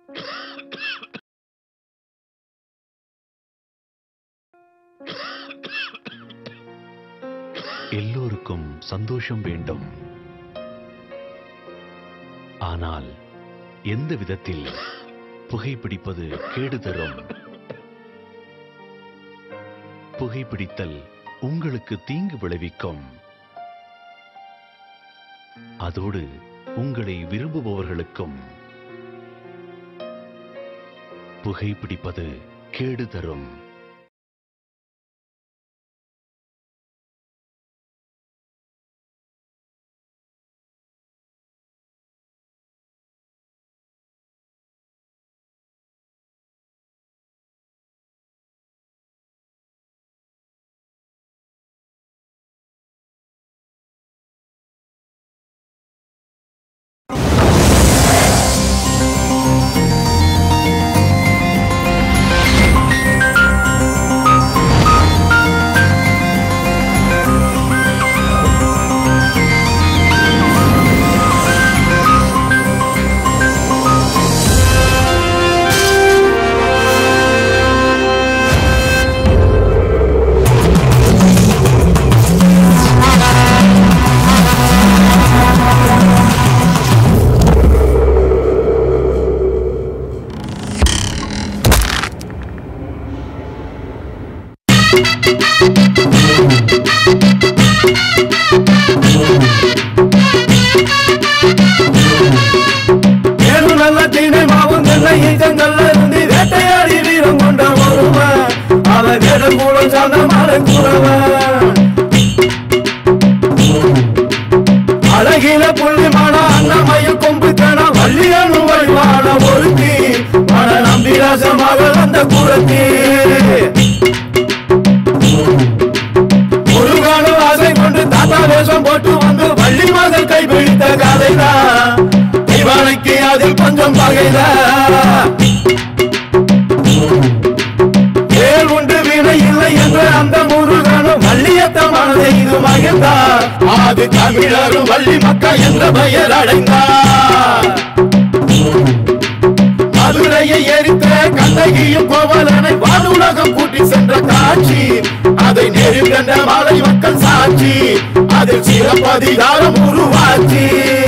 எல்லோருக்கும் சந்தோஷம் வேண்டும் ஆனால் எந்த விதத்தில் புகைப்பிடிப்பது கேடு தரும் புகைப்பிடித்தல் உங்களுக்கு தீங்கு விளைவிக்கும் அதோடு உங்களை விரும்புபவர்களுக்கும் புகைப்பிடிப்பது கேடு தரும் ஏழு நல்ல தீனை மாவும் நல்ல ஈச்சங்கள்ல இருந்து வேட்டையாடி வீரம் கொண்ட ஒருவன் அவன் வேடம் கூட சார்ந்த மலை கூறவன் அழகில புள்ளிமான அண்ணமைய கொம்பு கண வள்ளியனு வழிவான ஒருத்தி மன நம்பிராசமாக வந்த குரத்தி முருகான ஆசை கொண்டு தாத்தா வேஷம் போட்டு வந்து வள்ளி மகள் கைப்பிடித்த கதைதான் இவனுக்கு அதில் கொஞ்சம் பகைதான் ஏல் உண்டு வீணை இல்லை என்ற அந்த முருகனும் வள்ளியத்த மனதை இது மகிழ்ந்தார் அது தமிழரும் வள்ளி மக்கள் என்ற பெயர் அடைந்தார் மதுரையை எரித்த கண்ணகியும் கோவலனை வானுலகம் கூட்டி சென்ற காட்சி அதை நேரில் கண்ட மாலை மக்கள் சாட்சி அதில் சிறப்பதிகாரம் உருவாச்சு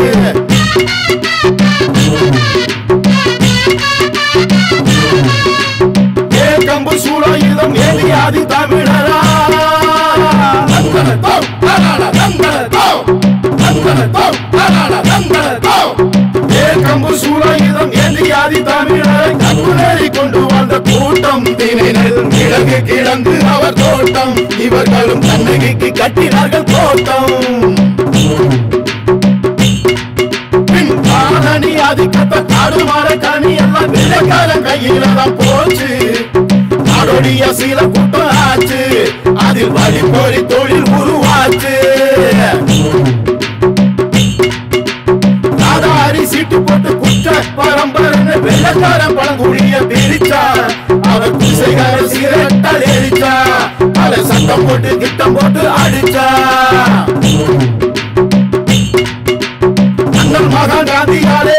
ஏகம்பு சூழாயுதம் ஏலியாதி தமிழரா நந்தனத்தோ, நரண நந்தனத்தோ, நந்தனத்தோ, நரண நந்தனத்தோ. ஏகம்பு சூழாயுதம் ஏலியாதி தமிழரை கண்குளறி கொண்டு வந்த கூட்டம் திணினல் கிழங்கு கிழங்கு அவர் தோட்டம் இவர்களும் கண்ணகிக்கு கட்டினார்கள் தோட்டம் பின் காலனி ஆதிக்கத்தை காடுமாற கனி எல்லாம் வெள்ளக்காரன் கையில தான் போச்சு நாடோடிய சில கூட்டம் ஆச்சு அதில் வழி போரி தொழில் உருவாச்சு நாதாரி சீட்டு போட்டு குற்ற பரம்பரைன்னு வெள்ளக்காரன் பழங்குடிய பிரிச்சா அவர் குசைகார சிகரெட்டால் எரிச்சா பல சத்தம் போட்டு திட்டம் போட்டு அடிச்சா அண்ணல் மகா காந்தியாலே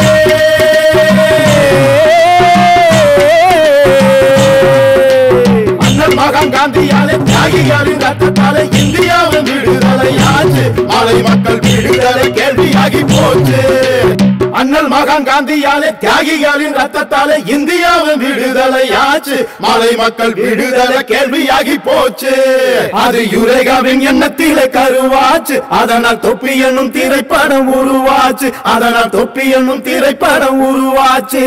அண்ணல் மகா காந்தியாலே தியாகிகளின் ரத்தத்தாலே இந்தியாவின் விடுதலையாச்சு மலை மக்கள் விடுதலை கேள்வியாகி போச்சு அண்ணல் மகான் காந்தியாலே தியாகிகளின் ரத்தத்தாலே இந்தியாவின் விடுதலையாச்சு மலை மக்கள் விடுதலை கேள்வியாகி போச்சு அது யுரேகாவின் எண்ணத்திலே கருவாச்சு அதனால் தொப்பி என்னும் திரைப்படம் உருவாச்சு அதனால் தொப்பி என்னும் திரைப்படம் உருவாச்சு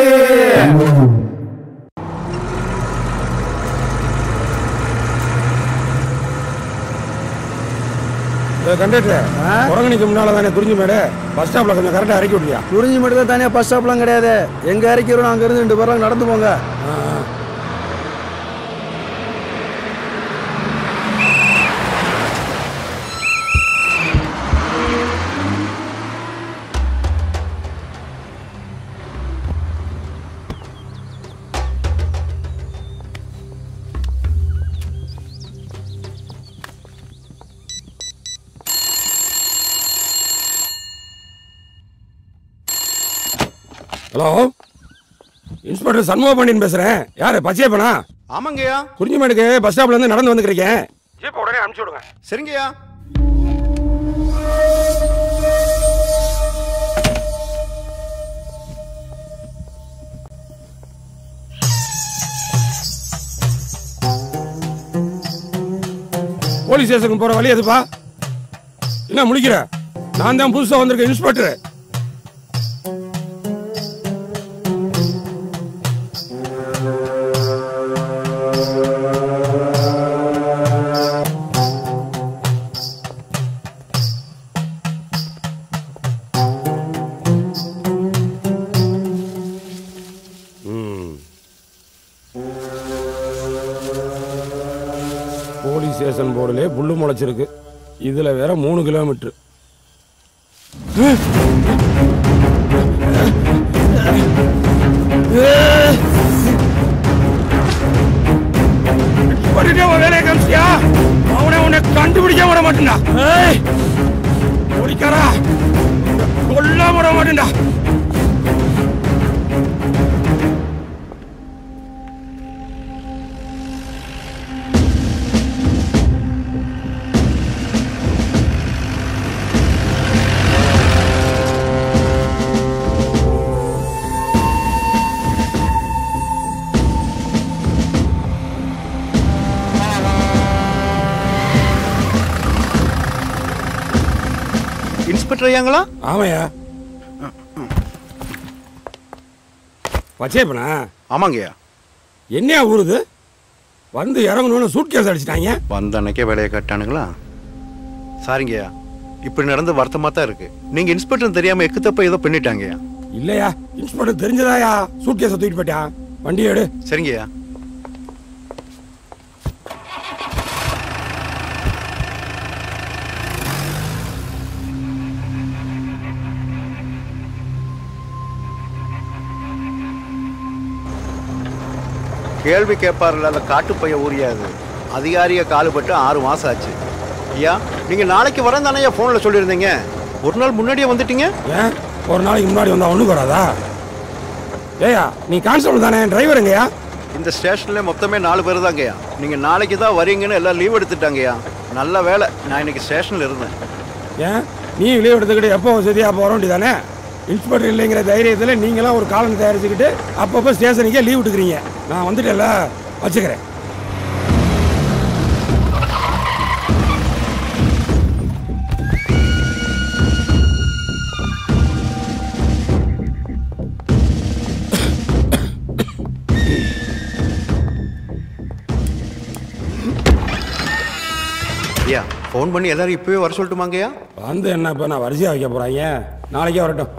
கண்டக்டர் குரங்கணிக்கு முன்னால தானே குறிஞ்சி மேடு பஸ் ஸ்டாப்ல கொஞ்சம் கரெக்டா இறக்கி விட்டியா குறிஞ்சி மட்டும் தான் தனியாக பஸ் ஸ்டாப்லாம் கிடையாது எங்க இறக்கிறோம் அங்க இருந்து ரெண்டு பேரும் நடந்து போங்க ஹலோ இன்ஸ்பெக்டர் சண்முக பாண்டியன் பேசுறேன் யாரு பச்சையப்பனா ஆமாங்கய்யா குறிஞ்சிமேடுக்கு பஸ் ஸ்டாப்ல இருந்து நடந்து வந்துருக்கேன் ஜீப் உடனே அனுப்பிச்சு விடுங்க சரிங்கய்யா போலீஸ் ஸ்டேஷனுக்கு போற வழி எதுப்பா என்ன முழிக்கிற நான் தான் புதுசா வந்திருக்கேன் இன்ஸ்பெக்டர் போலீஸ் ஸ்டேஷன் போர்டுலே புல்லு முளைச்சிருக்கு இதுல வேற மூணு கிலோமீட்டர் பண்ணிட்டே உன் வேலையை காமிச்சியா அவனை உன்னை கண்டுபிடிக்க விட மாட்டேன்டா ஏய், போலீக்காரா கொல்ல விட மாட்டேன்டா இன்ஸ்பெக்டர் ஐயாங்களா ஆமாயா பச்சையப்பனா ஆமாங்கய்யா என்னையா ஊருது வந்து இறங்கணும்னு சூட் கேஸ் அடிச்சிட்டாங்க வந்த அன்னைக்கே வேலையை கட்டானுங்களா சாரிங்கய்யா இப்படி நடந்து வருத்தமா தான் இருக்கு நீங்க இன்ஸ்பெக்டர் தெரியாம எக்கு தப்ப ஏதோ பண்ணிட்டாங்கய்யா இல்லையா இன்ஸ்பெக்டர் தெரிஞ்சதாயா சூட் கேஸை தூக்கிட்டு போயிட்டான் வண்டி எடு சரிங்கய்யா கேள்வி கேட்பார்ல அந்த காட்டுப்பைய ஊரியாது அதிகாரிய காலுபட்டு ஆறு மாசம் ஆச்சு ஐயா நீங்க நாளைக்கு வரேன் தானே போன்ல சொல்லியிருந்தீங்க ஒரு நாள் முன்னாடியே வந்துட்டீங்க ஏன் ஒரு நாளைக்கு முன்னாடி வந்தா ஒண்ணுக்கு வராதா ஏயா நீ கான்ஸ்டபிள் தானே டிரைவர் எங்கயா இந்த ஸ்டேஷன்ல மொத்தமே நாலு பேர் தாங்கய்யா நீங்க நாளைக்கு தான் வரீங்கன்னு எல்லாம் லீவ் எடுத்துட்டாங்கய்யா நல்ல வேலை நான் இன்னைக்கு ஸ்டேஷன்ல இருந்தேன் ஏன் நீ லீவ் எடுத்துக்கிட்டு எப்போ வசதியா போக வேண்டியதானே இன்ஸ்பெக்டர் இல்லைங்கிற தைரியத்தில் நீங்களாம் ஒரு காலம் தயாரிச்சுக்கிட்டு அப்பப்போ ஸ்டேஷனுக்கே லீவ் விட்டுக்கிறீங்க நான் வந்துட்டேன்ல வச்சுக்கிறேன் ஐயா ஃபோன் பண்ணி எல்லாரும் இப்பவே வர சொல்லட்டுமாங்கய்யா வந்து என்ன இப்போ நான் வரிசையாக வைக்க போகிறாங்க நாளைக்கே வரட்டும்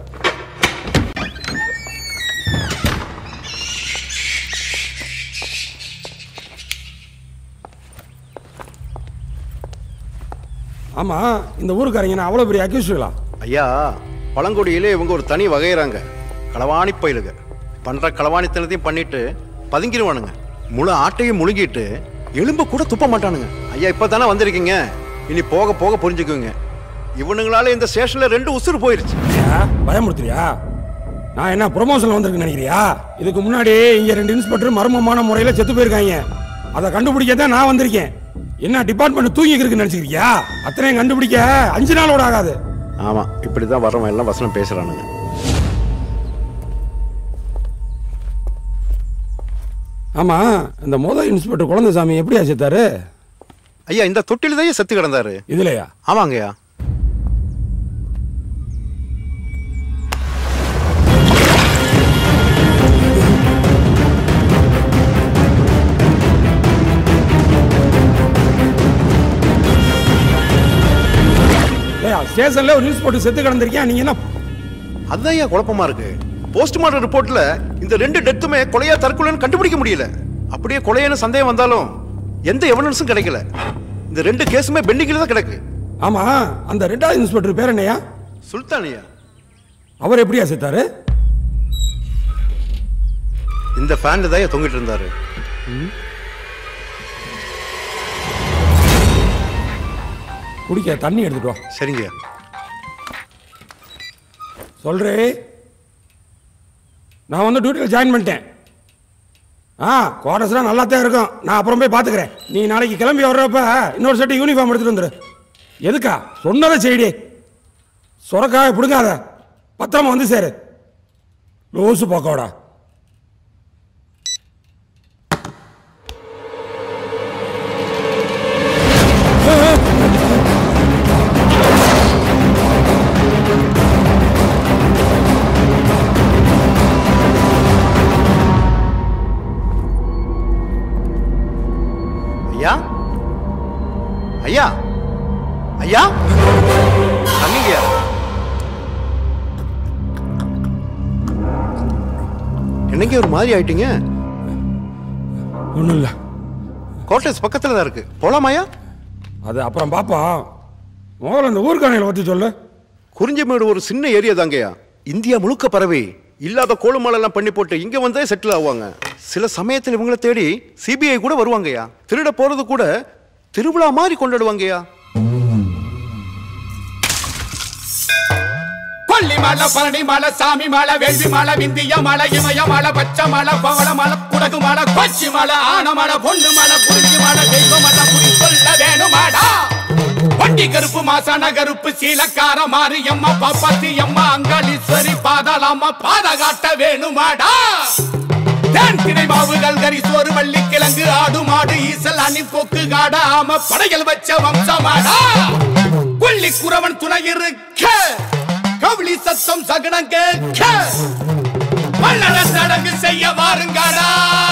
ஆமாம் இந்த ஊருக்காரங்க நான் அவ்வளோ பெரிய அக்யூஸ்டுகளா ஐயா பழங்குடியிலே இவங்க ஒரு தனி வகையறாங்க களவாணி பயிலுக பண்ற களவாணித்தனத்தையும் பண்ணிட்டு பதுங்கிடுவானுங்க முழு ஆட்டையும் முழுங்கிட்டு எலும்பு கூட துப்ப மாட்டானுங்க ஐயா இப்பதானே வந்திருக்கீங்க இனி போக போக புரிஞ்சுக்குங்க இவனுங்களால இந்த ஸ்டேஷன்ல ரெண்டு உசுறு போயிருச்சு ஏயா, பயமுறுத்துறியா நான் என்ன ப்ரொமோஷன் வந்திருக்குன்னு நினைக்கிறியா இதுக்கு முன்னாடி இங்க ரெண்டு இன்ஸ்பெக்டர் மர்மமான முறையில் செத்து போயிருக்காங்க அதை கண்டுபிடிக்க தான் நான் வந்திருக்கேன் என்ன டிபார்ட்மெண்ட் தூங்கி இருக்குன்னு நினைச்சிருக்கியா அத்தனையும் கண்டுபிடிக்க அஞ்சு நாளோட ஆகாது ஆமா இப்படிதான் வரவன் எல்லாம் வசனம் பேசுறானுங்க ஆமா இந்த மொதல் இன்ஸ்பெக்டர் குழந்தைசாமி எப்படியா செத்தாரு ஐயா இந்த தொட்டில தான் செத்து கிடந்தாரு இதுலயா ஆமாங்கய்யா ஏயா ஸ்டேஷன்ல ஒரு நியூஸ் போட்டு செத்து கிடந்திருக்கியா நீங்க என்ன அதுதான் ஐயா குழப்பமா இருக்கு போஸ்ட்மார்ட்டம் ரிப்போர்ட்ல இந்த ரெண்டு டெத்துமே கொலையா தற்கொலைன்னு கண்டுபிடிக்க முடியல அப்படியே கொலையான சந்தேகம் வந்தாலும் எந்த எவிடன்ஸும் கிடைக்கல இந்த ரெண்டு கேஸுமே பெண்டிங்கில் தான் கிடக்கு ஆமா அந்த ரெண்டாவது இன்ஸ்பெக்டர் பேர் என்னையா சுல்தானியா அவர் எப்படியா செத்தாரு இந்த ஃபேன்ல தான் ஐயா தொங்கிட்டு இருந்தாரு குடிக்க தண்ணி எடுத்துட்டு வா சரிங்கய்யா சொல்றே நான் வந்து டியூட்டியில் ஜாயின் பண்ணிட்டேன் ஆ குவார்டர்ஸ்லாம் நல்லா தான் இருக்கும் நான் அப்புறம் போய் பார்த்துக்கிறேன் நீ நாளைக்கு கிளம்பி வர்றப்ப இன்னொரு செட்டு யூனிஃபார்ம் எடுத்துட்டு வந்துரு எதுக்கா சொன்னதை செய்டி சுரக்காய பிடுங்காத பத்திரமா வந்து சேரு லூசு போக்கோடா ஐயா ஐயா ஐயா தண்ணிங்கய்யா என்னங்க ஒரு மாதிரி ஆயிட்டீங்க ஒன்றும் இல்லை கோட்டர்ஸ் பக்கத்துல தான் இருக்கு போலாமாயா அது அப்புறம் பார்ப்போம் முதல்ல இந்த ஊர்கானையில் பற்றி சொல்லு குறிஞ்சிமேடு ஒரு சின்ன ஏரியா தாங்கய்யா இந்தியா முழுக்க பரவி இல்லாத கோலுமாலெல்லாம் பண்ணி போட்டு இங்க வந்தே செட்டில் ஆவாங்க சில சமயத்தில் இவங்கள தேடி சிபிஐ கூட வருவாங்கய்யா திருட போறது கூட திருவிழா மாதிரி கொண்டாடுவாங்கய்யா கொல்லி மலை பழனி மலை சாமி மலை வேள்வி மலை விந்திய மலை இமய மலை பச்சை மலை பவள மலை குடகு மலை கொச்சி மலை ஆன மலை பொண்ணு மலை குறிஞ்சி மலை தெய்வ மலை குறி சொல்ல வேணுமாடா வண்டி கருப்பு மாசான கருப்பு சீலக்கார மாரியம்மா பாப்பாத்தி அம்மா அங்காளீஸ்வரி பாதாளம்மா பாத காட்ட வேணுமாடா தேன் திணை மாவுகள் கரி சோறு வள்ளி கிழங்கு ஆடு மாடு ஈசல் அணி கொக்கு காட ஆம படையல் வச்ச வம்சமாடா கொல்லி குறவன் துணை இருக்க கவுளி சத்தம் சகனம் கேட்க மல்லட சடங்கு செய்ய வாருங்கடா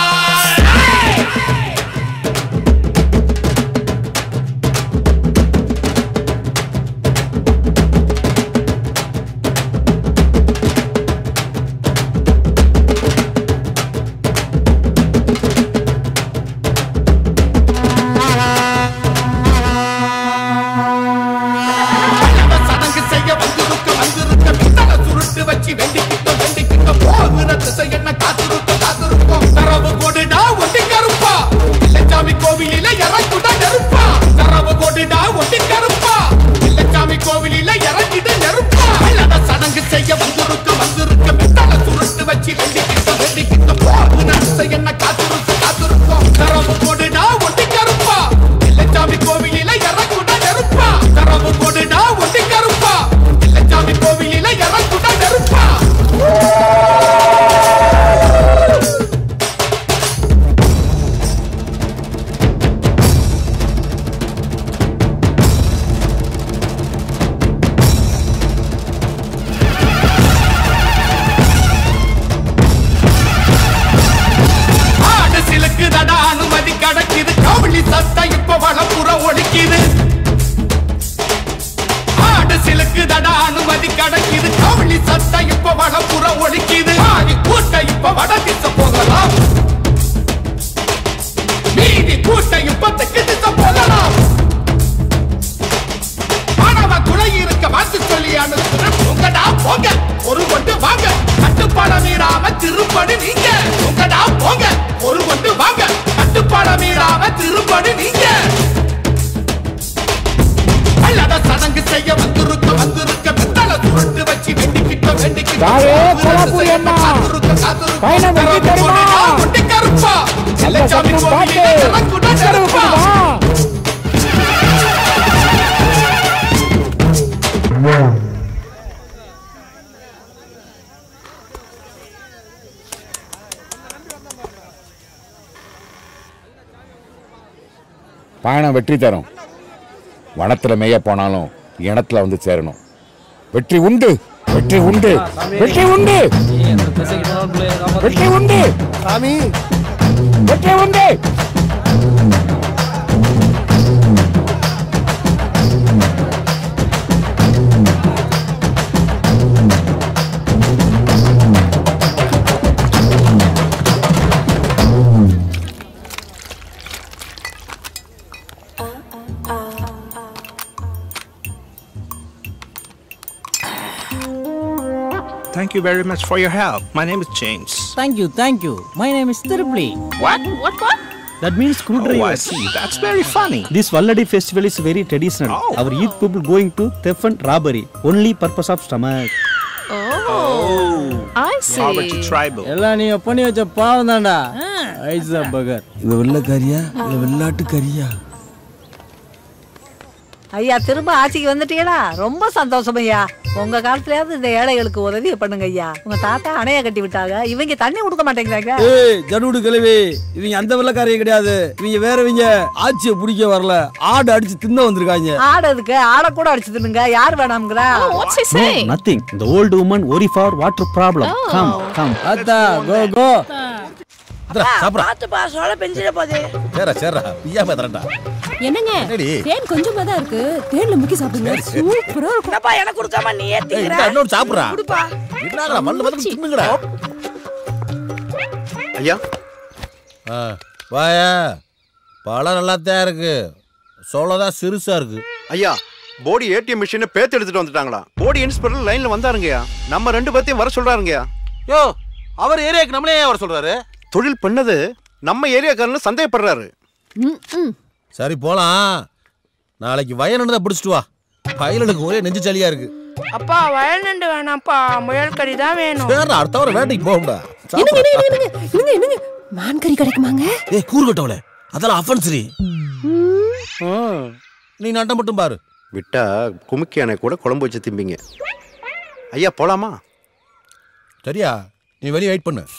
மல்லட சடங்கு செய்ய வந்திருக்க வந்திருக்க பித்தள சுருட்டு வச்சு வெண்டிக்கிட்ட வெண்டிக்கிட்ட போகிற திசை என்ன காத்திருக்க காத்திருக்கும் தரவு கொடுடா ஒட்டி கருப்பா இல்லச்சாமி கோவிலில இறங்குட நெருப்பா தரவு கொடுடா ஒட்டி கருப்பா இல்லச்சாமி கோவிலில இறங்கிட நெருப்பா மல்லட சடங்கு செய்ய வந்திருக்க வந்திருக்க பித்தள சுருட்டு வச்சு வெண்டிக்கிட்ட வெண்டிக்கிட்ட போகிற திசை என்ன காத்திருக்க காத்திருக்கும் தரவு கொடுடா ஒட்டி கருப்பா இல்லச்சாமி கோவிலில இறங்குட நெருப்பா தரவு கொடுடா ஒட்டி கருப்பா இல்லச்சாமி கோவிலில இறங்குட நெருப்பா ஆடு சிலுக்கு தடா அனுமதி கடக்குது கவுளி சத்த இப்ப வளப்புற ஒழிக்குது ஆடு சிலுக்கு தடா அனுமதி கடக்குது கவுளி சத்த இப்ப வளப்புற ஒழிக்குது ஆடி கூட்ட இப்ப வட திசை போகலாம் மீதி கூட்ட இப்ப தெற்கு திசை போகலாம் மாணவ குலை இருக்க வாக்கு சொல்லி அனுப்புறேன் உங்கடா போங்க ஒரு கொண்டு வாங்க கட்டுப்பாட மீறாம திருப்படி நீங்க உங்கடா போங்க ஒரு கொண்டு வாங்க கட்டுப்பாட மீறாம திருப்படி நீங்க அல்லத சடங்கு செய்ய வந்திருக்க வந்திருக்க பித்தள சுருட்டு வச்சு வெண்டிக்கிட்ட வெண்டிக்கிட்ட யாரே கொலாப்பூரி அண்ணா? காத்திருக்க காத்திருக்க பயணம் வெற்றி தருமா? ஒட்டி கருப்பா செல்லச்சாமி சத்தம் கோவிலில் பாட்டு இறங்குட உத்தரவு நெருப்பா. கொடுமா? பயணம் வெற்றி தரும் வனத்துல மேய போனாலும் இனத்துல வந்து சேரணும் வெற்றி உண்டு வெற்றி உண்டு வெற்றி உண்டு வெற்றி உண்டு சாமி வெற்றி உண்டு Thank you very much for your help. My name is James. Thank you, thank you. My name is Tirupli. What? What? What? That means Oh, I screwdriver. see. That's very funny. This Valladi festival is very traditional. Oh. Our youth people going to theft and robbery. Only purpose of stomach. Oh, I see. poverty tribal. எல்லாம் நீங்க பண்ணி வச்ச பாவம் தான்டா ஐசா பகர் இது வெள்ளக்காரியா இல்ல வெள்ளாட்டு கறியா ஐயா திரும்ப ஆட்சிக்கு வந்துட்டீங்களா ரொம்ப சந்தோஷம் ஐயா உங்க காலத்துலயாவது இந்த ஏழைகளுக்கு உதவி பண்ணுங்க ஐயா உங்க தாத்தா அணைய கட்டி விட்டாங்க இவங்க தண்ணி கொடுக்க மாட்டேங்கிறாங்க ஏய் ஜனூடு கிழவி இவங்க அந்த வெள்ளக்காரியம் கிடையாது இவங்க வேறவங்க ஆட்சியை பிடிக்க வரல ஆடு அடிச்சு தின்ன வந்திருக்காங்க ஆடுறதுக்கு ஆடை கூட அடிச்சு தின்னுங்க யார் வேணாம்ங்கிறா What's he No, saying? nothing. The old woman worry for water problem. Come, come. அத்தா கோ கோ பாத்துப்பா சோழ பெஞ்சிட போதே சேரா சேரா பிய்யாம தரண்டா என்னங்க என்னடி? தேன் கொஞ்சமா தான் இருக்கு தேன்ல முக்கி சாப்பிடுங்க சூப்பரா இருக்கும் என்னப்பா எனக்கு கொடுக்காம நீ ஏய், இந்தா, இன்னொரு சாப்பிடுறா கொடுப்பா என்னடா மல்லு வந்து தின்னுங்கடா ஐயா ஆ, வாயா பழம் நல்லாத்தான் இருக்கு சோளதான் சிறுசா இருக்கு ஐயா போடி ஏடிஎம் மிஷினை பேத்து எடுத்துட்டு வந்துட்டாங்களா போடி இன்ஸ்பெக்டர் லைன்ல வந்தாருங்கய்யா நம்ம ரெண்டு பேர்த்தையும் வர சொல்றாருங்கய்யா யோ அவர் ஏரியாக்கு நம்மளே ஏன் வர சொல்றாரு தொழில் பண்ணது நம்ம ஏரியாக்காரன்னு சந்தேகப்படுறாரு ம், ம். சரி போலாம் நாளைக்கு வயனு தான் பிடிச்சிட்டு வா பயிலனுக்கு ஒரே நெஞ்சு சளியா இருக்கு அப்பா வயல் நண்டு வேணாம்ப்பா முயல் கறி தான் வேணும் சரி அடுத்த வாரம் வேட்டைக்கு போகும்டா என்னங்க என்னங்க என்னங்க என்னங்க என்னங்க மான் கறி கிடைக்குமாங்க ஏய் கூறுகட்டவளே அதெல்லாம் அஃபென்சரி நீ நட்டம் மட்டும் பாரு விட்டா குமுக்கி அணை கூட குழம்பு வச்சு திம்பிங்க ஐயா போலாமா சரியா நீ வெளியே வெயிட் பண்ணு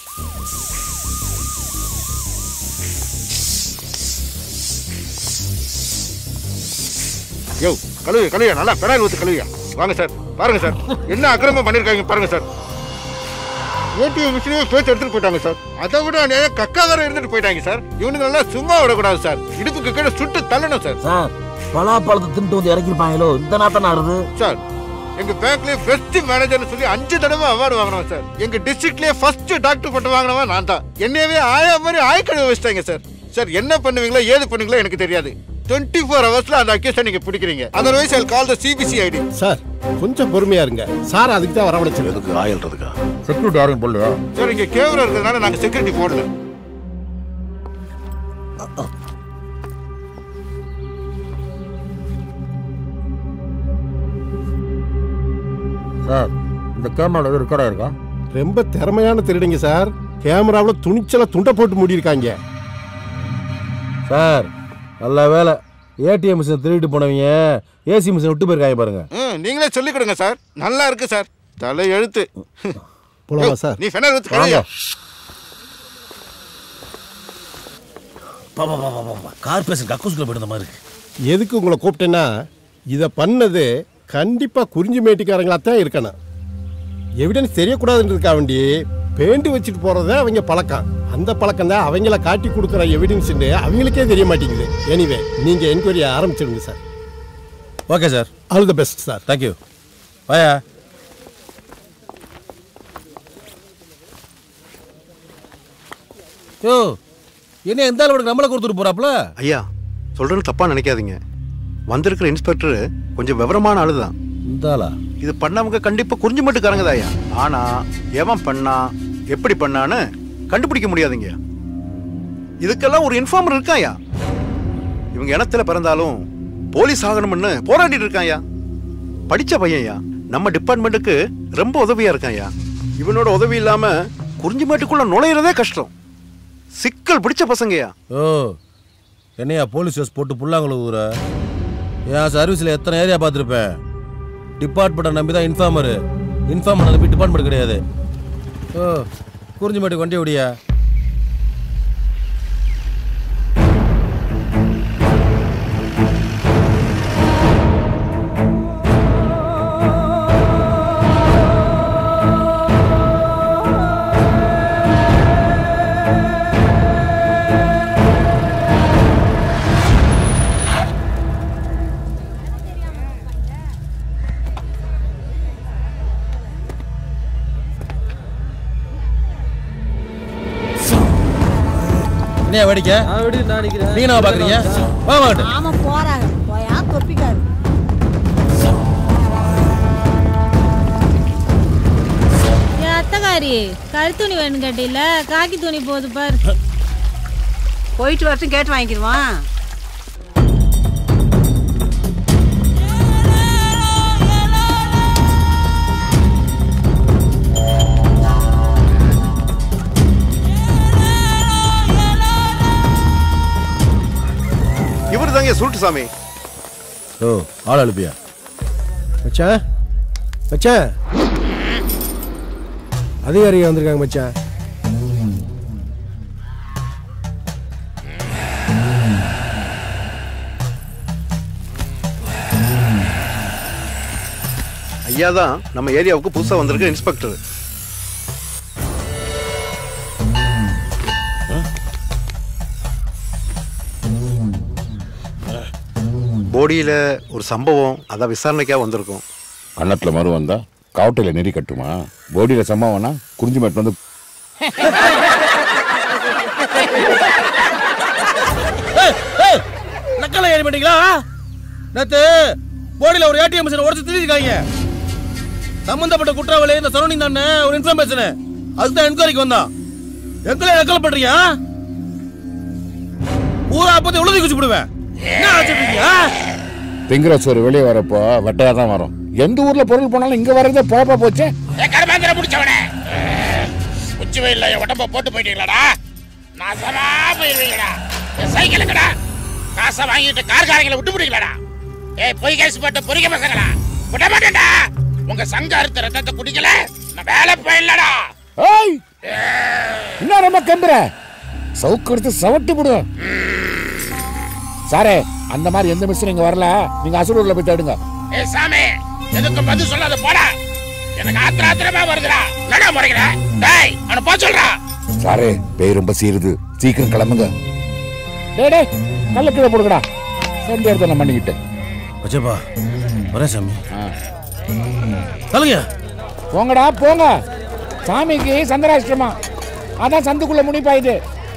யோ கழுவி கழுவியா நல்லா பெனாயில் ஊத்து கழுவியா வாங்க சார் பாருங்க சார் என்ன அக்கிரமம் பண்ணிருக்காங்க பாருங்க சார் ஏடிஎம் மிஷினையே பேச்சு எடுத்துட்டு போயிட்டாங்க சார் அதை விட நேரம் கக்கா வேற இருந்துட்டு போயிட்டாங்க சார் இவனுங்க எல்லாம் சும்மா விடக்கூடாது சார் இடுப்புக்கு கீழே சுட்டு தள்ளணும் சார் சார் பலாப்பழத்தை தின்ட்டு வந்து இறக்கிருப்பாங்களோ இந்த நாத்தம் ஆடுது சார் எங்க பேங்க்லயே பெஸ்ட் மேனேஜர்னு சொல்லி அஞ்சு தடவை அவார்டு வாங்கினோம் சார் எங்க டிஸ்ட்ரிக்ட்லயே ஃபர்ஸ்ட் டாக்டர் பட்டம் வாங்கினவன் நான் தான் என்னையவே ஆயா மாதிரி ஆய்க்கழுவ வச்சிட்டாங்க சார் சார் என்ன பண்ணுவீங்களோ ஏது பண்ணுவீங்களோ எனக்கு தெரியாது டுவெண்ட்டி ஃபோர் ஹவர்ஸ்ல அந்த அக்யூஸை நீங்க பிடிக்கிறீங்க otherwise I call the CBCID sir கொஞ்சம் பொறுமையா இருங்க சார் அதுக்கு தான் வரவழைச்சது எதுக்கு ஆயல்றதுக்கா செக்யூரிட்டி யாரும் போடல சார் இங்க கேவரம் இருக்கிறதுனால நாங்க செக்யூரிட்டி போடல சார் இந்த கேமரா ரெக்கார்டா இருக்கா ரொம்ப திறமையான திருடிங்க சார் கேமராவில் துணிச்சலா துண்டை போட்டு மூடியிருக்காங்க சார் நல்ல வேலை ஏடிஎம் மிஷின் திருடிட்டு போனவங்க ஏசி மிஷின் விட்டு போயிருக்காங்க பாருங்க ம், நீங்களே சொல்லிக் கொடுங்க சார் நல்லா இருக்கு சார் தலை எழுத்து போலாமா யோ, சார்? நீ ஃபெனர் ஊத்து கழுவியா கார்பரேஷன் கக்கூஸ்குள்ள போயிருந்த மாதிரி இருக்கு எதுக்கு உங்களை கூப்பிட்டேன்னா இதை பண்ணது கண்டிப்பா குறிஞ்சி மேட்டிக்காரங்களா தான் இருக்கணும் எவிடன்ஸ் தெரியக்கூடாதுன்றதுக்காக வேண்டி பெயிண்ட் வச்சுட்டு போறது அவங்க பழக்கம் அந்த பழக்கம் தான் அவங்கள காட்டி கொடுக்குற எவிடன்ஸ் அவங்களுக்கே தெரிய மாட்டேங்குது எனிவே நீங்க என்கொயரி ஆரம்பிச்சிடுங்க sir okay sir all the best sir thank you வாயா யோ என்ன எந்த அளவுக்கு நம்மளை கொடுத்துட்டு போறாப்ல ஐயா சொல்றது தப்பா நினைக்காதீங்க வந்திருக்கிற இன்ஸ்பெக்டர் கொஞ்சம் விவரமான ஆளுதான் இந்தாளா இது பண்ணவங்க கண்டிப்பா குறிஞ்சு மட்டுக்காரங்க தான் ஐயா ஆனா எவன் பண்ணா எப்படி பண்ணான்னு கண்டுபிடிக்க முடியாதுங்க இதுக்கெல்லாம் ஒரு இன்ஃபார்மர் இருக்காயா இவங்க இனத்துல பிறந்தாலும் போலீஸ் ஆகணும்னு போராடிட்டு இருக்காயா படிச்ச பையன்யா நம்ம டிபார்ட்மெண்ட்டுக்கு ரொம்ப உதவியா இருக்காயா இவனோட உதவி இல்லாம குறிஞ்சிமேட்டுக்குள்ள நுழையிறதே கஷ்டம் சிக்கல் பிடிச்ச பசங்கயா ஓ என்னையா போலீஸ் கேஸ் போட்டு புல்லாங்குழ ஊற என் சர்வீஸில் எத்தனை ஏரியா பார்த்துருப்பேன் டிபார்ட்மெண்ட்டை நம்பி தான் இன்ஃபார்மரு இன்ஃபார்மர் நம்பி டிபார்ட்மெண்ட் கிடையாது ஓ குறிஞ்சி மாட்டுக்கு வண்டி ஓடியா என்ன வேடிக்கை நீங்க என்ன பாக்குறீங்க வா வாங்கட்டு ஆமா போறாங்க போயா தொப்பிக்காரு ஏன் அத்தகாரி கருத்துணி வேணும் கேட்டில காக்கி துணி போகுது பாரு போயிட்டு வரட்டும் கேட்டு வாங்கிக்கிடுவான் சாமி ஓ ஆள் அனுப்பியா மச்சான் மச்சான் அதிகாரிங்க வந்திருக்காங்க மச்சான் ஐயா தான் நம்ம ஏரியாவுக்கு புதுசா வந்திருக்க இன்ஸ்பெக்டர் போடியில ஒரு சம்பவம் அதான் விசாரணைக்காக வந்திருக்கோம் கன்னத்துல மறு வந்தா காவட்டையில நெறி கட்டுமா போடியில சம்பவம்னா குறிஞ்சி மேட்டு வந்து நக்கலை ஏறி மாட்டீங்களா நேத்து போடியில ஒரு ஏடிஎம் மிஷின் உடச்சு திருடிருக்காங்க சம்பந்தப்பட்ட குற்றவாளி இந்த சரௌண்டிங் தானே ஒரு இன்ஃபர்மேஷன் அதுக்கு தான் என்கொயரிக்கு வந்தான் எங்களை நக்கல் பண்றீங்க ஆ? ஊரா பத்தி உழுதி குச்சி விடுவேன் என்ன ஆச்சுட்டீங்க திங்கிற சோறு வெளியே வரப்போ வெட்டையா தான் வரும் எந்த ஊர்ல பொருள் போனாலும் இங்க வர்றதே போப்பா போச்சு கருமாந்திர முடிச்சவனே உச்சி வெயில்ல என் உடம்ப போட்டு போயிட்டீங்களாடா நாசமா போயிருவீங்கடா என் சைக்கிளுங்கடா காசை வாங்கிட்டு கார்காரங்களை விட்டு விடுங்களா ஏய் பொய் கேஸ் போட்டு பொறிக்க பசங்களா விட மாட்டேன்டா உங்க சங்க அறுத்த ரத்தத்தை குடிக்கல நான் வேலை போயிடலடா ஏய் என்ன ரொம்ப கம்புற சவுக்கு எடுத்து சவட்டி போடுவோம் சாரே அந்த மாதிரி எந்த மிஷின் இங்க வரல நீங்க அசுரூர்ல போய் தேடுங்க ஏய் சாமி எதுக்கும் பதில் சொல்லாத போடா எனக்கு ஆத்திர ஆத்திரமா வருதுடா என்னடா முறைக்கிற டேய் அவனை போ சொல்றா சாரே பேய் ரொம்ப சீருது சீக்கிரம் கிளம்புங்க டேய் டேய் கல்ல கீழே போடுங்கடா சந்தேகத்தை நான் பண்ணிக்கிட்டு வச்சப்பா வரேன் சாமி சொல்லுங்க போங்கடா போங்க சாமிக்கு சந்திராஷ்டிரமா அதான் சந்துக்குள்ள முனிப்பாயுது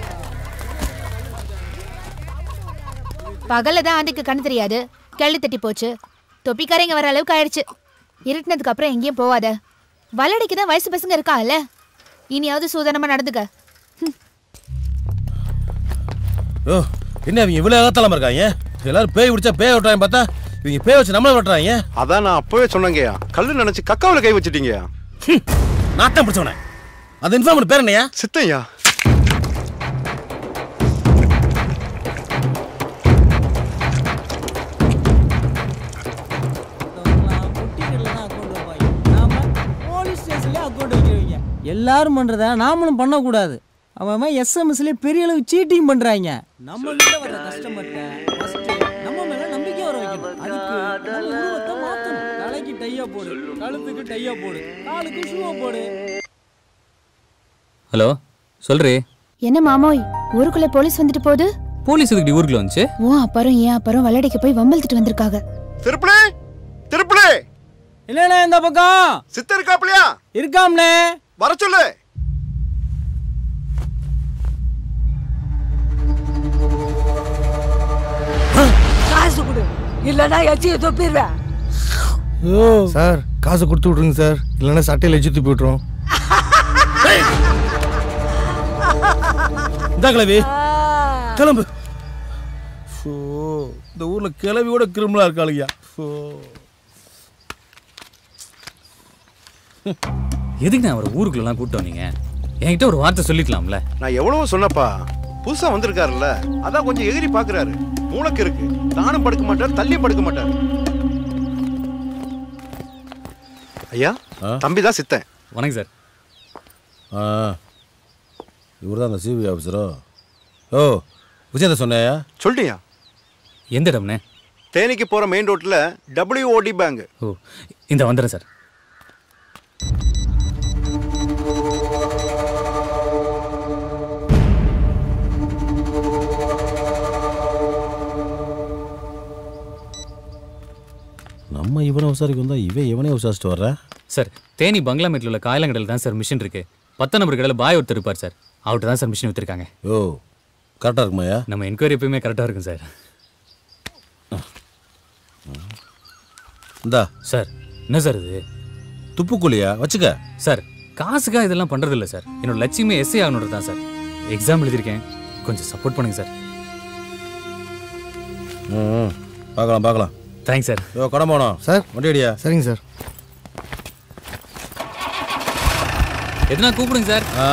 பகல்ல தான் ஆண்டுக்கு கண்ணு தெரியாது கெள்ளு தட்டி போச்சு தொப்பிக்காரங்க வர அளவுக்கு ஆயிடுச்சு இருட்டினதுக்கு அப்புறம் எங்கேயும் போவாத வல்லடைக்கு தான் வயசு பசங்க இருக்காங்கல்ல இனியாவது சூதனமா நடந்துக்க ஓ என்ன இவங்க இவ்வளவு ஏகத்தலாம இருக்காங்க எல்லாரும் பேய் பிடிச்சா பேய் விட்டுறாங்க பார்த்தா இவங்க பேய் வச்சு நம்மள விட்டுறாங்க அதான் நான் அப்பவே சொன்னேங்கய்யா கல்லு நினைச்சு கக்காவுல கை வச்சிட்டீங்க நாட்டம் பிடிச்சவனே அந்த இன்ஃபார்மர் பேர் என்னையா சித்தையா போலீஸ் ஸ்டேஷன்லயே அக்கௌண்ட் வைக்கிறவங்க எல்லாரும் பண்றத நாமளும் பண்ணக்கூடாது அவன் எஸ்எம்எஸ்லயே பெரிய அளவு சீட்டிங் பண்றாங்க நம்ம கிட்ட வர கஸ்டமர்ட்ட ஃபர்ஸ்ட் நம்ம மேல நம்பிக்கை வர வைக்கணும் அதுக்கு நம்ம உருவத்தை மாத்தணும் தலைக்கு டைய போடு கழுத்துக்கு டைய போடு காலுக்கு ஷூவை போடு ஹலோ சொல்றி என்ன மாமோய் ஊருக்குள்ள போலீஸ் வந்துட்டு போகுது போலீஸ் இதுக்கு ஊருக்குள்ள வந்துச்சு ஓ அப்புறம் ஏன் அப்புறம் வல்லடைக்கு போய் வம்பழுத்துட்டு வந்திருக்காங்க திருப்பிளே திருப்பிளே இல்லண்ணே இந்த பக்கம் சித்த இருக்காப்லையா இருக்காம்னே வர சொல்லு காசு கொடு இல்லைன்னா எச்சியை தொப்பிடுவேன் சார் காசு கொடுத்து விட்ருங்க சார் இல்லைன்னா சட்டையில் எச்சு துப்பி விட்ருவோம் இந்த கிளவி கிளம்பு ஷோ இந்த ஊர்ல கிளவியோட கிரிமினலா இருக்காளுங்க ஷோ எதுக்கு நான் அவரை ஊருக்குள்ளலாம் கூப்பிட்டு வந்தீங்க என்கிட்ட ஒரு வார்த்தை சொல்லிக்கலாம்ல நான் எவ்வளவோ சொன்னப்பா புதுசா வந்திருக்காருல்ல அதான் கொஞ்சம் எகிரி பாக்குறாரு மூளைக்கு இருக்கு தானும் படுக்க மாட்டார் தள்ளியும் படுக்க மாட்டார் ஐயா தம்பி தான் சித்தன் வணக்கம் சார் ஆ இவர் தான் அந்த சிபி ஆஃபீஸரோ ஓ விஷயத்த சொன்னையா சொல்லிட்டியா எந்த இடம்னே தேனிக்கு போற மெயின் ரோட்ல டபிள்யூஓடி பேங்க் ஓ இந்த வந்துடுறேன் சார் நம்ம இவனை விசாரிக்க வந்தா இவன் இவனே விசாரிச்சுட்டு வர்ற சார் தேனி பங்களாமேட்டில் உள்ள காயலங்கடையில் தான் சார் மிஷின் இருக்கு பத்து நம்பர் கடையில் பாய் ஒருத்தர் இருப்பார் சார் அவர்கிட்ட தான் சார் மிஷின் விற்றுருக்காங்க ஓ கரெக்டாக இருக்குமாயா நம்ம என்கொயரி எப்பயுமே கரெக்டாக இருக்கும் சார் இந்தா சார் என்ன சார் இது துப்புக்குழியா வச்சுக்க சார் காசுக்காக இதெல்லாம் பண்றது இல்ல சார் என்னோட லட்சியமே எஸ்ஏ ஆகணுன்றது தான் சார் எக்ஸாம் எழுதியிருக்கேன் கொஞ்சம் சப்போர்ட் பண்ணுங்க சார் ம் பார்க்கலாம் பார்க்கலாம் தேங்க்ஸ் சார் யோ கடன் போனோம் சார் வண்டி அடியா சரிங்க சார் எதுனா கூப்பிடுங்க சார் ஆ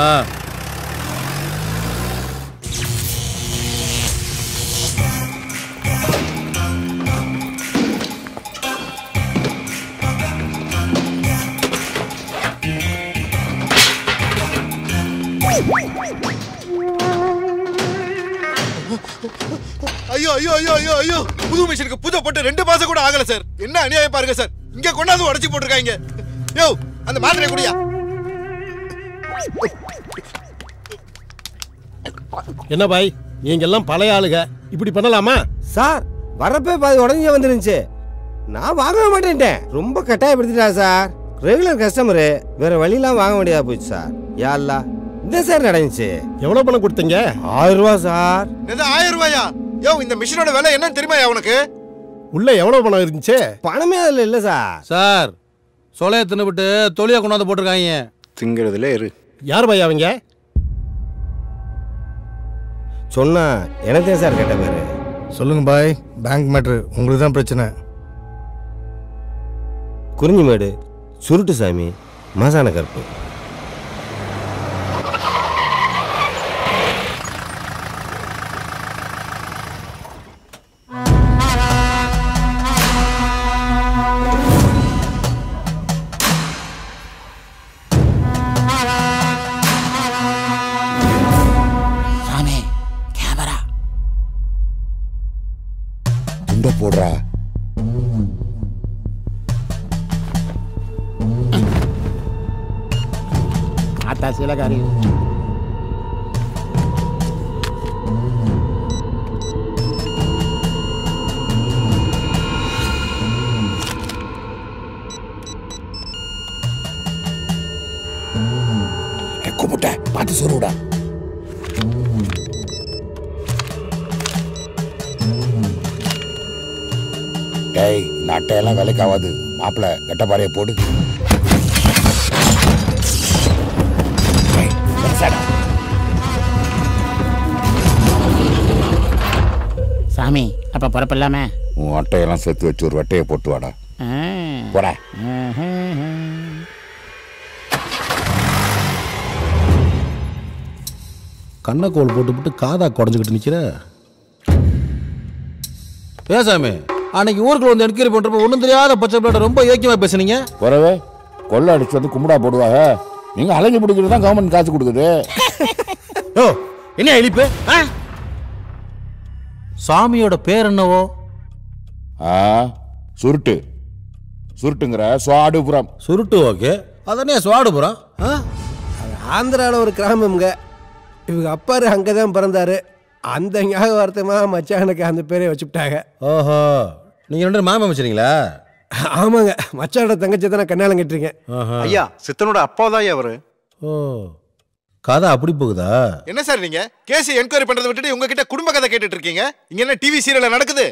ஐயோ ஐயோ ஐயோ ஐயோ ஐயோ புது மிஷினுக்கு பூஜை போட்டு ரெண்டு மாசம் கூட ஆகல சார் என்ன அநியாயம் பாருங்க சார் இங்க கொண்டாந்து உடைச்சு போட்டிருக்காங்க யோ அந்த மாத்திரை குடியா என்ன பாய் நீங்க எல்லாம் பழைய ஆளுங்க இப்படி பண்ணலாமா சார் வரப்பே பாதி உடஞ்சி வந்துருந்துச்சு நான் வாங்கவே மாட்டேன்ட்டேன் ரொம்ப கட்டாயப்படுத்திட்டா சார் ரெகுலர் கஸ்டமரு வேற வழியெல்லாம் வாங்க முடியாத போச்சு சார் யாழ்லா இந்த சார் நடந்துச்சு எவ்வளவு பணம் கொடுத்தீங்க ஆயிரம் ரூபா சார் இது ஆயிரம் ரூபாயா யோ இந்த மிஷினோட விலை என்னன்னு தெரியுமா உனக்கு உள்ள எவ்வளவு பணம் இருந்துச்சு பணமே அதுல இல்ல சார் சார் சொலைய தின்னுபிட்டு தொழிலை கொண்டாந்து போட்டிருக்காங்க திங்கிறதுல இரு யார் பாய் அவங்க சொன்னா எனக்கு சார் கேட்ட பேரு சொல்லுங்க பாய் பேங்க் மேட்ரு உங்களுக்கு தான் பிரச்சனை குறிஞ்சிமேடு சுருட்டு சாமி மசான கருப்பு சாமி கேமரா துண்ட போடுறா ஆத்தா சிலகாரி கும்பிட்ட பார்த்து சொல்லுடா டேய் இந்த அட்டையெல்லாம் வேலைக்கு ஆகாது மாப்பிள்ள கட்டப்பாறையை போடு டேய், பெருசாடா. சாமி அப்ப புறப்பில்லாம உன் அட்டையெல்லாம் சேர்த்து வச்சு ஒரு வட்டையை போட்டு வாடா போடா கண்ணக்கோல் போட்டுவிட்டு காதா குடஞ்சிக்கிட்டு நிக்கிற பேசாமி அன்னைக்கு ஊருக்குள்ள வந்து என்கொயரி பண்றப்ப ஒண்ணும் தெரியாத பச்சை பிள்ளைட ரொம்ப யோக்கியமா பேசுனீங்க வரவே கொள்ளை அடிச்சு வந்து கும்பிடா போடுவாங்க நீங்க அழகு பிடிக்கிறது தான் கவர்மெண்ட் காசு கொடுக்குது ஓ என்ன இழிப்பு ஆ? சாமியோட பேர் என்னவோ ஆ சுருட்டு சுருட்டுங்கிற சுவாடுபுரம் சுருட்டு ஓகே அதனே சுவாடுபுரம் ஆ ஆந்திராவில் ஒரு கிராமம்ங்க இவங்க அப்பாரு அங்கே தான் பிறந்தாரு அந்த ஞாபகார்த்தமா மச்சானுக்கு அந்த பேரை வச்சுட்டாங்க ஓஹோ நீங்க ரெண்டு மாமா வச்சுறீங்களா ஆமாங்க மச்சானோட தங்கச்சி தான் நான் கண்ணாலம் கட்டிருக்கேன் ஐயா சித்தனோட அப்பா தான் அவரு ஓ கதை அப்படி போகுதா என்ன சார் நீங்க கேஸ் என்கொயரி பண்றதை விட்டுட்டு உங்ககிட்ட குடும்ப கதை கேட்டுட்டு இருக்கீங்க இங்க என்ன டிவி சீரியல்ல நடக்குது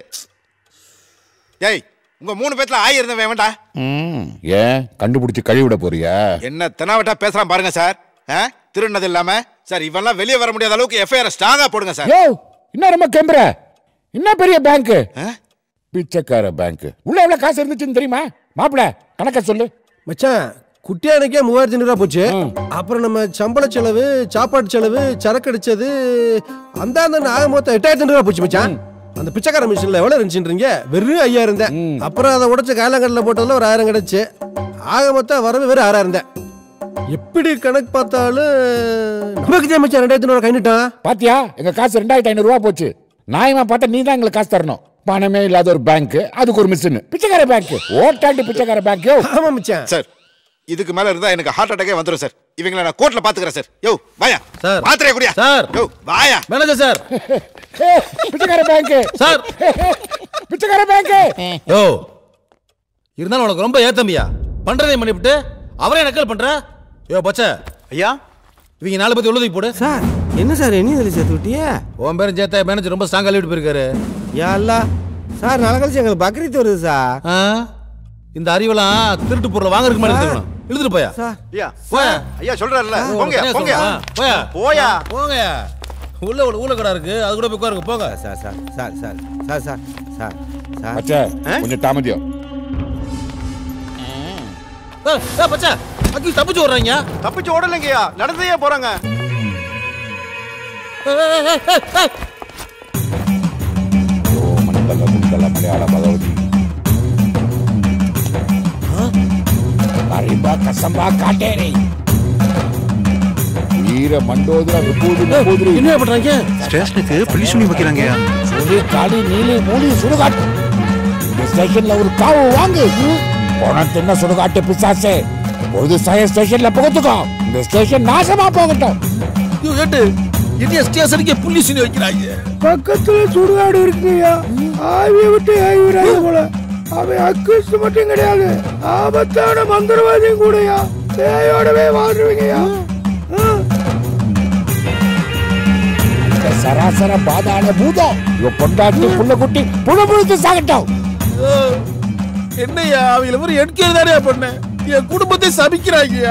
ஏய் உங்க மூணு பேத்துல ஆய் இருந்த வேண்டா ஏன் கண்டுபிடிச்சு கழுவிட போறியா என்ன தெனாவட்டா பேசுறான் பாருங்க சார் ஆ? திருடினது இல்லாம சார் இவெல்லாம் வெளியே வர முடியாத அளவுக்கு எஃப்ஐஆர் ஸ்ட்ராங்கா போடுங்க சார் யோ என்ன ரொம்ப கெம்புற என்ன பெரிய பேங்க் பிச்சைக்கார பேங்க் உள்ள எவ்வளவு காசு இருந்துச்சுன்னு தெரியுமா மாப்பிள கணக்க சொல்லு மச்சான் குட்டியானுக்கே மூவாயிரத்தி ஐநூறுவா போச்சு அப்புறம் நம்ம சம்பள செலவு சாப்பாடு செலவு சரக்கு அடிச்சது அந்த அந்த ஆக மொத்தம் எட்டாயிரத்தி ஐநூறுவா போச்சு மச்சான் அந்த பிச்சைக்கார மிஷின்ல எவ்வளவு இருந்துச்சுன்றீங்க வெறும் ஐயாயிரம் தான் அப்புறம் அதை உடச்ச காயலங்கடல போட்டதுல ஒரு ஆயிரம் கிடைச்சு ஆக மொத்தம் வரவு வெறும் ஆறாயிரம் தான் எப்படி கணக்கு பார்த்தாலும் நமக்கு தான் மச்சான் ரெண்டாயிரத்தி ஐநூறு கைனிட்டான் பாத்தியா எங்க காசு ரெண்டாயிரத்தி ஐநூறு ரூபா போச்சு நியாயமா பார்த்தா நீ தான் எங்களுக்கு காசு தரணும் பணமே இல்லாத ஒரு பேங்க் அதுக்கு ஒரு மிஷின் பிச்சைக்கார பேங்க் ஓட்டாண்டு பிச்சைக்கார பேங்க் ஆமா மச்சான் சார் இதுக்கு மேல இருந்தா எனக்கு ஹார்ட் அட்டாக்கே வந்துரும் சார் இவங்கள நான் கோர்ட்ல பாத்துக்கிறேன் சார் யோ வாயா சார் மாத்திரைய குடியா சார் யோ வாயா மேனேஜர் சார் பிச்சைக்கார பேங்க் சார் பிச்சைக்கார பேங்க் யோ இருந்தாலும் உனக்கு ரொம்ப ஏத்தம்பியா பண்றதையும் பண்ணிவிட்டு அவரே நக்கல் பண்ற யோ பச்சை ஐயா இவங்க நாலு பத்தி உள்ளதுக்கு போடு சார் என்ன சார் என்ன இதில் சேர்த்து விட்டியே உன் பேரும் சேர்த்தா மேனேஜர் ரொம்ப ஸ்ட்ராங்கா லீட் போயிருக்காரு யா அல்லா சார் நாளை கழிச்சு எங்களுக்கு பக்ரீத் வருது சார் ஆ? இந்த அறிவெல்லாம் திருட்டு பொருளை வாங்குறதுக்கு மேலே எடுத்துக்கணும் இழுத்துட்டு போயா ஐயா போயா ஐயா சொல்றாருல உனக்கு போங்க என்ன போங்க சொல்றா? போயா போயா போங்கயா உள்ள ஒரு ஊழ கடை இருக்கு அது கூட போய் உட்காருங்க போங்க sir sir sir sir sir sir sir sir பச்சை கொஞ்சம் தாமதியம் ஏய், ஏய், பச்சை அக்கி தப்பிச்சு ஓடுறாங்க தப்பிச்சு ஓடலைங்கய்யா நடந்தே போறாங்க மண்டல முண்டல மலையாள பகவதி கரிபா கசம்பா காட்டேரி வீர மண்டோதர விபூதி நம்பூதிரி என்ன பண்றாங்க ஸ்டேஷனுக்கு பிள்ளி சுனி வைக்கிறாங்கய்யா கரி காளி நீலி மூலி சுடுகாட்டு இந்த ஸ்டேஷன்ல ஒரு காவு வாங்கு போன தின்ன சுடுகாட்டு பிசாசே பொழுது சாய ஸ்டேஷன்ல புகுத்துக்கோ இந்த ஸ்டேஷன் நாசமா போகட்டும் ஐயோ ஏட்டு என்ன ஸ்டேஷனுக்கு புள்ளிசுனி வைக்கிறாங்க பக்கத்துல சுடுகாடு இருக்குங்கய்யா ஆவிய விட்டு ஆய்வுறாங்க போல அவன் அக்குஸ்து மட்டும் கிடையாது ஆபத்தான மந்திரவாதியும் கூடயா பேயோடவே வாழ்றவங்கய்யா இந்த சராசர பாதாள பூதம் இவ பொண்டாட்டி புள்ள குட்டி புழு புழுத்து சாகட்டும் என்னையா அவங்கள ஒரு என்கேர் தானே பண்ணேன் என் குடும்பத்தை சபிக்கிறாங்கய்யா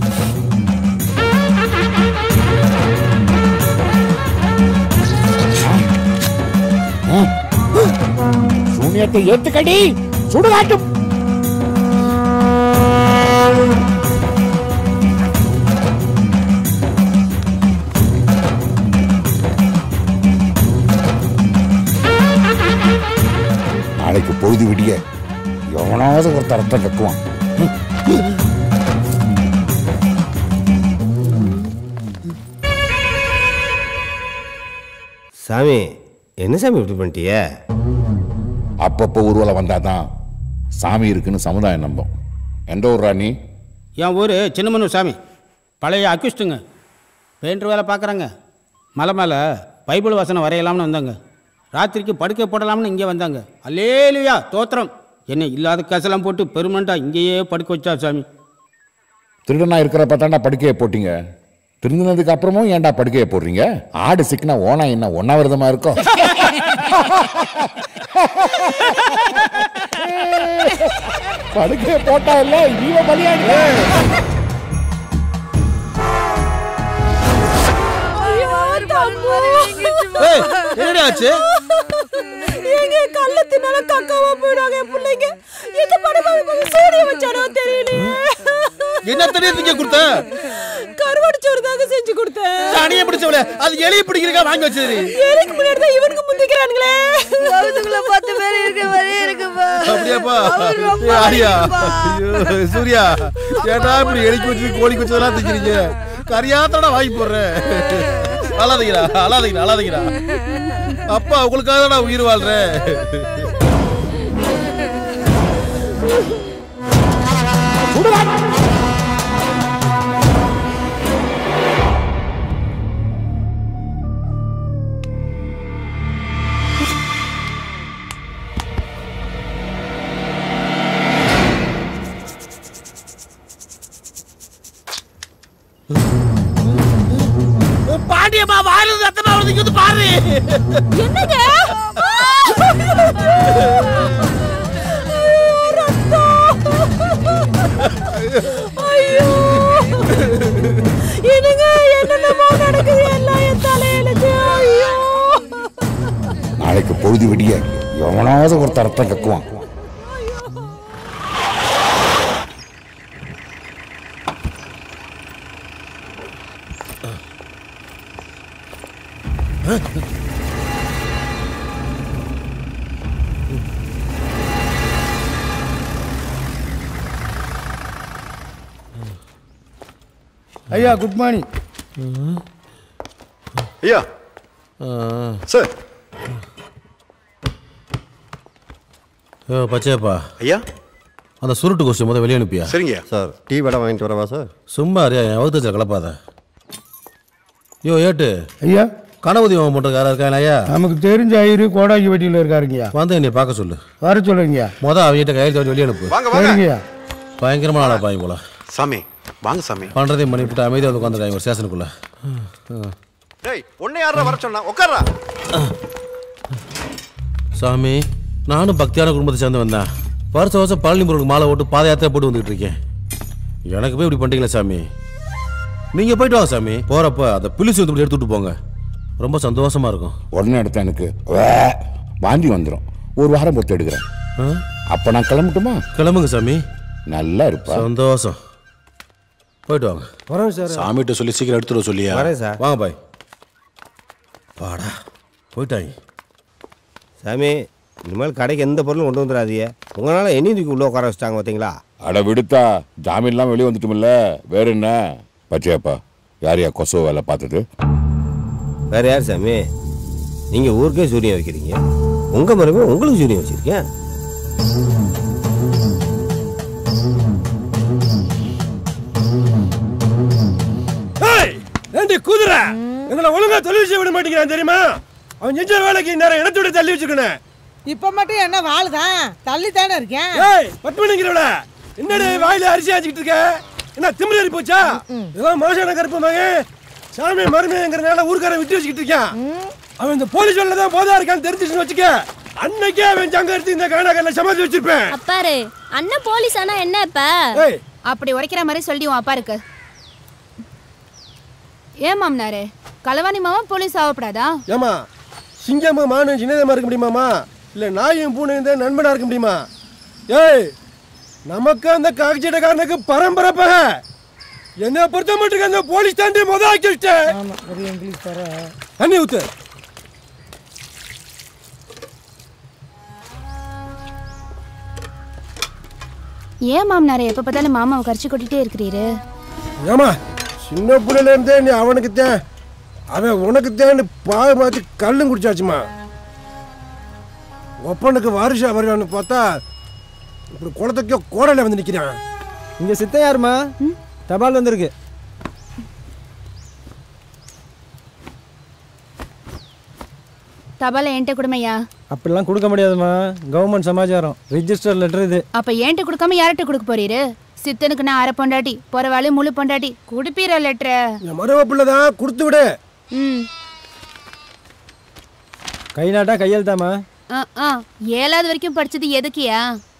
சூனியத்தை ஏத்துக்கடி சுடுகாட்டும் நாளைக்கு பொழுது விடிய எவனாவது ஒரு தரத்தை கக்குவான் சாமி என்ன சாமி இப்படி பண்ணிட்டிய அப்பப்போ ஊர்வலம் வந்தாதான் சாமி இருக்குன்னு சமுதாயம் நம்பும் எந்த ஊர் ராணி என் ஊர் சின்னமனூர் சாமி பழைய அக்யூஸ்டுங்க பெயிண்டர் வேலை பார்க்குறாங்க மலை மேலே பைபிள் வசனம் வரையலாம்னு வந்தாங்க ராத்திரிக்கு படுக்கை போடலாம்னு இங்கே வந்தாங்க அல்லேலுயா தோத்திரம் என்ன இல்லாத கசலாம் போட்டு பெருமனண்டா இங்கேயே படுக்க வச்சா சாமி திருடனா இருக்கிறப்ப தாண்டா படுக்கையை போட்டீங்க திருந்தினதுக்கு அப்புறமும் ஏன்டா படுக்கையை போடுறீங்க ஆடு சிக்கினா ஓனா என்ன ஒன்னாவிரதமா இருக்கும் படுக்கையை போட்டா இல்ல இவ பலியாடு ஏய், என்னடி ஆச்சு எங்க கள்ளத்தினால கக்காவா போயிடாங்க என் பிள்ளைங்க எங்க படம் சூரிய வச்சானோ தெரியலையே என்ன தெரியும் திங்க கொடுத்த கருவாடு சோறு தாங்க செஞ்சு கொடுத்தேன் சனியை பிடிச்சவள அது எலியை பிடிக்கிறக்கா வாங்கி வச்சது எனக்கு முன்னாடி தான் இவனுக்கு முந்திக்கிறானுங்களே வகுத்துக்குள்ள பத்து பேர் இருக்க மாதிரி இருக்குப்பா அப்படியாப்பா ஏய், ஆரியா ஐயோ சூர்யா ஏடா இப்படி எலிக்கு வச்சு கோழிக்கு வச்சதெல்லாம் திங்கிறீங்க கரியாத்தோட வாங்கி போடுறேன் அழாதீங்கடா அழாதீங்கடா அழாதீங்கடா அப்பா உங்களுக்காக தான் நான் உயிர் வாழ்றேன் பாண்டியம்மா வாயில ரத்தமா வருது இங்க வந்து பாரு என்னங்க ஐயோ என்னங்க என்னென்னமோ நடக்குது எல்லாம் என் தலையெழுத்து ஐயோ நாளைக்கு பொழுது விடிய எவனாவது ஒரு தரத்தை கக்குவான் ஐயா குட் மார்னிங் ஐயா சார் ஓ பச்சையப்பா ஐயா அந்த சுருட்டு கொஸ்டின் முதல் வெளியே அனுப்பியா சரிங்க சார் டீ வடை வாங்கிட்டு வரவா சார் சும்மா அறியா என் வகுத்து கலப்பாத யோ ஏட்டு ஐயா கணபதி ஹோமம் பண்றதுக்கு யாரா இருக்காங்க ஐயா நமக்கு தெரிஞ்ச ஐயரு கோடாங்கி வெட்டியில் இருக்காருங்கய்யா வந்து என்னை பார்க்க சொல்லு வர சொல்லுங்கய்யா மொத அவங்கிட்ட கையெழுத்து வாங்கி வெளியே அனுப்பு வாங்க வாங்க சரிங்கய்யா பயங்கரமான ஆளா பாய் போல சாமி வாங்க சாமி பண்றதையும் பண்ணிவிட்டு அமைதியாக வந்து உட்காந்துருக்காங்க ஒரு ஸ்டேஷனுக்குள்ள டேய் உன்னை யாரா வர சொன்னா உட்கார்றா சாமி நானும் பக்தியான குடும்பத்தை சேர்ந்து வந்தேன் வருஷம் வருஷம் பழனி முருகனுக்கு மாலை போட்டு பாத யாத்திரை போட்டு வந்துட்டு இருக்கேன் எனக்கு போய் இப்படி பண்ணிட்டீங்களா சாமி நீங்க போயிட்டு வாங்க சாமி போறப்ப அந்த புலிசு வந்து இப்படி எடுத்துட்டு போங்க ரொம்ப சந்தோஷமா இருக்கும் உடனே எடுத்த எனக்கு வே, வாந்தி வந்துடும் ஒரு வாரம் பொறுத்து எடுக்கிறேன் அப்ப நான் கிளம்பட்டுமா கிளம்புங்க சாமி நல்லா இருப்பா சந்தோஷம் போயிட்டு வாங்க வரேன் சார் சாமிகிட்ட சொல்லி சீக்கிரம் எடுத்துட்டு வர சொல்லியா வரேன் சார். வாங்க பாய் வாடா போயிட்டாங்க சாமி இனிமேல் கடைக்கு எந்த பொருளும் கொண்டு வந்துடாதீங்க உங்களால என்ன தூக்கி உள்ள உட்கார வச்சிட்டாங்க பார்த்தீங்களா அட விடுத்தா ஜாமீன் இல்லாம வெளியே வந்துட்டோம்ல வேற என்ன பச்சையாப்பா யார் யா கொசோ வேலை பார்த்தது வேற யார் சாமி நீங்கள் ஊருக்கே சூரியன் வைக்கிறீங்க உங்கள் மருமகன் உங்களுக்கு சூரியன் வச்சிருக்கேன் ஏய் ஏண்டி குதிரை எங்களை ஒழுங்கா தொழில் செய்ய விட மாட்டேங்கிறான் தெரியுமா அவன் செஞ்ச வேலைக்கு நேரம் இடத்தோட தள்ளி வச்சுக்கணும் இப்ப மட்டும் என்ன வாழுதான் தள்ளி தானே இருக்கேன் ஏய் பத்மனிங்கிறவள என்னடி வாயில அரிசி ஆச்சிக்கிட்டு இருக்க என்ன திமிரேறி போச்சா இதெல்லாம் மோசமான கருப்பு மகன் சாமி மருமைங்கிறனால ஊருக்காரன் விட்டு வச்சுக்கிட்டு இருக்கான் அவன் இந்த போலீஸ் வேலை தான் போதா இருக்கான்னு தெரிஞ்சிச்சுன்னு வச்சுக்க அன்னைக்கே அவன் ஜங்க எடுத்து இந்த காணாக்கல்ல சமாதி வச்சிருப்பேன் அப்பாரு அண்ணன் போலீஸ் ஆனா என்ன இப்ப ஏய் அப்படி உரைக்கிற மாதிரி சொல்லி உன் அப்பா இருக்கு ஏன் மாமனாரே களவாணி மாமா போலீஸ் ஆகப்படாதா ஏமா சிங்கமும் மானும் சின்னதமா இருக்க முடியுமாமா இல்ல நாயும் பூனையும் தான் நண்பனா இருக்க முடியுமா ஏய் நமக்கு அந்த காக்கிச்சீட்டக்காரனுக்கு பரம்பரை பகை என்னை பொறுத்த மட்டும் அந்த போலீஸ் தாண்டி முத ஆக்கி வச்சிட்டேன் ஒரு இங்கிலீஷ் தர தண்ணி ஊத்து ஏன் மாமனாரே எப்ப பார்த்தாலும் மாமாவை கரிச்சு கொட்டிட்டே இருக்கிறீரு ஏமா சின்ன பிள்ளையில இருந்தே நீ அவனுக்கு தேன் அவன் உனக்கு தேன்னு பாய மாத்தி கல்லும் குடிச்சாச்சுமா ஒப்பனுக்கு வாரிசா வருவான்னு பார்த்தா இப்படி குளத்துக்கே கோடையில வந்து நிக்கிறான் இங்க சித்த யாருமா தபால் வந்திருக்கு தபால என்கிட்ட கொடுமையா அப்படிலாம் கொடுக்க முடியாதுமா கவர்மெண்ட் சமாச்சாரம் ரிஜிஸ்டர் லெட்டர் இது அப்ப என்கிட்ட கொடுக்காம யார்கிட்ட கொடுக்க போறீரு சித்தனுக்கு நான் அரை பொண்டாட்டி பொறவாளு முழு பொண்டாட்டி குடுப்பீர லெட்டரை என் மருவ பிள்ளை தான் கொடுத்து விடு ம் கை நாட்டா கையெழுத்தாமா ஆ ஆ ஏழாவது வரைக்கும் படிச்சது எதுக்கியா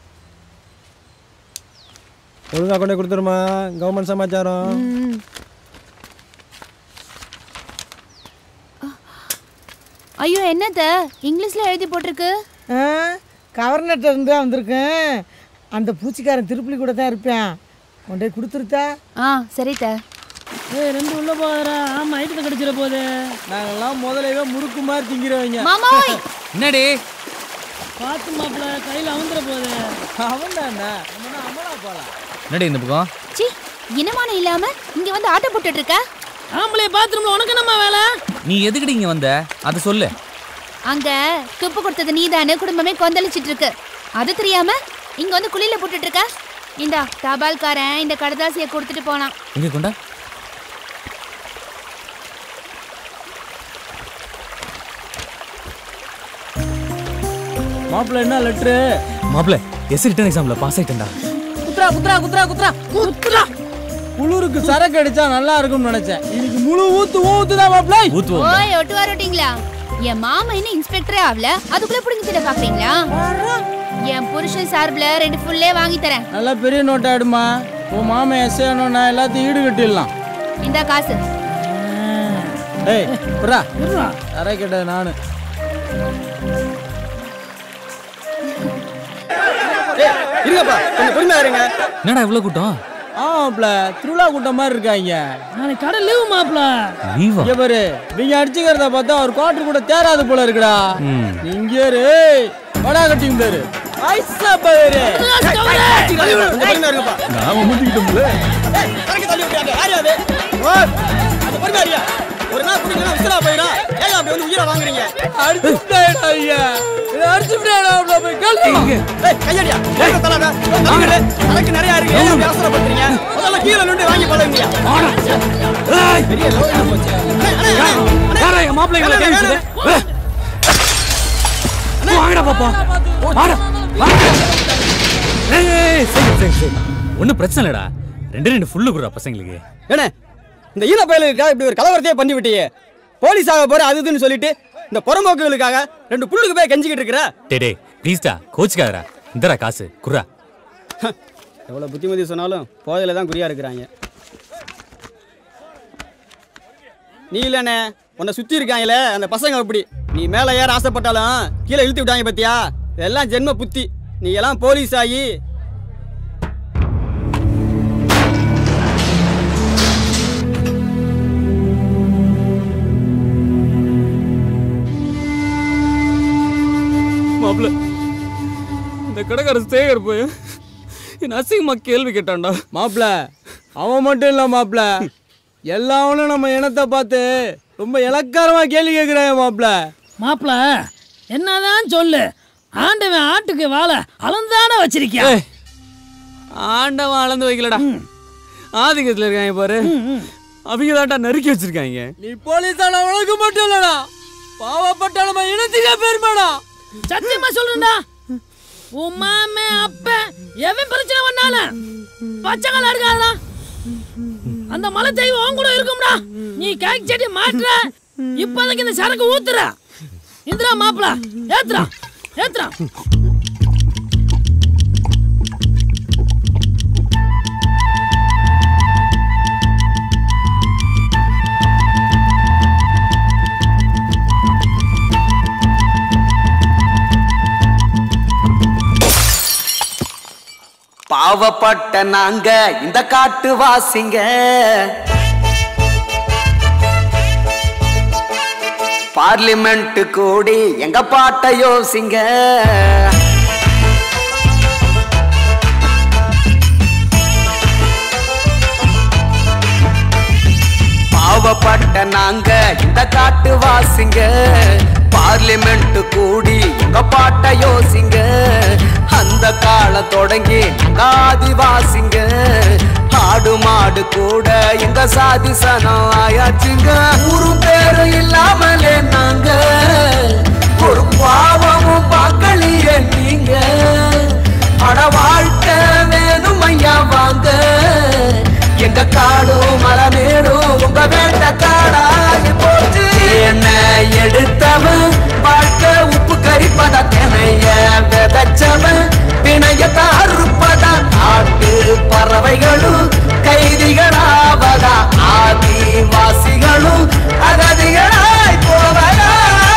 ஒழுங்கா கொண்டே கொடுத்துருமா கவர்மெண்ட் சமாச்சாரம் ம். ஐயோ என்னத்த இங்கிலீஷ்ல எழுதி போட்டிருக்கு கவர்னர்ட்ட இருந்து தான் வந்திருக்கேன் அந்த பூச்சிக்காரன் திருப்பலி கூட தான் இருப்பேன் கொண்டே கொடுத்துருத்தா ஆ சரித்த ஏய் ரெண்டு உள்ள போகிறா ஆமா ஐட்டத்தை கடிச்சிட போகுது நாங்கெல்லாம் முதலவே முறுக்கு மாதிரி திங்கிறவங்க மாமாய் என்னடி பார்த்து மாப்பிள்ள கையில் அவுந்துட போகுது அவன் தானே அம்மனா போகலாம் என்னடி இந்த பக்கம் சி இனமானம் இல்லாம இங்க வந்து ஆட்டோ போட்டுட்டு இருக்க ஆம்பளை பாத்ரூம்ல உனக்கு என்னம்மா வேலை நீ எதுக்குடி இங்க வந்த அதை சொல்லு அங்க துப்பு கொடுத்தது நீதானு குடும்பமே கொந்தளிச்சிட்டு இருக்கு அது தெரியாம இங்க வந்து குளியில போட்டுட்டு இருக்க இந்தா தபால்காரன் இந்த கடதாசியை கொடுத்துட்டு போனான் எங்க கொண்டா மாப்பிள்ள என்ன லெட்ரு மாப்பிள்ள எஸ் ரிட்டன் எக்ஸாம்ல பாஸ் ஆயிட்டேன்டா குத்ரா குத்ரா குத்ரா குத்ரா குத்ரா குளிருக்கு சரக்கு அடிச்சா நல்லா இருக்கும்னு நினைச்சேன் இன்னைக்கு முழு ஊத்து ஊத்து தான் மாப்பிள்ள ஊத்துவோம் ஓய் ஒட்டு வரட்டீங்களா என் மாமா இன்னும் இன்ஸ்பெக்டரே ஆகல அதுக்குள்ள புடிங்க திட பாக்குறீங்களா என் புருஷன் சார்பில் ரெண்டு ஃபுல்லே வாங்கி தரேன் நல்லா பெரிய நோட் ஆயிடுமா உன் மாமன் எஸ் நான் எல்லாத்தையும் ஈடு கட்டிடலாம் இந்த காசு ஏய் புறா சரக்கு கேட்ட நானு இருங்கப்பா கொஞ்சம் பொறுமையா இருங்க என்னடா இவ்வளவு கூட்டம் ஆமாப்ல திருவிழா கூட்டம் மாதிரி இருக்காங்க நாளைக்கு கடை லீவு மாப்ள லீவா இங்க பாரு நீங்க அடிச்சுக்கிறத பார்த்தா ஒரு குவார்டர் கூட தேராது போல இருக்குடா ம். இங்க இரு வடா கட்டிங் பேரு ஐசா பேரு கொஞ்சம் பொறுமையா இருங்கப்பா நான் முந்திக்கிட்டோம்ல கணக்கு தள்ளி விட்டாங்க யார் அது அது பொறுமையா இருங்க ஒரு நாள் குடிக்கலாம் விசிலா போயிடும் ஏன் அப்படி வந்து உயிரை வாங்குறீங்க அடிச்சுட்டாடா ஐயா இதை அடிச்சுட்டாடா அவ்வளோ போய் கழுத்து ஏய் கையடியா ஏங்க தலாடா வாங்கடே கணக்கு நிறைய இருக்கு ஏன் அப்படி அவசரப்படுறீங்க முதல்ல கீழே நின்று வாங்கி பழகுங்க பெரிய லோக்கா போச்சு யாரா எங்க மாப்பிள்ளைங்களை கை வச்சது வாங்கடா பாப்பா வாடா வாடா ஏய் ஏய், சரி சரி சரி ஒன்றும் பிரச்சனை இல்லடா ரெண்டு ரெண்டு ஃபுல்லு குடுறா பசங்களுக்கு ஏண்ணே இந்த ஈன பயலுக்காக இப்படி ஒரு கலவரத்தையே பண்ணி விட்டியே போலீஸ் ஆக போற அது இதுன்னு சொல்லிட்டு இந்த புறம்போக்குகளுக்காக ரெண்டு புல்லுக்கு போய் கெஞ்சிக்கிட்டு இருக்கிற டே டே ப்ளீஸ்டா கோச்சுக்காதடா இந்தடா காசு குர்ரா எவ்வளோ புத்திமதி சொன்னாலும் போதையில தான் குறியா இருக்கிறாங்க நீ இல்லைண்ணே உன்னை சுற்றி இருக்காங்களே அந்த பசங்க அப்படி நீ மேலே ஏற ஆசைப்பட்டாலும் கீழே இழுத்து விட்டாங்க பத்தியா இதெல்லாம் ஜென்ம புத்தி நீ எல்லாம் போலீஸ் ஆகி மாப்பிள்ள இந்த கடைக்கார சேகர் போய் என்ன அசிங்கமா கேள்வி கேட்டான்டா மாப்பிள அவன் மட்டும் இல்ல மாப்பிள எல்லாவனும் நம்ம இனத்தை பார்த்து ரொம்ப இலக்காரமா கேள்வி கேட்கிறாங்க மாப்பிள மாப்பிள என்னதான் சொல்லு ஆண்டவன் ஆட்டுக்கு வாழை அளந்தானே வச்சிருக்கியா ஆண்டவன் அளந்து வைக்கலடா ஆதிக்கத்தில் இருக்காங்க பாரு அவங்க தான்டா நறுக்கி வச்சிருக்காங்க நீ போலீஸான உனக்கு மட்டும் இல்லடா பாவப்பட்ட நம்ம இனத்துக்கே பெருமைடா சத்தியமா சொல்றேன்டா உன் மாமே அப்ப எவன் பிரச்சனை பண்ணாலும் பச்சைக்கால இருக்காதா அந்த மலை தெய்வம் உன் கூட இருக்கும்டா நீ கேக் செடி மாட்டுற இப்போதைக்கு இந்த சரக்கு ஊத்துற இந்திரா மாப்பிள ஏத்துறா ஏத்துறா பாவப்பட்ட நாங்க இந்த காட்டு வாசிங்க பார்லிமெண்ட் கூடி எங்க பாட்ட யோசிங்க பாவப்பட்ட நாங்க இந்த காட்டு வாசிங்க பார்லிமெண்ட் கூடி எங்க பாட்ட யோசிங்க அந்த காலம் தொடங்கி நாங்க ஆதிவாசிங்க ஆடு மாடு கூட எங்க சாதி சனம் ஆயாச்சுங்க ஊரு பேரு இல்லாமலே நாங்க ஒரு பாவமும் பார்க்கலையே நீங்க அட வாழ்க்கை வேணும் ஐயா வாங்க எங்க காடும் மலமேடும் உங்க வேண்ட காடாகி போச்சு என்ன எடுத்தவன் வாழ்க்கை உப்பு கரிப்பத தினைய விதைச்சவன் பிணைய தாருப்பதா நாட்டு பறவைகளும் கைதிகளாவதா ஆதிவாசிகளும் அகதிகளாய் போவதா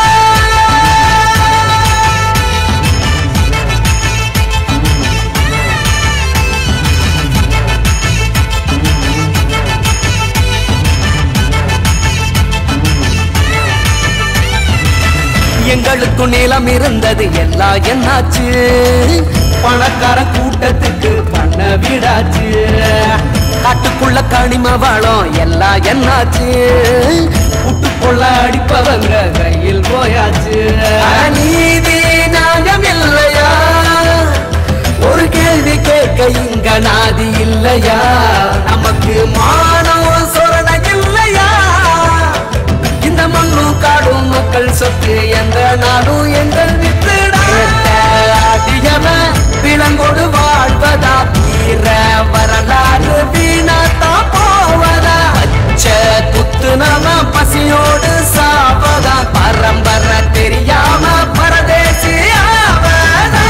எங்களுக்கு நிலம் இருந்தது எல்லாம் என்னாச்சு பணக்கார கூட்டத்துக்கு பண்ண விடாச்சு காட்டுக்குள்ள கனிம வளம் எல்லாம் என்னாச்சு புட்டுக்குள்ள அடிப்பவங்க கையில் போயாச்சு அட நீதி நியாயம் இல்லையா ஒரு கேள்வி கேட்க இங்க நாதி இல்லையா நமக்கு மானம் சொரண இல்லையா இந்த மண்ணும் காடும் மக்கள் சொத்து எந்த நாடும் எங்கள் வித்துடா அடியவன் விலங்கோடு வாழ்வதா வீர வரலாறு வீணாத்தா போவதா பச்சை குத்து நம பசியோடு சாவதா பரம்பரை தெரியாம பரதேசி ஆவதா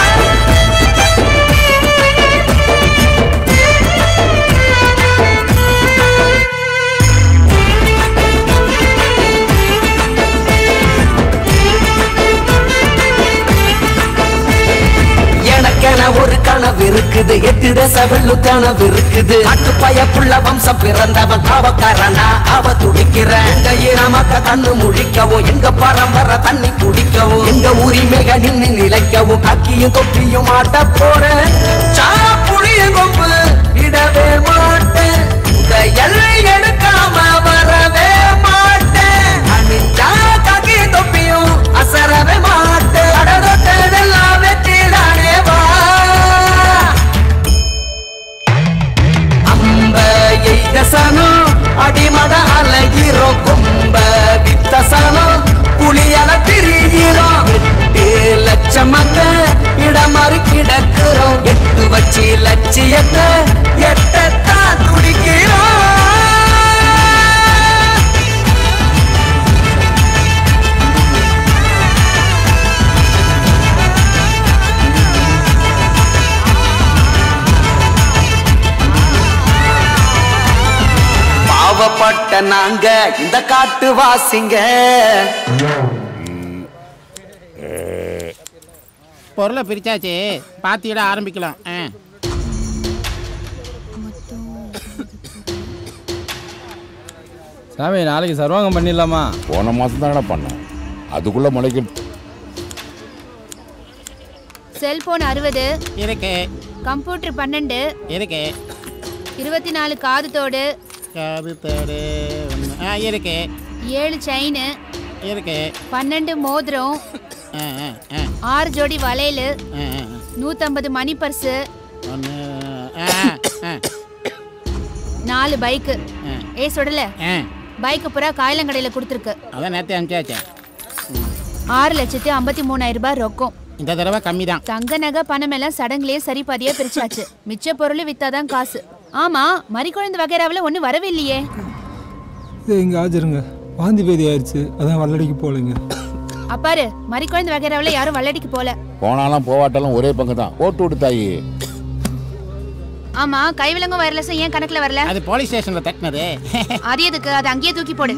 எனக்கென ஒரு கனவு இருக்குது எட்டு தச வெள்ளு கனவு இருக்குது அட்டு பயப்புள்ள வம்சம் பிறந்தவன் காவக்காரனா அவ துடிக்கிற எங்க இனமக்க கண்ணு முழிக்கவும் எங்க பரம்பரை தண்ணி குடிக்கவும் எங்க உரிமைக நின்னு நிலைக்கவும் கக்கியும் தொப்பியும் ஆட்ட போறேன் சா புளிய கொம்பு இடவே மாட்டேன் இந்த எல்லை எடுக்காம வரவே மாட்டேன் அணிஞ்சா கக்கி தொப்பியும் அசரவே மாட்டேன் அடதொட்டதெல்லாம் வெற்றிடானே வா அம்ப எய்த சனம் அடிமட அழகிறோம் கொம்ப வித்த சனம் புளியல திரிகிறோம் எட்டு லட்சம் மக்கள் இடமாறி கிடக்கிறோம் எட்டு வச்சு லட்சியத்தை எட்டத்தான் துடிக்கிறோம் பாவப்பட்ட நாங்க இந்த காட்டு வாசிங்க பொருளை பிரிச்சாச்சு பாத்தியிட ஆரம்பிக்கலாம் ஆ. சாமி நாளைக்கு சர்வாங்கம் பண்ணிடலாமா போன மாதம் தானே பண்ணேன் அதுக்குள்ளே முளைக்க செல்போன் அறுபது இருக்கு கம்ப்யூட்டர் பன்னெண்டு இருக்கு இருபத்தி நாலு காது தோடு காது தேடு ஒன்று ஆ இருக்கு ஏழு செயின் இருக்கு பன்னெண்டு மோதிரம் ஆ, ஆ, ஆ, ஆறு ஜோடி வளையல் ஆ, ஆ. நூத்தம்பது மணி பர்ஸு ஒன்று ஆ, ஆ, நாலு பைக்கு ஆ. ஏ சுடல ஆ. பைக்கு பூரா காயலங்கடையில கொடுத்துருக்கு அதான் நேற்று அனுப்பிச்சாச்சே ஆறு லட்சத்தி ஐம்பத்தி மூணாயிரம் ரூபாய் ரொக்கம் இந்த தடவை கம்மி தான் தங்க நகை பணம் எல்லாம் சடங்குலயே சரி பாதியா பிரிச்சாச்சு மிச்ச பொருள் வித்தாதான் காசு ஆமா மறிக்குழந்து வகைராவில் ஒண்ணு வரவே இல்லையே இது இங்கே ஆஜருங்க வாந்தி பேதி ஆயிடுச்சு அதான் வல்லடிக்கு போகலைங்க அப்பாரு மறிக்குழந்து வகைராவில் யாரும் வள்ளடிக்கு போல போனாலும் போவாட்டாலும் ஒரே பங்கு தான் ஓட்டு விட்டு தாயி ஆமா கைவிலங்கும் வயர்லெஸும் ஏன் கணக்குல வரல அது போலீஸ் ஸ்டேஷன்ல தட்டினது அது எதுக்கு அது அங்கேயே தூக்கி போடு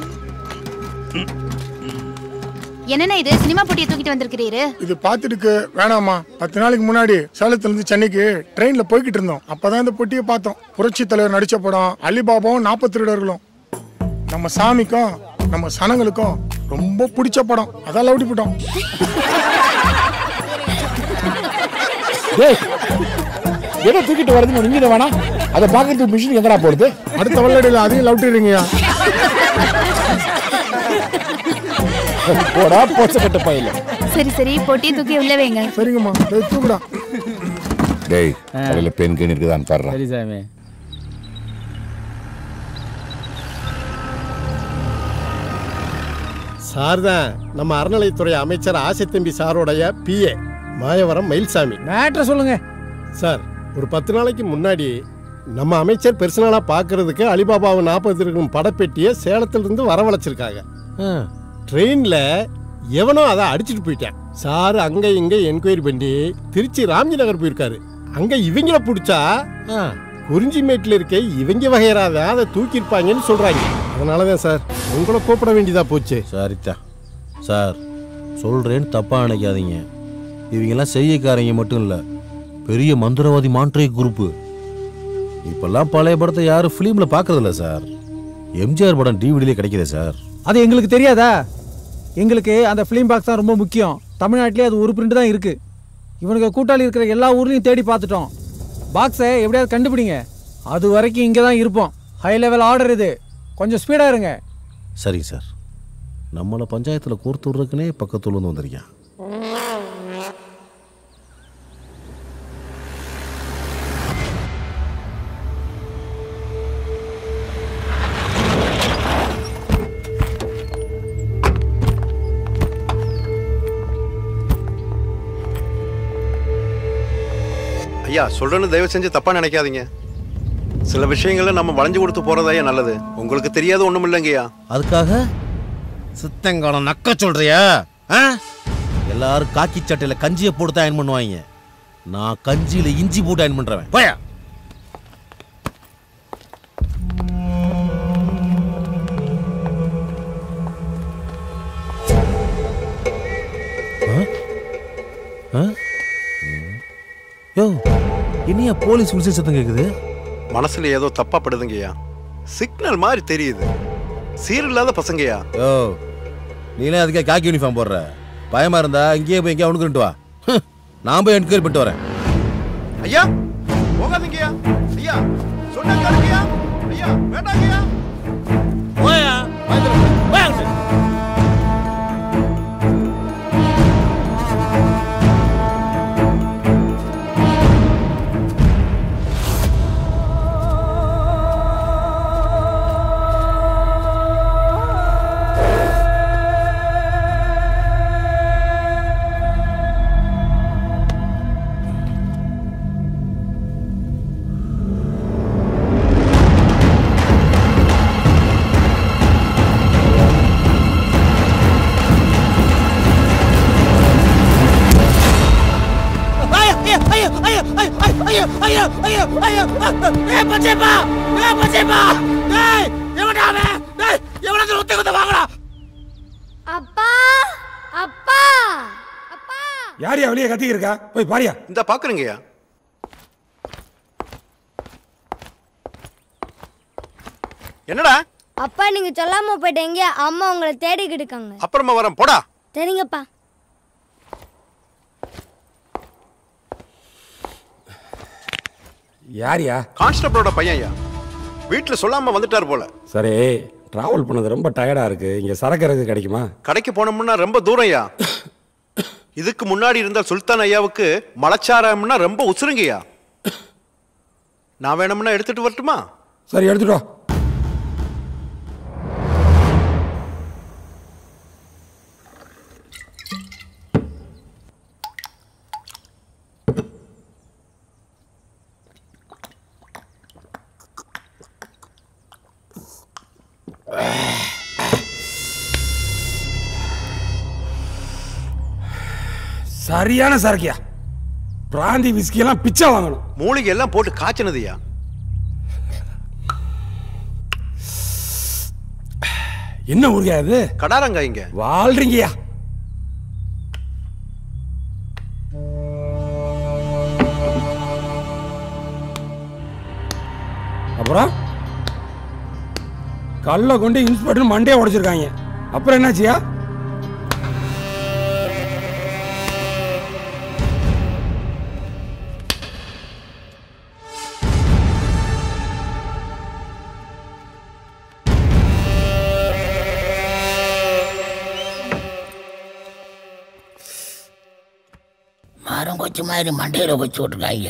என்னண்ணா இது சினிமா போட்டியை தூக்கிட்டு வந்திருக்கிறீரு இது பார்த்துட்டு வேணாமா பத்து நாளைக்கு முன்னாடி சேலத்துல இருந்து சென்னைக்கு ட்ரெயின்ல போய்கிட்டு இருந்தோம் அப்பதான் இந்த பொட்டியை பார்த்தோம் புரட்சி தலைவர் நடிச்ச படம் அலிபாபாவும் நாற்பத்தி திருடர்களும் நம்ம சாமிக்கும் நம்ம சனங்களுக்கும் ரொம்ப பிடிச்ச படம் அதான் லவுடி போட்டோம் டேய் எதை தூக்கிட்டு வரதுன்னு நீங்க வேணாம் அதை பார்க்கறதுக்கு மிஷின் எங்கடா போடுது அடுத்த வல்லடியில் அதையும் லவுட்டிடுறீங்கயா போடா போச்சப்பட்ட பையில சரி சரி பொட்டியை தூக்கி உள்ள வைங்க சரிங்கம்மா தூக்குடா டேய் கடையில பெண் கேணி இருக்குதான்னு பாடுறேன் சரி சாமி சார் தான் நம்ம அறநிலையத்துறை அமைச்சர் ஆசைத்தம்பி சாரோடைய பிஏ மாயவரம் மயில்சாமி மேட்ரை சொல்லுங்க சார் ஒரு பத்து நாளைக்கு முன்னாடி நம்ம அமைச்சர் பெர்சனலா பார்க்கறதுக்கு அலிபாபாவை நாற்பது இருக்கும் படப்பெட்டியை சேலத்திலிருந்து வரவழைச்சிருக்காங்க ட்ரெயின்ல எவனோ அதை அடிச்சிட்டு போயிட்டான் சார் அங்க இங்க என்கொயரி பண்ணி திருச்சி ராம்ஜி நகர் போயிருக்காரு அங்க இவங்கள பிடிச்சா குறிஞ்சிமேட்டில் இருக்க இவங்க வகையறாத அதை தூக்கியிருப்பாங்கன்னு சொல்றாங்க அதனாலதான் சார் உங்களை கூப்பிட வேண்டியதா போச்சு சரித்தா சார் சொல்கிறேன்னு தப்பாக நினைக்காதீங்க இவங்கெல்லாம் செய்யக்காரங்க மட்டும் இல்லை பெரிய மந்திரவாதி மாண்ட்ரே குரூப்பு இப்பெல்லாம் பழைய படத்தை யாரும் ஃபிலிமில் பார்க்கறதில்ல சார் எம்ஜிஆர் படம் டிவிடிலே கிடைக்குதே சார் அது எங்களுக்கு தெரியாதா எங்களுக்கு அந்த ஃபிலிம் பாக்ஸ் தான் ரொம்ப முக்கியம் தமிழ்நாட்டிலே அது ஒரு பிரிண்ட் தான் இருக்கு இவனுக்கு கூட்டாளி இருக்கிற எல்லா ஊர்லயும் தேடி பார்த்துட்டோம் பாக்ஸை எப்படியாவது கண்டுபிடிங்க அது வரைக்கும் இங்கே தான் இருப்போம் ஹை லெவல் ஆர்டர் இது கொஞ்சம் ஸ்பீடாக இருங்க சரிங்க சார் நம்மளை பஞ்சாயத்தில் கோர்த்து விட்றதுக்குனே பக்கத்துல வந்து வந்திருக்கான் ஐயா சொல்றேன்னு தயவு செஞ்சு தப்பா நினைக்காதீங்க சில விஷயங்கள்ல நம்ம வளைஞ்சு கொடுத்து போறதாயா நல்லது உங்களுக்கு தெரியாத ஒண்ணும் இல்லைங்கய்யா அதுக்காக சித்தங்காலம் நக்க சொல்றியா ஆ? எல்லாரும் காக்கி சட்டையில கஞ்சியை போட்டு தான் அயன் பண்ணுவாங்க நான் கஞ்சியில இஞ்சி போட்டு அயன் பண்றவன் போயா ஆ? ஆ? யோ என்னையா போலீஸ் விசில் சத்தம் கேக்குது மனசுல ஏதோ தப்பா படுதுங்கய்யா சிக்னல் மாதிரி தெரியுது சீர் இல்லாத பசங்கய்யா யோ நீலாம் அதுக்கே காக்கி யூனிஃபார்ம் போடுற பயமா இருந்தா இங்கேயே போய் எங்கேயா உனக்கு வா நான் போய் என்கொயரி பண்ணிட்டு வரேன் ஐயா போகாதீங்கய்யா ஐயா சொன்னா கேளுங்கய்யா ஐயா வேண்டாங்கய்யா போயா ஐயோ ஐயோ ஐயோ ஐயோ ஐயோ ஐயோ ஐயோ ஏ பச்சேப்பா ஏ பச்சேப்பா டேய் எவன்டா அவன் டேய் எவனோ ஒத்த கொத்த வாங்கடா அப்பா அப்பா யாரையா வெளியே கத்திக்கிட்டு இருக்கா போய் பாரியா இந்த பாக்குறீங்கய்யா என்னடா அப்பா நீங்க சொல்லாம போயிட்டீங்க அம்மா உங்களை தேடிக்கிட்டு இருக்காங்க அப்புறமா வரேன் போடா சரிங்கப்பா யாரியா கான்ஸ்டபிளோட பையன் ஐயா வீட்டுல சொல்லாம வந்துட்டார் போல சரி டிராவல் பண்ணது ரொம்ப டயர்டாக இருக்கு இங்கே சரக்கு இறக்கு கிடைக்குமா கடைக்கு போனோம்னா ரொம்ப தூரம்யா இதுக்கு முன்னாடி இருந்த சுல்தான் ஐயாவுக்கு மலைச்சாரம்னா ரொம்ப உசுருங்கய்யா நான் வேணும்னா எடுத்துட்டு வரட்டுமா சரி எடுத்துட்டு வா சரியான சரக்கியா பிராந்தி விஸ்கியெல்லாம் பிச்சை வாங்கணும் மூலிகை எல்லாம் போட்டு காய்ச்சினதுயா என்ன ஊருகா இது கடாரங்காய்ங்க வாழ்றீங்கய்யா அப்புறம் கல்ல கொண்டு இன்ஸ்பெக்டர் மண்டையை உடைச்சிருக்காங்க அப்புறம் என்னாச்சியா மரம் கொச்சு மாதிரி மண்டையில கொச்சு விட்டுருக்காங்க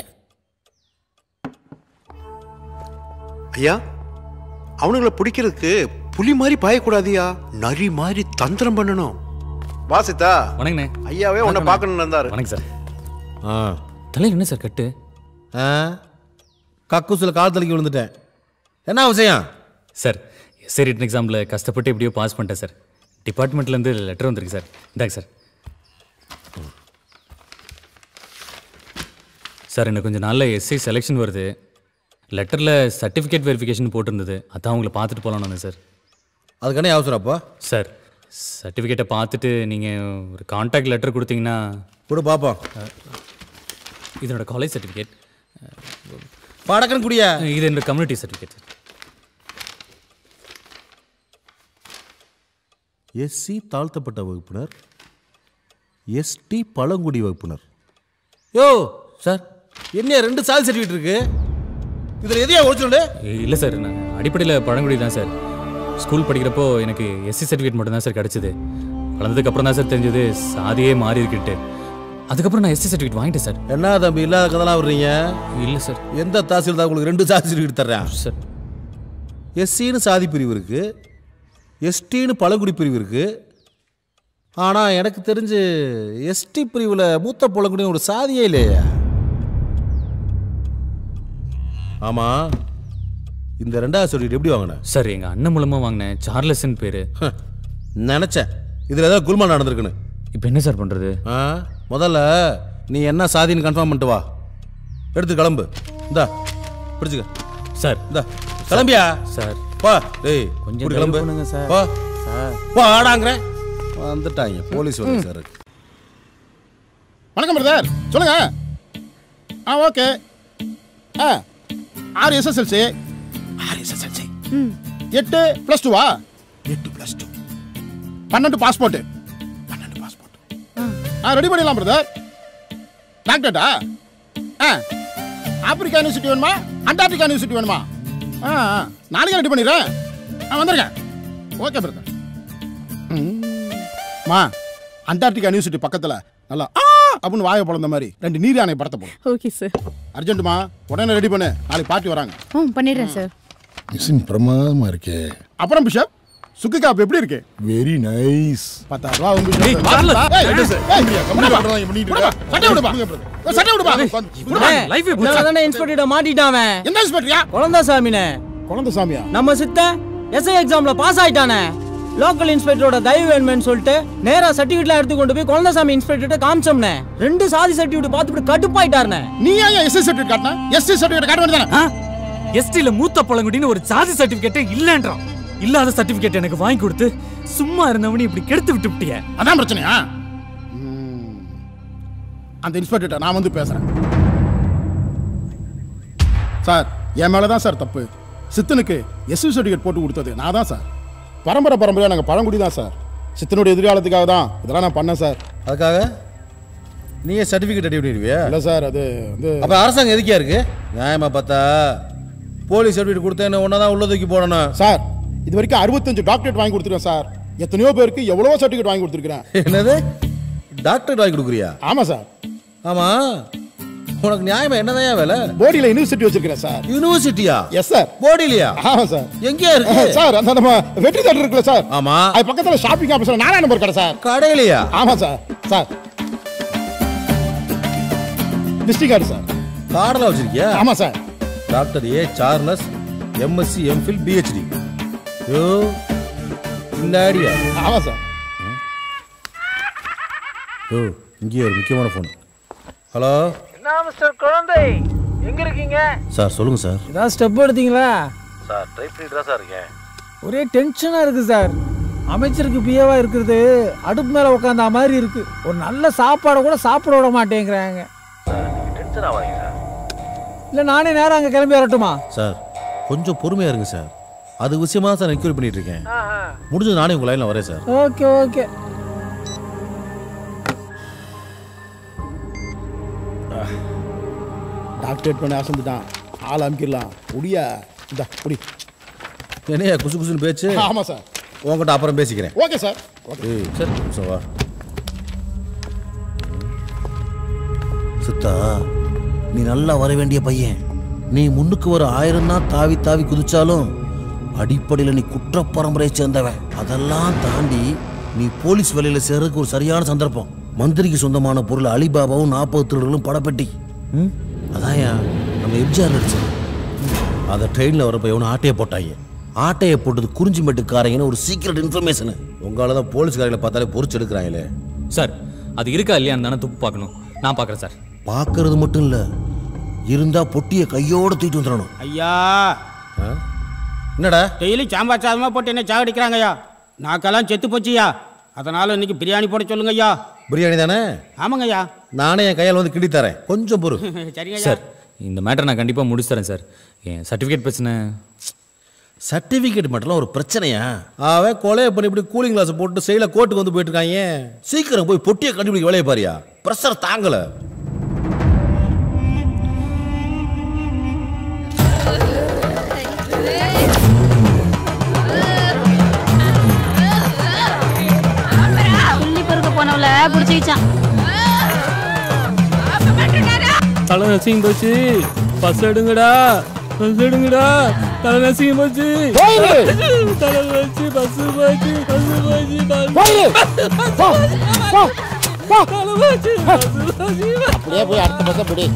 ஐயா அவனுங்களை பிடிக்கிறதுக்கு புலி மாதிரி பாயக்கூடாதியா நரி மாதிரி தந்திரம் பண்ணணும் வாசித்தா வணக்கண்ணே ஐயாவே உன்னை பார்க்கணும்னு இருந்தாரு வணக்கம் சார் ஆ தலையில் என்ன சார் கட்டு ஆ கக்கூசில் கால் தலைக்கு விழுந்துட்டேன் என்ன விஷயம் சார் எஸ்ஏ ரிட்டன் எக்ஸாமில் கஷ்டப்பட்டு எப்படியோ பாஸ் பண்ணிட்டேன் சார் டிபார்ட்மெண்ட்லேருந்து லெட்டர் வந்திருக்கு சார் இந்தாங்க சார் சார் இன்னும் கொஞ்சம் நாளில் எஸ்ஐ செலெக்ஷன் வருது லெட்டரில் சர்டிஃபிகேட் வெரிஃபிகேஷன் போட்டிருந்தது அதான் உங்களை பார்த்துட்டு போகலான்னு சார் அதுக்கானே அவசரம் அப்போ சார் சர்டிஃபிகேட்டை பார்த்துட்டு நீங்கள் ஒரு காண்டாக்ட் லெட்டர் கொடுத்தீங்கன்னா கொடு பார்ப்போம் இதனோட காலேஜ் சர்டிஃபிகேட் படக்கன் குடியா இது என்னோட கம்யூனிட்டி சர்டிஃபிகேட் எஸ்சி தாழ்த்தப்பட்ட வகுப்பினர் எஸ்டி பழங்குடி வகுப்பினர் யோ சார் என்ன ரெண்டு சாதி சர்டிஃபிகேட் இருக்கு இதில் எதையா ஒழிச்சுண்டு இல்லை சார் நான் அடிப்படையில் பழங்குடி தான் சார் ஸ்கூல் படிக்கிறப்போ எனக்கு எஸ்சி சர்டிஃபிகேட் மட்டும்தான் சார் கிடச்சிது வளர்ந்ததுக்கு அப்புறம் தான் சார் தெரிஞ்சது சாதியே மாறி இருக்குன்ட்டு அதுக்கப்புறம் நான் எஸ்சி சர்டிஃபிகேட் வாங்கிட்டேன் சார் என்ன தம்பி இல்லாத கதெல்லாம் வர்றீங்க இல்லை சார் எந்த தாசில்தார் உங்களுக்கு ரெண்டு சாதி சர்டிஃபிகேட் தர்றேன் சார் எஸ்சின்னு சாதி பிரிவு இருக்கு எஸ்டின்னு பழங்குடி பிரிவு இருக்கு ஆனால் எனக்கு தெரிஞ்சு எஸ்டி பிரிவில் மூத்த பழங்குடின்னு ஒரு சாதியே இல்லையா ஆமாம் இந்த ரெண்டாவது சர்டிஃபிகேட் எப்படி வாங்கினேன் சார் எங்கள் அண்ணன் மூலமாக வாங்கினேன் சார்லஸ்ன்னு பேர் நினச்சேன் இதில் ஏதாவது குல்மா நடந்திருக்குன்னு இப்போ என்ன சார் பண்ணுறது ஆ முதல்ல நீ என்ன சாதின்னு கன்ஃபார்ம் பண்ணிட்டு வா எடுத்து கிளம்பு இந்தா பிடிச்சுக்க சார் இந்தா கிளம்பியா சார் பா டேய் கொஞ்சம் கொஞ்சம் தயவு கிளம்பு பண்ணுங்க சார். பா சார் பா ஆடாங்கிறேன் வந்துட்டாங்க போலீஸ் வந்து சார் வணக்கம் பிரதர் சொல்லுங்க ஆ ஓகே ஆ ஆறு எஸ்எஸ்எல்சி ஆறு எஸ்எஸ்எல்சி எட்டு ப்ளஸ் டூவா எட்டு ப்ளஸ் டூ பன்னெண்டு பாஸ்போர்ட் பன்னெண்டு பாஸ்போர்ட் ஆ ரெடி பண்ணிடலாம் பிரதர் டாக்டர்டா ஆ ஆப்பிரிக்கா யூனிவர்சிட்டி வேணுமா அண்டார்டிகா யூனிவர்சிட்டி வேணுமா ஆ ஆ நாளைக்கே ரெடி பண்ணிடுறேன் ஆ வந்துருங்க ஓகே பிரதர் மா அண்டார்டிகா யூனிவர்சிட்டி பக்கத்தில் நல்லா ஆ அப்படின்னு வாயை பிளந்த மாதிரி ரெண்டு நீர் யானை படத்தை போடும் ஓகே சார் அர்ஜென்ட்டுமா உடனே ரெடி பண்ணு நாளைக்கு பார்ட்டி வராங்க ம் பண்ணிடுறேன் சார் மிஷின் பிரமாதமா இருக்கே அப்புறம் பிஷப் சுக்கு காப் எப்படி இருக்கு வெரி நைஸ் பத்தாயிரம் ரூபா உங்க ஏய், சார்லஸ். சட்டை விடுப்பா சட்டை விடுப்பா லைஃப் தானே இன்ஸ்பெக்டர் மாட்டிட்டான் அவன் என்ன இன்ஸ்பெக்டரியா குழந்தை சாமினே குழந்தை சாமியா நம்ம சித்த எஸ்ஐ எக்ஸாம்ல பாஸ் ஆயிட்டானே லோக்கல் இன்ஸ்பெக்டரோட தயவு வேணும்னு சொல்லிட்டு நேரா சர்டிஃபிகேட்லாம் எடுத்து கொண்டு போய் குழந்தைசாமி இன்ஸ்பெக்டர்கிட்ட காமிச்சோம்னே ரெண்டு சாதி சர்டிஃபிகேட் பார்த்துட்டு கடுப்பாயிட்டாருனே நீ ஏன் எஸ்சி சர்டிஃபிகேட் காட்டின எஸ்சி சர்டிஃபிகேட் காட்ட வேண்டியதானே எஸ்டில மூத்த பழங்குடின்னு ஒரு சாதி சர்டிபிகேட்டே இல்லைன்றான் இல்லாத சர்டிபிகேட் எனக்கு வாங்கி கொடுத்து சும்மா இருந்தவனி இப்படி கெடுத்து விட்டுப்டிய அதான் பிரச்சனையா ம். அந்த இன்ஸ்பெக்டர் நான் வந்து பேசுறேன் சார் என் மேல தான் சார் தப்பு சித்தனுக்கு எஸ்சி சர்டிஃபிகேட் போட்டு கொடுத்தது நான் தான் சார் பரம்பரை பரம்பரையா நாங்கள் பழங்குடி தான் சார் சித்தனுடைய எதிர்காலத்துக்காக தான் இதெல்லாம் நான் பண்ணேன் சார் அதுக்காக நீயே சர்டிஃபிகேட் ரெடி பண்ணிடுவியா இல்லை சார் அது வந்து அப்போ அரசாங்கம் எதுக்கியா இருக்கு நியாயமா பார்த்தா போலீஸ் சர்டிஃபிகேட் கொடுத்தேன்னு ஒன்றா தான் உள்ள தூக்கி போடணும் சார் இது வரைக்கும் அறுபத்தஞ்சு டாக்டரேட் வாங்கி கொடுத்துருக்கேன் சார் எத்தனையோ பேருக்கு எவ்வளவோ சர்டிஃபிகேட் வாங்கி கொடுத்துருக்கேன் என்னது டாக்டர் வாங்கி கொடுக்குறியா ஆமா சார் ஆமா உனக்கு நியாயமா என்னதான் வேலை போடியில யூனிவர்சிட்டி வச்சிருக்கிறேன் சார் யூனிவர்சிட்டியா எஸ் சார் போடியிலையா ஆமா சார் எங்கேயா இருக்கு சார் அந்த நம்ம வெற்றி தேட்டர் இருக்குல்ல சார் ஆமா அது பக்கத்துல ஷாப்பிங் காம்ப்ளெக்ஸ்ல நாலாயிரம் நம்பர் கடை சார் கடையிலையா ஆமா sir sir visiting card sir கார்டெல்லாம் வச்சிருக்கியா ஆமா sir doctor A Charles MSc MPhil PhD யோ இல்லாடியா ஆமா சார் யோ இங்கேயே ஒரு முக்கியமான ஃபோன் ஹலோ என்ன மிஸ்டர் குழந்தை எங்க இருக்கீங்க சார் சொல்லுங்க சார் ஏதாவது ஸ்டெப் எடுத்தீங்களா சார் டைப் பண்ணிட்டு தான் சார் இருக்கேன் ஒரே டென்ஷனா இருக்கு சார் அமைச்சருக்கு பிஏவா இருக்கிறது அடுப்பு மேல உட்காந்த மாதிரி இருக்கு ஒரு நல்ல சாப்பாடை கூட சாப்பிட விட மாட்டேங்கிறாங்க டென்ஷன் ஆகாதீங்க சார் இல்ல நானே நேரம் அங்க கிளம்பி வரட்டுமா சார் கொஞ்சம் பொறுமையா இருங்க சார் அது விஷயமா தான் சார் என்கொயரி பண்ணிட்டு இருக்கேன் முடிஞ்சது நானே உங்க லைன்ல வரேன் சார் ஓகே ஓகே டாக்டரேட் பண்ண அசந்துட்டான் ஆள் அமுக்கிடலாம் முடியா இந்த புடி என்னையா குசு குசுன்னு பேச்சு ஆமா சார் உங்ககிட்ட அப்புறம் பேசிக்கிறேன் ஓகே சார் ஓகே ஏய் சரி நிமிஷம் வா சித்தா நீ நல்லா வர வேண்டிய பையன் நீ முன்னுக்கு ஒரு ஆயிரம் தான் தாவி தாவி குதிச்சாலும் அடிப்படையில் நீ குற்ற பரம்பரையை சேர்ந்தவன் அதெல்லாம் தாண்டி நீ போலீஸ் வேலையில சேர்றதுக்கு ஒரு சரியான சந்தர்ப்பம் மந்திரிக்கு சொந்தமான பொருள் அலிபாபாவும் நாற்பது திருடர்களும் படப்பெட்டி ம் அதான்யா நம்ம எம்ஜிஆர் நடிச்சது அதை ட்ரெயினில் வரப்போ எவனும் ஆட்டையை போட்டாங்க ஆட்டையை போட்டது குறிஞ்சிமெட்டுக்காரங்கன்னு ஒரு சீக்ரெட் இன்ஃபர்மேஷனு உங்களால தான் போலீஸ்காரங்களை பார்த்தாலே பொறிச்சு எடுக்கிறாங்களே சார் அது இருக்கா இல்லையான்னு தானே துப்பு பார்க்கணும் நான் பார்க்குறேன் சார் பார்க்கறது மட்டும் இல்ல இருந்தா பொட்டியை கையோட தூக்கிட்டு வந்துடணும் ஐயா என்னடா டெய்லி சாம்பார் சாதமாக போட்டு என்ன சாகடிக்கிறாங்க ஐயா நாக்கெல்லாம் செத்து போச்சுயா அதனால இன்னைக்கு பிரியாணி போட சொல்லுங்க ஐயா பிரியாணி தானே ஆமாங்க ஐயா நானே என் கையால் வந்து கிண்டி தரேன் கொஞ்சம் பொறு சரிங்க ஐயா சார் இந்த மேட்டர் நான் கண்டிப்பாக முடிச்சு தரேன் சார் என் சர்டிஃபிகேட் பிரச்சனை சர்டிஃபிகேட் மட்டும்லாம் ஒரு பிரச்சனையா அவன் கொலையை பண்ணி இப்படி கூலிங் கிளாஸ் போட்டு செயல கோர்ட்டுக்கு வந்து போயிட்டு இருக்காங்க சீக்கிரம் போய் பொட்டியை கண்டுபிடிக்க வேலையை பாரியா ப்ரெஷர் தாங்கல துள்ளி பொறுக்க போனவள புடிச்சுக்கிச்சான் தலை நசிங்க போச்சு பஸ் எடுங்கடா பஸ் எடுங்கடா தலை நசிங்க போச்சு தலை வச்சு பஸ் போச்சு பஸ் போச்சு தலை போச்சு அப்படியே போய் அடுத்த பக்கம் பிடி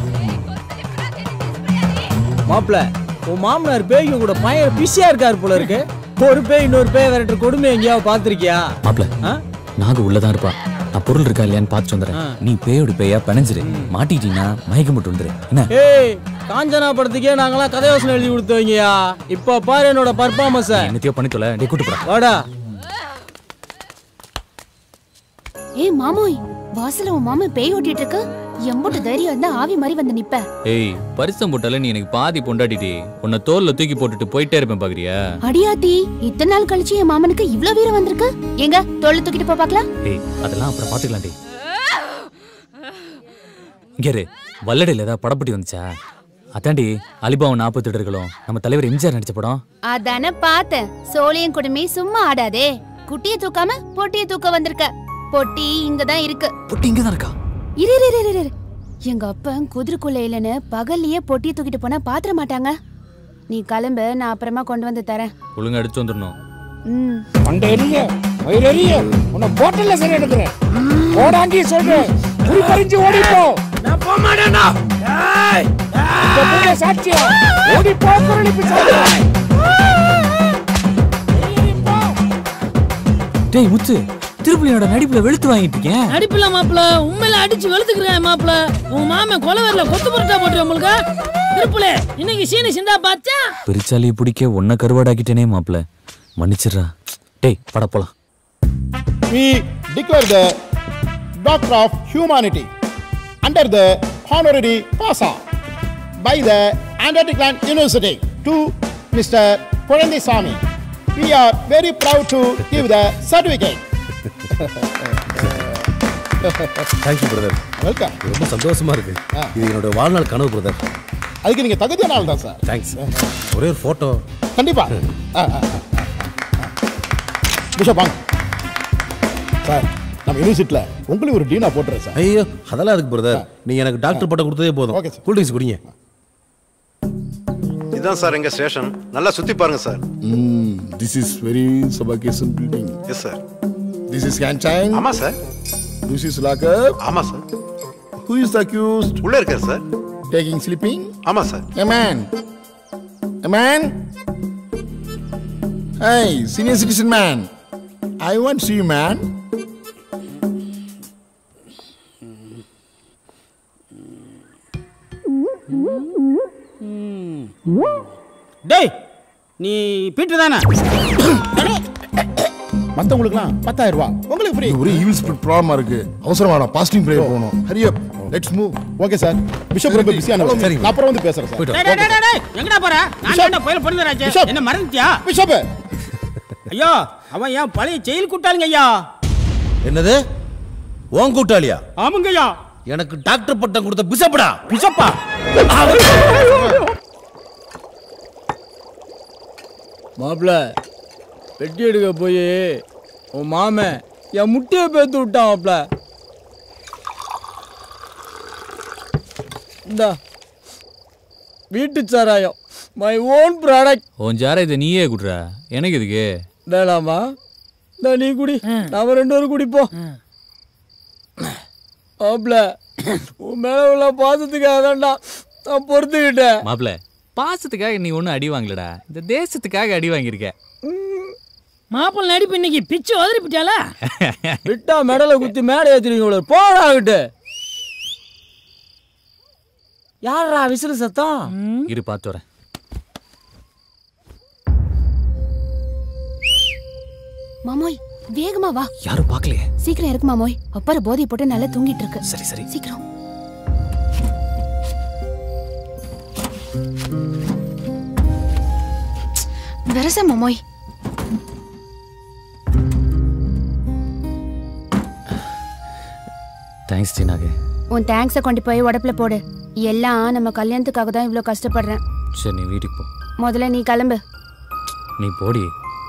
மாப்பிள உன் மாமனார் பேய்க்கு கூட பையன் பிஸியா இருக்காரு போல இருக்கு ஒரு பேய் இன்னொரு பேய் விரட்டுற கொடுமை எங்கேயாவது பாத்திருக்கியா மாப்பிள்ள நாகு உள்ளதான் இருப்பா நான் பொருள் இருக்கா இல்லையான்னு பார்த்து வந்துடுறேன் நீ பேயோட பேயா பிணைஞ்சிரு மாட்டிட்டீங்கன்னா மயக்கம் போட்டு வந்துரு என்ன ஏய் காஞ்சனா படத்துக்கே நாங்களாம் கதை யோசனை எழுதி கொடுத்தவங்கயா இப்ப பாரு என்னோட பர்ஃபார்மன்ஸ என்னத்தையோ பண்ணி தொலை டே கூட்டு போறா வாடா ஏய் மாமோய் வாசல்ல உன் மாமன் பேய் ஓட்டிட்டு இருக்கு எம்புட்டு தைரியம் இருந்தா ஆவி மாதிரி வந்து நிப்ப ஏய் பரிசம் போட்டால நீ எனக்கு பாதி பொண்டாட்டிடி உன்னை தோல்ல தூக்கி போட்டுட்டு போயிட்டே இருப்பேன் பாக்குறியா அடியாத்தி இத்தனை நாள் கழிச்சு என் மாமனுக்கு இவ்ளோ வீரம் வந்திருக்கு எங்க தோல்ல தூக்கிட்டு போ பாக்கலாம் ஏய் அதெல்லாம் அப்புறம் பாத்துக்கலாம் டி இங்க இரு வல்லடையில் ஏதாவது படப்பட்டி வந்துச்சா அதாண்டி அலிபாவும் நாற்பத்தி எட்டுகளும் நம்ம தலைவர் எம்ஜிஆர் நடிச்ச படம் அதானே பார்த்தேன் சோழியன் குடுமி சும்மா ஆடாதே குட்டிய தூக்காம பொட்டிய தூக்க வந்திருக்க பொட்டி இங்கதான் இருக்கு பொட்டி இங்கதான் இருக்கா இரு இரு, இரு, இரு, இரு. எங்க அப்பன் குதிரைக்குள்ள இல்லைன்னு பகல்லையே பொட்டிய தூக்கிட்டு போனா பாத்திர மாட்டாங்க நீ கிளம்பு நான் அப்புறமா கொண்டு வந்து தரேன் ஒழுங்கா அடிச்சு வந்துடணும் ம் மண்டை எரிய வயிறு எரிய உன்னை போட்டல்ல சரி எடுக்கிறேன் ஓடாண்டி சொல்றேன் குறி பறிஞ்சு ஓடிப்போ நான் போக மாட்டேனா இந்த பூஜை சாட்சியா ஓடி போ குரலி பிசாசு டேய் முத்து திருப்புலியோட நடிப்புல வெளுத்து வாங்கிட்டு இருக்கேன் நடிப்பில்ல மாப்பிள உண்மையில அடிச்சு வெளுத்துக்கிறேன் மாப்பிள உன் மாமன் கொலை வரல கொத்து புரட்டா போட்டு உங்களுக்கு திருப்புலே இன்னைக்கு சீனி சிந்தா பாச்சா பெருச்சாலியை பிடிக்க ஒன்ன கருவாடாக்கிட்டேனே மாப்பிள மன்னிச்சிடுறா டேய் பட போலாம் We declare the Doctor of Humanity under the honorary PASA by the Antarctic Land University to Mr. Purandisamy. We are very proud to give the certificate. Thank you brother welcome ரொம்ப சந்தோஷமா இருக்கு இது என்னோட வாழ்நாள் கனவு பிரதர் அதுக்கு நீங்க தகுதியான ஆள் தான் சார் தேங்க்ஸ் ஒரே ஒரு போட்டோ கண்டிப்பா ஆ, ஆ, ஆ. பிஷப் வாங்க சார் நம்ம யூனிவர்சிட்டியில் உங்களுக்கு ஒரு டீனா போட்டுறேன் சார் ஐயோ அதெல்லாம் அதுக்கு பிரதர் நீங்க எனக்கு டாக்டர் பட்டம் கொடுத்ததே போதும் கூல் ட்ரிங்க்ஸ் குடிங்க இதுதான் சார் எங்க ஸ்டேஷன் நல்லா சுத்தி பாருங்க சார் திஸ் இஸ் வெரி சபாகேசன் building yes sir this is canteen ஆமா சார் திஸ் இஸ் லாக்கப் ஆமா sir who is the accused உள்ள இருக்காரு சார் டேக்கிங் ஸ்லீப்பிங் ஆமா sir A man. A man. Hey, senior citizen man. I want to see you, man. டேய் நீ Peter தானே மத்தவங்களுக்குலாம் பத்தாயிரம் ரூபாய் உங்களுக்கு ஃப்ரீ ஒரு ஈவில் ஸ்பிரிட் ப்ராப்ளமா இருக்கு அவசரமா நான் பாஸ்டிங் ப்ரேயர் போகணும் hurry up let's move okay sir bishop ரொம்ப பிஸியான சரி நான் அப்புறம் வந்து பேசுறேன் சார் டேய், டேய், டேய், டேய், எங்கடா போற நான் தான்டா புயல் பொண்ணுறாச்சே பிஷப். என்ன மறந்துட்டியா பிஷப் ஐயோ அவன் ஏன் பழைய ஜெயில் கூட்டாளுங்க ஐயா என்னது உன் கூட்டாளியா ஆமாங்க ஐயா எனக்கு டாக்டர் பட்டம் கொடுத்த பிசப்படா பிஷப்பா மாப்பிள பெட்டி எடுக்க போய் உன் மாமன் என் முட்டையை பேத்து விட்டான் மாப்பிள இந்தா வீட்டு சாராயம் மை ஓன் ப்ராடக்ட் உன் ஜார இதை நீயே குடுறா எனக்கு இதுக்கு டேலாமா இந்த நீ குடி நாம ரெண்டு பேரும் குடிப்போம் மாப்பிள உன் மேல உள்ள பாசத்துக்காக தான்டா நான் பொறுத்துக்கிட்டேன் மாப்பிள பாசத்துக்காக நீ ஒன்றும் அடி வாங்கலடா இந்த தேசத்துக்காக அடி வாங்கியிருக்க மாப்பிள்ளை நடிப்பு இன்னைக்கு பிச்சு உதறி பிட்டால விட்டா மெடலை குத்தி மேடை ஏத்துறீங்க இவ்வளவு போடாகிட்டு யாரா விசிறு சத்தம் இரு பார்த்து வரேன் மாமோய் வேகமா வா யாரும் பார்க்கலையே சீக்கிரம் இருக்கு மாமோய் அப்புறம் போதை போட்டு நல்லா தூங்கிட்டு இருக்கு சரி சரி சீக்கிரம் வரச மாமோய் தேங்க்ஸ் டீனாக்கு உன் தேங்க்ஸை கொண்டு போய் உடப்புல போடு எல்லாம் நம்ம கல்யாணத்துக்காக தான் இவ்வளோ கஷ்டப்படுறேன் சரி நீ வீட்டுக்கு போ முதல்ல நீ கிளம்பு நீ போடி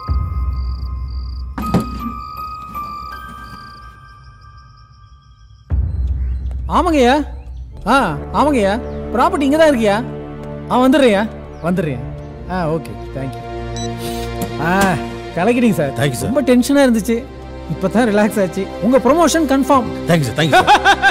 ஆமாங்கய்யா ஆ ஆமாங்கய்யா ப்ராப்பர்ட்டி இங்கே தான் இருக்கியா ஆ வந்துடுறியா வந்துடுறியா ஆ ஓகே தேங்க்யூ ஆ கலக்கிட்டீங்க சார் Thank you, sir. ரொம்ப டென்ஷனாக இருந்துச்சு இப்போ தான் ரிலாக்ஸ் ஆச்சு உங்கள் promotion confirm thanks sir thanks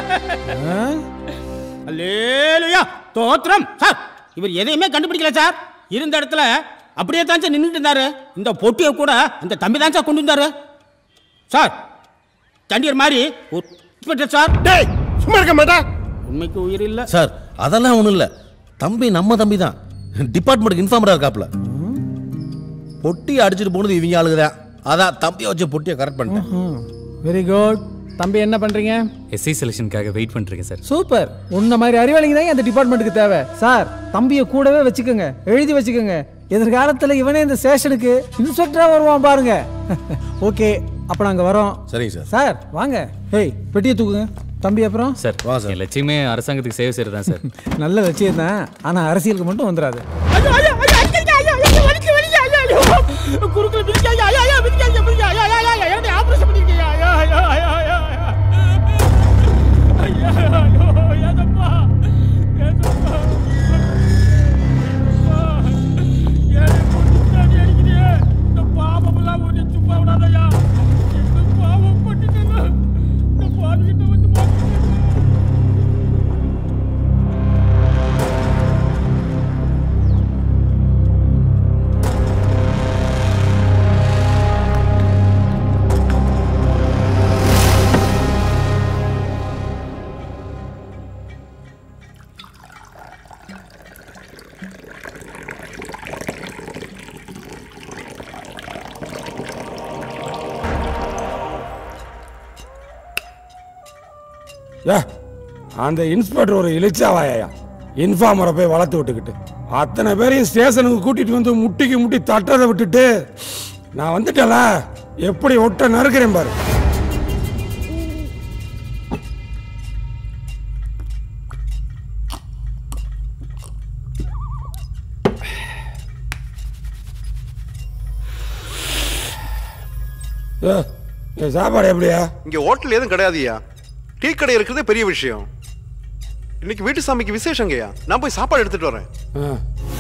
அல்லேலுயா தோத்திரம் சார் இவர் எதையுமே கண்டுபிடிக்கல சார் இருந்த இடத்துல அப்படியே தான் சார் நின்றுட்டு இருந்தாரு இந்த பொட்டியை கூட அந்த தம்பி தான் சார் கொண்டு வந்தாரு சார் தண்டியர் மாதிரி ஒரு இன்ஸ்பெக்டர் சார் டேய் சும்மா இருக்க மாட்டா உண்மைக்கு உயிர் இல்ல சார் அதெல்லாம் ஒன்றும் இல்லை தம்பி நம்ம தம்பி தான் டிபார்ட்மெண்ட்டுக்கு இன்ஃபார்மராக இருக்காப்ல பொட்டி அடிச்சிட்டு போனது இவங்க ஆளுங்க தான் அதான் தம்பியை வச்ச பொட்டியை கரெக்ட் பண்ணிட்டேன் வெரி குட் தம்பி என்ன பண்ணுறீங்க எஸ்ஐ செலெக்ஷனுக்காக வெயிட் பண்ணிருக்கேன் சார் சூப்பர் உன்ன மாதிரி அறிவாளிங்க தான் அந்த டிபார்ட்மெண்ட்டுக்கு தேவை சார் தம்பியை கூடவே வச்சுக்கோங்க எழுதி வச்சுக்கோங்க எதிர்காலத்துல இவனே இந்த ஸ்டேஷனுக்கு இன்ஸ்பெக்டரா வருவான் பாருங்க ஓகே அப்ப நாங்க வரோம் சரிங்க சார் சார் வாங்க ஏய் பெட்டியை தூக்குங்க தம்பி அப்புறம் சார் என் லட்சியமே அரசாங்கத்துக்கு சேவை செய்யறது தான் சார் நல்ல லட்சியம் தான் ஆனா அரசியலுக்கு மட்டும் வந்துடாது ஐயோ ஐயோ ஐயோ அடிக்காதீங்க, ஐயோ ஐயோ வலிக்கு வலிக்கு ஐயோ ஐயோ குறுக்குல மிதிக்காதீங்க ஐயோ ஐயோ மிதிக்காதீங்க மிதிக்காதீங்க ஐயோ ஐயோ ஐயோ என்னை ஆபரேஷன் பண்ணிருக்கீங்க ஐயோ ஐயோ ஐயோ ஐயோ ஐயோ ஐயோ ஐயோ ஏதப்பா ஏதப்பா ஏன் கொண்டுட்டாடி அடிக்கிறீ இந்த பாவமெல்லாம் ஒண்ணு சும்மா விடாதயா என்ன பாவம் பண்ணிட்டேன் இந்த பாவிகிட்ட வந்து மாட்டிக்கிட்டேன் ஏ அந்த இன்ஸ்பெக்டர் ஒரு இளிச்சாவாயா இன்ஃபார்மரை போய் வளர்த்து விட்டுக்கிட்டு அத்தனை பேரையும் ஸ்டேஷனுக்கு கூட்டிட்டு வந்து முட்டிக்கு முட்டி தட்டுறதை விட்டுட்டு நான் வந்துட்டேன்ல எப்படி ஒட்ட நறுக்கிறேன் பாரு ஏ, ஏ, சாப்பாடு எப்படியா இங்க ஹோட்டல் எதுவும் கிடையாதுயா டீ கடை இருக்கிறதே பெரிய விஷயம் இன்னைக்கு வீட்டு சாமிக்கு விசேஷங்கய்யா நான் போய் சாப்பாடு எடுத்துட்டு வரேன் ஆ.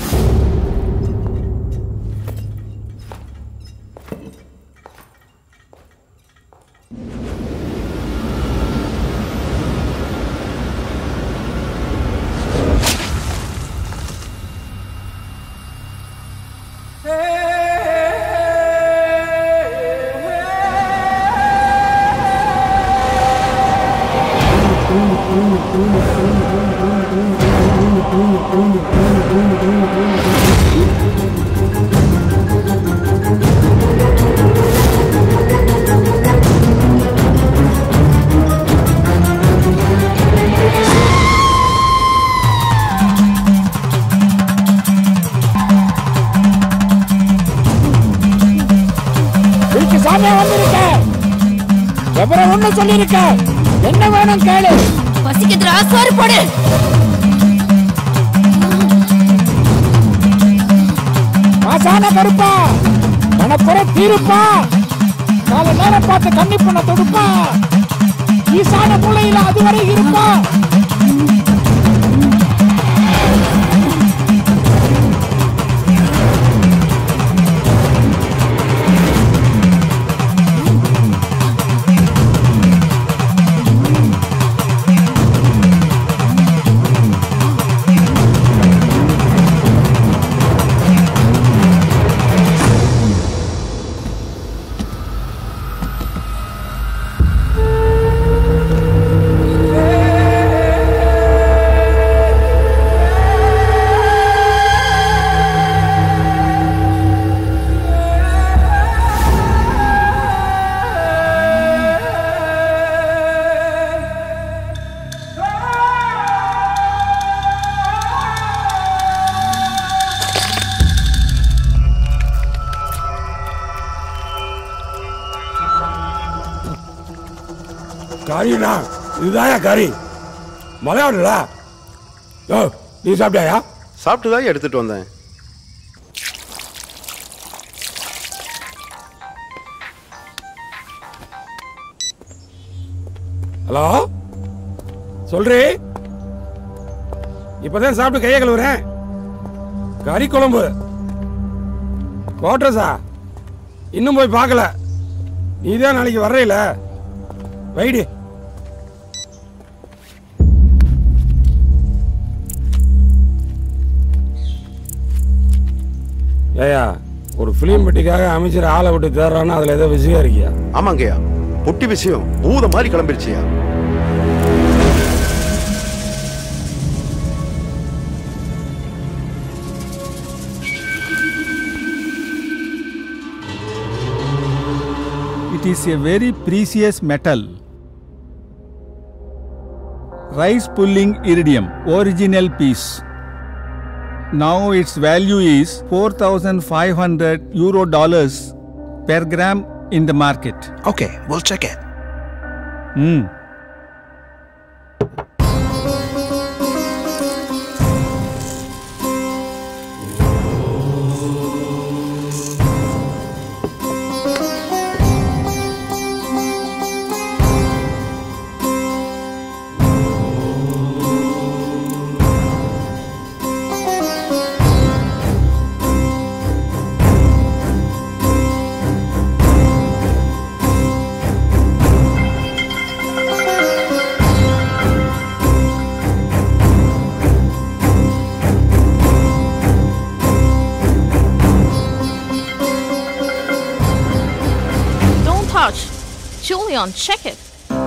வீட்டு சாமியா வந்திருக்க விவரம் ஒண்ணு சொல்லியிருக்க என்ன வேணும் கேளு பசிக்குதுடா சோறு போடு மாசான கருப்பா மனக்குறை தீருப்பா கால நேரம் பார்த்து கண்ணி பண்ண தொடுப்பா ஈசான மூலையில அதுவரை இருப்பா கறிண்ணா இதுதாயா கறி மலையாடுல யோ நீ சாப்பிட்டாயா சாப்பிட்டு தான் எடுத்துட்டு வந்தேன் ஹலோ சொல்றி இப்பதான் சாப்பிட்டு கையை கழுவுறேன் கறி குழம்பு கோட்ரஸா இன்னும் போய் பார்க்கல நீதான் நாளைக்கு வர்றீல வைடி ஏயா ஒரு ஃபிலிம் பெட்டிக்காக அமைச்சர் ஆளை விட்டு தேடுறான்னா அதுல ஏதோ விஷயம் இருக்கியா ஆமாங்கய்யா பொட்டி விஷயம் ஊத மாதிரி கிளம்பிருச்சியா It is a very precious metal. Rice pulling iridium, original piece. Now its value is 4500 euro dollars per gram in the market. Okay, we'll check it. Hmm. Don't touch. Julian, check it.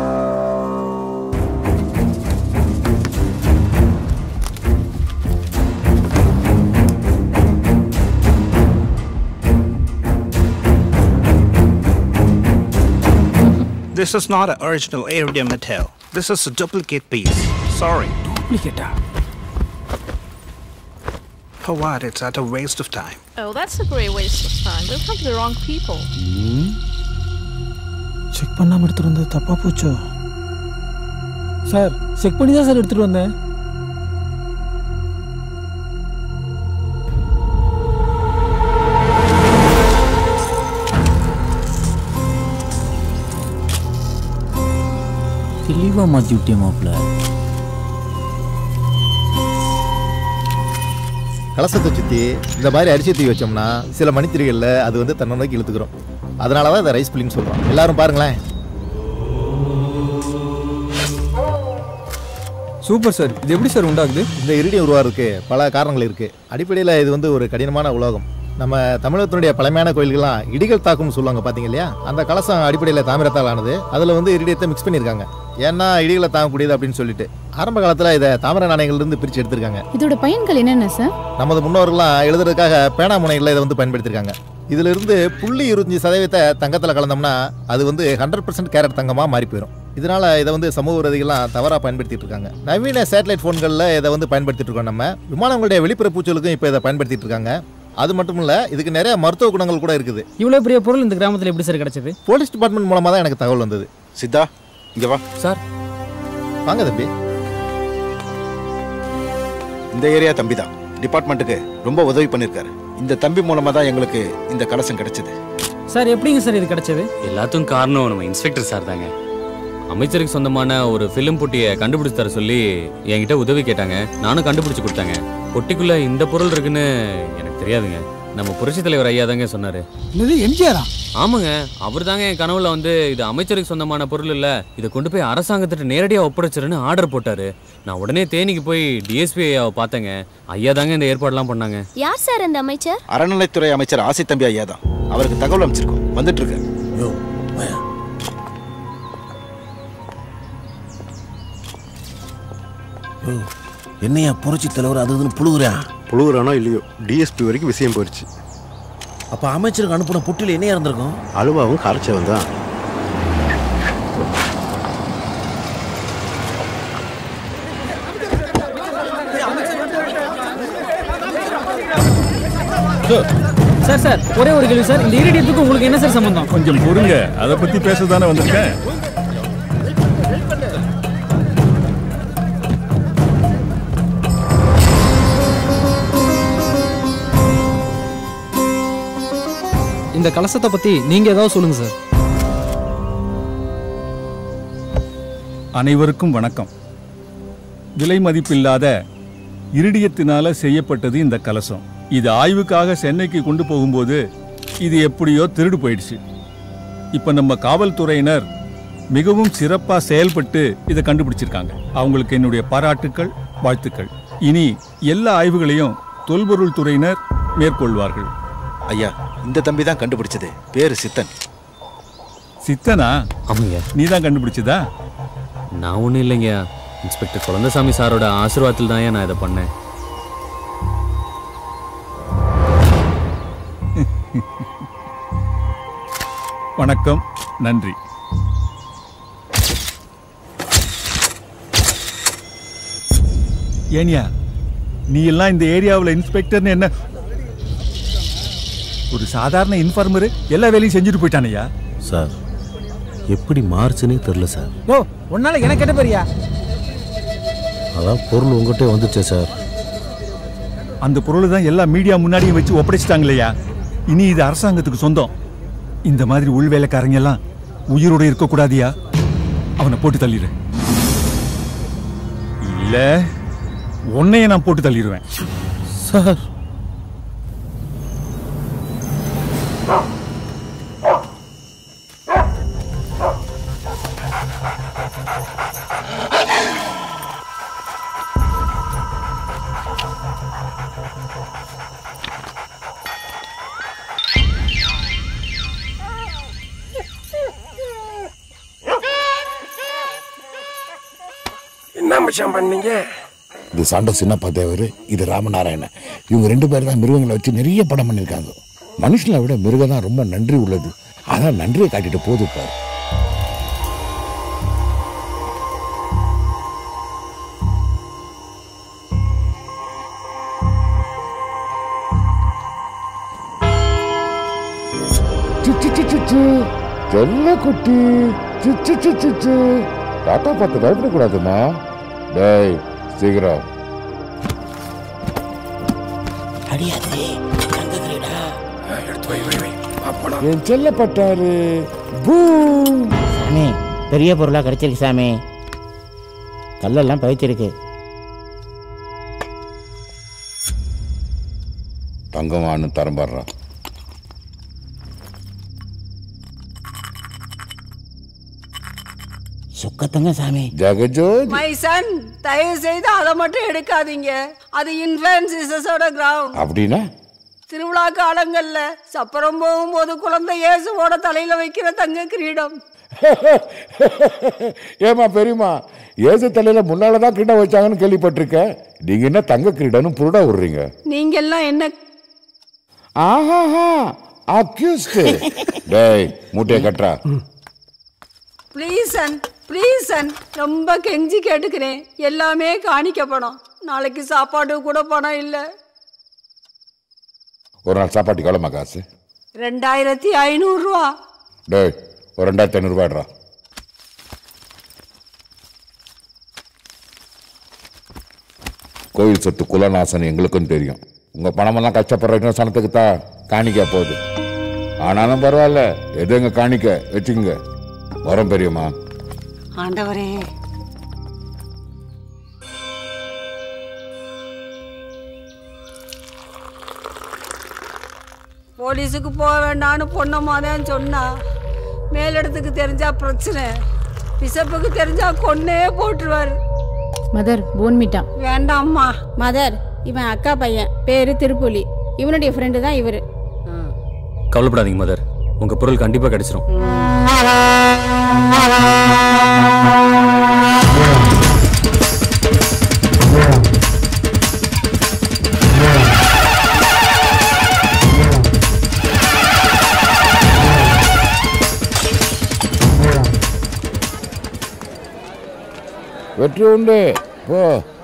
This is not an original iridium metal. This is a duplicate piece. Sorry. Duplicate. For what? It's at a waste of time. Oh, that's a great waste of time. They'll come to the wrong people. Check பண்ணாமல் எடுத்துட்டு வந்தது தப்பா போச்சோ sir check பண்ணி தான் sir எடுத்துட்டு வந்தேன் லைவா மாத்தி விட்டிய மாப்பிள்ள கலசத்தை சுற்றி இந்த மாதிரி அரிசி தீ வச்சோம்னா சில மணித்திரிகளில் அது வந்து தன்னை நோக்கி இழுத்துக்கிறோம் அதனால தான் இதை ரைஸ் புல்லின்னு சொல்கிறோம் எல்லாரும் பாருங்களேன் சூப்பர் சார் இது எப்படி சார் உண்டாகுது இந்த இரிடியம் உருவாகிறதுக்கு பல காரணங்கள் இருக்குது அடிப்படையில் இது வந்து ஒரு கடினமான உலோகம் நம்ம தமிழகத்தினுடைய பழமையான கோயில்கள்லாம் இடிகள் தாக்கும்னு சொல்லுவாங்க பார்த்தீங்க இல்லையா அந்த கலசம் அடிப்படையில் தாமிரத்தால் ஆனது அதில் வந்து இரிடியத்தை மிக்ஸ் பண்ணியிருக்காங்க ஏன்னா இடிகளை தாங்கக்கூடியது அப்படின்னு சொல்லிட்டு ஆரம்ப காலத்தில் இதை தாமிர நாணயங்கள்லேருந்து பிரித்து எடுத்திருக்காங்க இதோட பயன்கள் என்னென்ன சார் நமது முன்னோர்கள்லாம் எழுதுறதுக்காக பேனா முனைகளில் இதை வந்து பயன்படுத்தியிருக்காங்க இதுல இருந்து புள்ளி இருபத்தஞ்சு சதவீதத்தை தங்கத்தில் கலந்தோம்னா அது வந்து ஹண்ட்ரட் பர்சன்ட் கேரட் தங்கமாக மாறி போயிடும் இதனால இதை வந்து சமூக விரோதிகள்லாம் தவறாக பயன்படுத்திட்டு இருக்காங்க நவீன சேட்டலைட் ஃபோன்களில் இதை வந்து பயன்படுத்திட்டு இருக்கோம் நம்ம விமானங்களுடைய வெளிப்புற பூச்சலுக்கும் இப்போ இதை பயன்படுத்திட்டு இருக்காங்க அது மட்டும் இல்ல இதுக்கு நிறைய மருத்துவ குணங்கள் கூட இருக்குது இவ்வளவு பெரிய பொருள் இந்த கிராமத்துல எப்படி சார் கிடைச்சது போலீஸ் டிபார்ட்மெண்ட் மூலமா தான் எனக்கு தகவல் வந்தது சித்தா இங்க வா சார் வாங்க தம்பி இந்த ஏரியா தம்பி தான் டிபார்ட்மெண்ட்டுக்கு ரொம்ப உதவி பண்ணிருக்காரு இந்த தம்பி மூலமா தான் எங்களுக்கு இந்த கலசம் கிடைச்சது சார் எப்படிங்க சார் இது கிடைச்சது எல்லாத்துக்கும் காரணம் நம்ம இன்ஸ்பெக்டர் சார் தாங்க அமைச்சருக்கு சொந்தமான ஒரு ஃபிலிம் பொட்டியை கண்டுபிடிச்சு தர சொல்லி என்கிட்ட உதவி கேட்டாங்க நானும் கண்டுபிடிச்சு கொடுத்தாங்க பொட்டிக்குள்ள இந்த பொருள் இருக்குன்னு எனக்கு தெரியாதுங்க நம்ம புரட்சி தலைவர் ஐயா தாங்க சொன்னாரு இது எம்ஜிஆரா ஆமாங்க அவர் தாங்க என் கனவுல வந்து இது அமைச்சருக்கு சொந்தமான பொருள் இல்ல இதை கொண்டு போய் அரசாங்கத்திட்ட நேரடியா ஒப்படைச்சிருன்னு ஆர்டர் போட்டாரு நான் உடனே தேனிக்கு போய் டிஎஸ்பி ஐயாவை பார்த்தேங்க ஐயா தாங்க இந்த ஏற்பாடுலாம் பண்ணாங்க யார் சார் அந்த அமைச்சர் அறநிலைத்துறை அமைச்சர் ஆசி தம்பி ஐயா தான் அவருக்கு தகவல் அமைச்சிருக்கோம் வந்துட்டு இருக்காரு என்னையா புரட்சி தலைவர் அது இதுன்னு புழுகுறான் புழுகுறானோ இல்லையோ டிஎஸ்பி வரைக்கும் விஷயம் போயிடுச்சு அப்ப அமைச்சருக்கு அனுப்பின புட்டில் என்னையா இருந்திருக்கும் அலுவாவும் காரச்சவன் தான் சார் சார் ஒரே ஒரு கேள்வி சார் இந்த இரிடியத்துக்கு உங்களுக்கு என்ன சார் சம்பந்தம் கொஞ்சம் பொறுங்க அதை பத்தி பேச தானே வந்திருக்கேன் இந்த கலசத்தை பத்தி நீங்க ஏதாவது சொல்லுங்க சார் அனைவருக்கும் வணக்கம் விலை மதிப்பில்லாத இரிடியத்தினால செய்யப்பட்டது இந்த கலசம் இது ஆய்வுக்காக சென்னைக்கு கொண்டு போகும்போது இது எப்படியோ திருடு போயிடுச்சு இப்ப நம்ம காவல்துறையினர் மிகவும் சிறப்பா செயல்பட்டு இதை கண்டுபிடிச்சிருக்காங்க அவங்களுக்கு என்னுடைய பாராட்டுக்கள் வாழ்த்துக்கள் இனி எல்லா ஆய்வுகளையும் தொல்பொருள் துறையினர் மேற்கொள்வார்கள் ஐயா இந்த தம்பி தான் கண்டுபிடிச்சது பேரு சித்தன் சித்தனா ஆமாங்க நீ தான் கண்டுபிடிச்சதா நான் ஒன்றும் இல்லைங்க இன்ஸ்பெக்டர் குழந்தசாமி சாரோட ஆசீர்வாதத்தில் தான் நான் இதை பண்ணேன் வணக்கம் நன்றி ஏனியா நீ எல்லாம் இந்த ஏரியாவில் இன்ஸ்பெக்டர்னு என்ன ஒரு சாதாரண இன்ஃபார்மரு எல்லா வேலையும் செஞ்சுட்டு போயிட்டானையா சார் எப்படி மாறுச்சுன்னே தெரில சார் ஓ உன்னால எனக்கு கெட்ட பேரியா அதான் பொருள் உங்ககிட்ட வந்துச்சே சார் அந்த பொருளை தான் எல்லா மீடியா முன்னாடியும் வச்சு ஒப்படைச்சிட்டாங்களையா இனி இது அரசாங்கத்துக்கு சொந்தம் இந்த மாதிரி உள் வேலைக்காரங்க எல்லாம் உயிரோட இருக்கக்கூடாதியா அவனை போட்டு தள்ளிடு இல்ல உன்னைய நான் போட்டு தள்ளிடுவேன் சார் என்ன மச்சான் பண்ணீங்க இது சண்டை சின்னப்பா தேவர் இது ராமநாராயணன் இவங்க ரெண்டு பேரும் தான் மிருகங்களை வச்சு நிறைய படம் பண்ணியிருக்காங்க மனுஷனை விட மிருகம் தான் ரொம்ப நன்றி உள்ளது அதான் நன்றியை காட்டிட்டு போகுது பாரு செல்ல குட்டி சிச்சு சிச்சு சிச்சு தாத்தா பார்த்து பயப்படக்கூடாதுமா டேய் சீக்கிரம் அடியாதே என் செல்ல பட்டாரு பூம் சாமி பெரிய பொருளா கிடைச்சிருக்கு சாமி கல்லெல்லாம் பயிச்சிருக்கு தங்கமானு தரம்படுறான் சுக்கத்தங்க சாமி ஜெகஜோதி மை சன் தயவு செய்து அதை மட்டும் எடுக்காதீங்க அது இன்ஃபுளுசஸோட கிரவுண்ட் அப்படின்னா திருவிழா காலங்கள்ல சப்பரம் போகும்போது குழந்தை இயேசுவோட தலையில வைக்கிற தங்க கிரீடம் ஏமா பெரியமா ஏசு தலையில முன்னால தான் கிரீடம் வச்சாங்கன்னு கேள்விப்பட்டிருக்கேன் நீங்க என்ன தங்க கிரீடம்னு புருடா விடுறீங்க நீங்க எல்லாம் என்ன ஆஹாஹா அக்யூஸ்ட் டேய் மூட்டைய கட்டுறா ப்ளீஸ் சன் ப்ளீஸ் சன் ரொம்ப கெஞ்சி கேட்டுக்கிறேன் எல்லாமே காணிக்க பணம் நாளைக்கு சாப்பாடு கூட பணம் இல்லை ஒரு நாள் சாப்பாட்டுக்கு எவ்வளோமா காசு ரெண்டாயிரத்தி ஐநூறுரூவா டேய் ஒரு ரெண்டாயிரத்தி ஐநூறுபாய்டா கோயில் சொத்து குலநாசன் எங்களுக்கும் தெரியும் உங்க பணமெல்லாம் கஷ்டப்படுற இன்னும் சனத்துக்கு தான் காணிக்க போகுது ஆனாலும் பரவாயில்ல எது எங்க காணிக்க வச்சுக்கோங்க வரோம் பெரியம்மா ஆண்டவரே போலீஸுக்கு போக வேண்டாம்னு பொண்ணம்மா தான் சொன்னா மேலிடத்துக்கு தெரிஞ்சா பிரச்சனை பிசப்புக்கு தெரிஞ்சா கொன்னே போட்டுருவாரு மதர் போன்மிட்டா வேண்டாம்மா மதர் இவன் அக்கா பையன் பேரு திருப்புலி இவனுடைய ஃப்ரெண்டு தான் இவரு கவலைப்படாதீங்க மதர் உங்க பொருள் கண்டிப்பா கிடைச்சிரும் வெற்றி உண்டு போ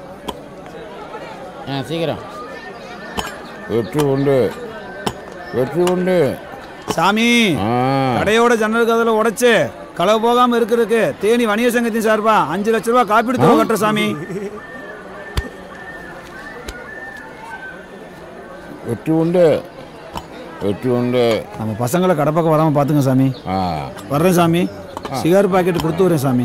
ஆ சீக்கிரம் வெற்றி உண்டு வெற்றி உண்டு சாமி கடையோட ஜன்னல் கதவுல உடைச்சு களவு போகாம இருக்கிறதுக்கு தேனி வணிக சங்கத்தின் சார்பா அஞ்சு லட்ச ரூபாய் காப்பீடு தொகை கட்டுற சாமி வெற்றி உண்டு வெற்றி உண்டு நம்ம பசங்களை கடை பக்கம் வராம பாத்துங்க சாமி வர்றேன் சாமி சிகார் பாக்கெட் கொடுத்து வரேன் சாமி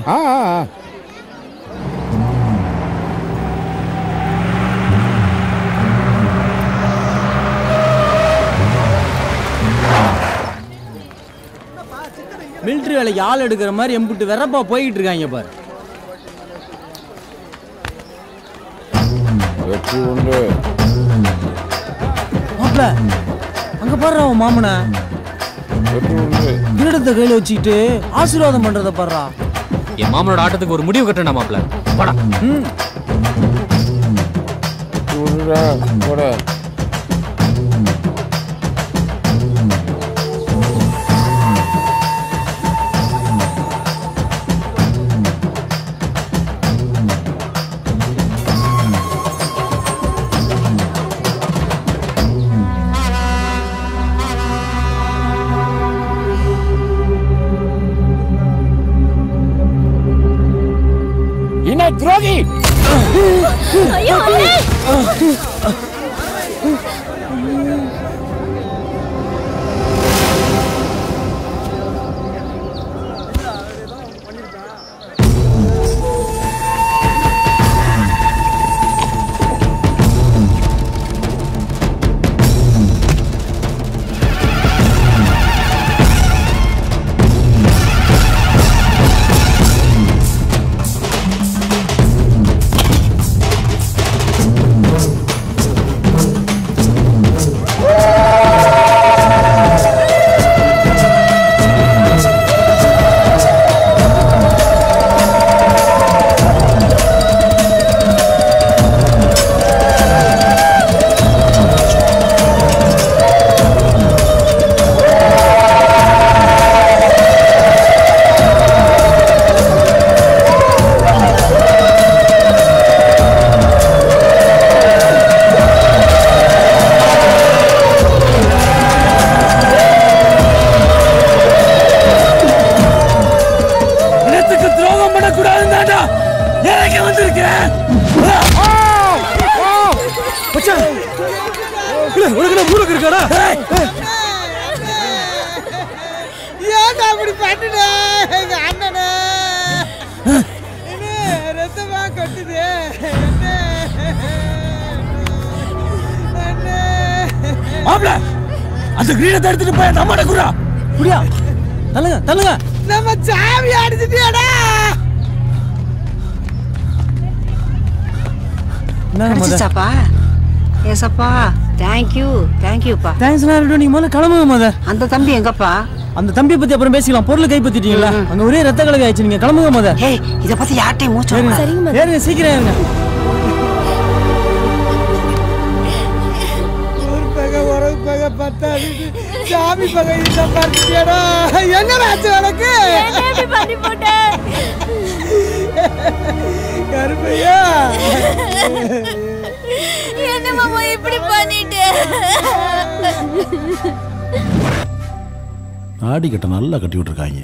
மிலிட்ரி வேலைக்கு ஆள் எடுக்கிற மாதிரி எம்புட்டு வெறப்பா போய்கிட்டு இருக்காங்க பாரு வெற்றி உண்டு மாப்ள அங்க பாரு அவன் மாமனை வெற்றி உண்டு கிரீடத்தை கையில வச்சுக்கிட்டு ஆசீர்வாதம் பண்றத பாடுறா என் மாமனோட ஆட்டத்துக்கு ஒரு முடிவு கட்டணும் மாப்ள வாடா வெற்றி உண்டுடா போட இன துரோகி ஐயோ, அண்ணே! இனத்துக்கு துரோகம் பண்ணக்கூடாதுன்னு தாண்டா எனக்கு வந்திருக்கேன் மச்சான் இல்ல உனக்கு மூலக்கு இருக்காடா ஏன்டா அப்படி பண்ணுன எங்க அண்ணனே ரத்தமா ரத்தம் கட்டுது மாப்பிள அந்த கிரீடத்தை எடுத்துட்டு போய் நம்ம குரா குடியா தள்ளுங்க தள்ளுங்க நம்ம சாமி அடிச்சிட்டியாடா கிடைச்சிச்சாப்பா ஏசப்பா தேங்க்யூ தேங்க்யூப்பா தேங்க்ஸ்லாம் இருக்கட்டும் நீங்க முதல்ல கிளம்புங்க முத அந்த தம்பி எங்கப்பா அந்த தம்பியை பத்தி அப்புறம் பேசிக்கலாம் பொருள் கைப்பற்றிட்டீங்களா அங்க ஒரே ரத்த கலக ஆயிடுச்சு நீங்க கிளம்புங்க முத ஏய் இத பத்தி யார்ட்டையும் மூச்சு ஏறுங்க. சரிங்க மத. ஏறுங்க சீக்கிரம் ஏறுங்க ஒரு பகை உறவு பகை பத்தாது சாமி பகை இந்த பார்த்தியாடா என்னடா ஆச்சு உனக்கு பண்ணி போட்ட கருப்பையா என்ன மாமா இப்படி பண்ணிட்டு நாடி கட்ட நல்லா கட்டி விட்டுருக்காங்க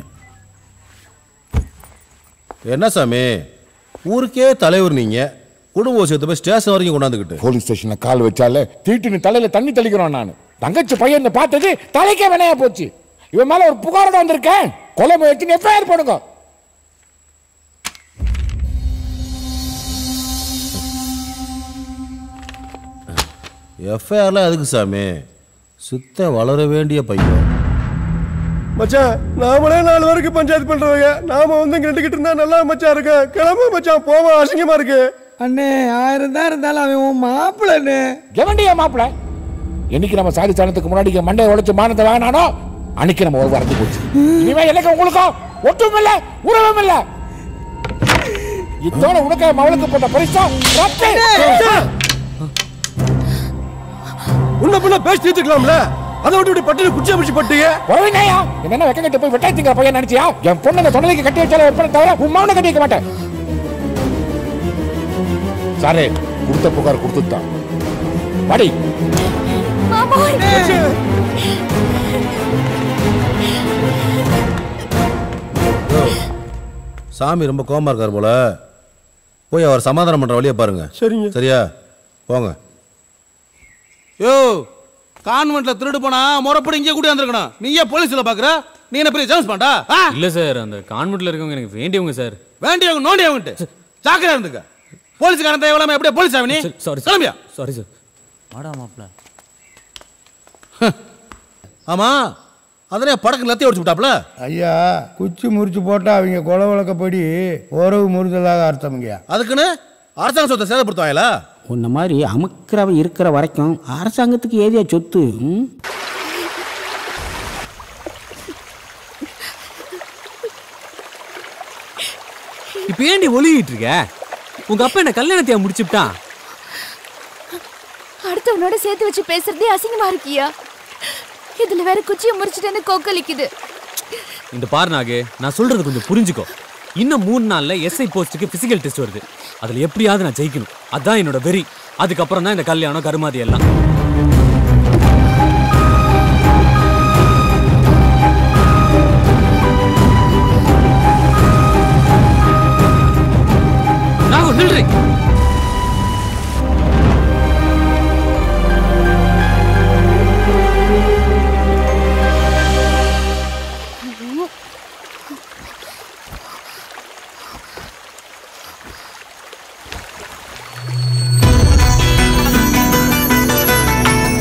என்ன சாமி ஊருக்கே தலைவர் நீங்க குடும்ப விஷயத்தை போய் ஸ்டேஷன் வரைக்கும் கொண்டாந்துக்கிட்டு போலீஸ் ஸ்டேஷன்ல கால் வச்சால தீட்டுன்னு தலையில தண்ணி தெளிக்கிறோம் நான் தங்கச்சி பையன் பார்த்தது தலைக்கே வினையா போச்சு இவன் மேல ஒரு புகாரோட வந்திருக்கேன் கொலை முயற்சி எஃப்ஐஆர் போடுங்க எஃப்ஐஆர்ல அதுக்கு சாமி சுத்த வளர வேண்டிய பையன் மச்சான் நாமளே நாலு வரைக்கும் பஞ்சாயத்து பண்றவங்க நாம வந்து இங்க நின்றுகிட்டு இருந்தா நல்லா மச்சான் இருக்கு கிளம்பு மச்சான் போவோம் அசிங்கமா இருக்கு அண்ணே ஆயிரம் தான் இருந்தாலும் அவன் உன் மாப்பிள்ளண்ணே எவண்டியா மாப்பிள என்னைக்கு நம்ம சாதி சாணத்துக்கு முன்னாடி இங்க மண்டையை உடைச்சு மானத்தை வாங்கினானோ அன்னைக்கு நம்ம ஒரு வரந்து போச்சு இனிமே எனக்கு உங்களுக்கும் ஒட்டும் இல்ல உறவும் இல்ல இத்தோட உனக்கு மவளுக்கு போட்ட பரிசா ரத்து உன்ன பின்ன பேசி தீர்த்துக்கலாம்ல அதை விட்டு இப்படி பட்டு குச்சியா பிடிச்சி பட்டுங்க உறவினையா என்ன வெக்க கட்டு போய் வெட்டாய் திங்கிற பையன் நினைச்சியா என் பொண்ணு இந்த தொண்டலைக்கு கட்டி வச்சாலும் வைப்பேன் தவிர உன் மவனை கட்டி வைக்க மாட்டேன் சாரே கொடுத்த புகார் கொடுத்துட்டான் படி சாமி ரொம்ப கோவமா இருக்காரு போல போய் அவர் சமாதானம் பண்ற வழியை பாருங்க சரிங்க சரியா போங்க யோ கான்வென்ட்ல திருடு போனா முறைப்படி இங்கே கூட வந்திருக்கணும் நீ ஏன் போலீஸ்ல பாக்குற நீ என்ன பெரிய ஜேம்ஸ் பாண்டா இல்ல சார் அந்த கான்வென்ட்ல இருக்கவங்க எனக்கு வேண்டியவங்க சார் வேண்டியவங்க நோண்டியவங்க ஜாக்கிரதை இருந்துக்க போலீஸ்காரன் தேவையில்லாம எப்படியா போலீஸ் ஆவனி சாரி கிளம்பியா சாரி சார் வாடா மாப்ள ஆமா அதனே படக்கு லத்தி ஒடிச்சு விட்டாப்ல ஐயா குச்சி முறிச்சு போட்டா அவங்க கொலை வழக்கப்படி உறவு முறிதலாக அர்த்தம்ங்கய்யா அதுக்குன்னு அரசாங்க சொத்தை சேதப்படுத்துவாங்களா உன்ன மாதிரி அமுக்கிறவன் இருக்கிற வரைக்கும் அரசாங்கத்துக்கு ஏதியா சொத்து ம்? இப்ப ஏன்டி ஒளியிட்டு இருக்க உங்க அப்பா என்ன கல்யாணத்தையா முடிச்சுட்டான் அடுத்தவனோட சேர்த்து வச்சு பேசுறதே அசிங்கமா இருக்கியா இதுல வேற குச்சியை முறிச்சிட்டு கொக்கலிக்குது இந்த பாரு நாகு நான் சொல்றது கொஞ்சம் புரிஞ்சுக்கோ இன்னும் மூணு நாள்ல எஸ்ஐ போஸ்ட்டுக்கு பிசிக்கல் டெஸ்ட் வருது அதுல எப்படியாவது நான் ஜெயிக்கணும் அதான் என்னோட வெறி அதுக்கப்புறம் தான் இந்த கல்யாணம் கருமாதி எல்லாம் நாகு நில்றி ஆ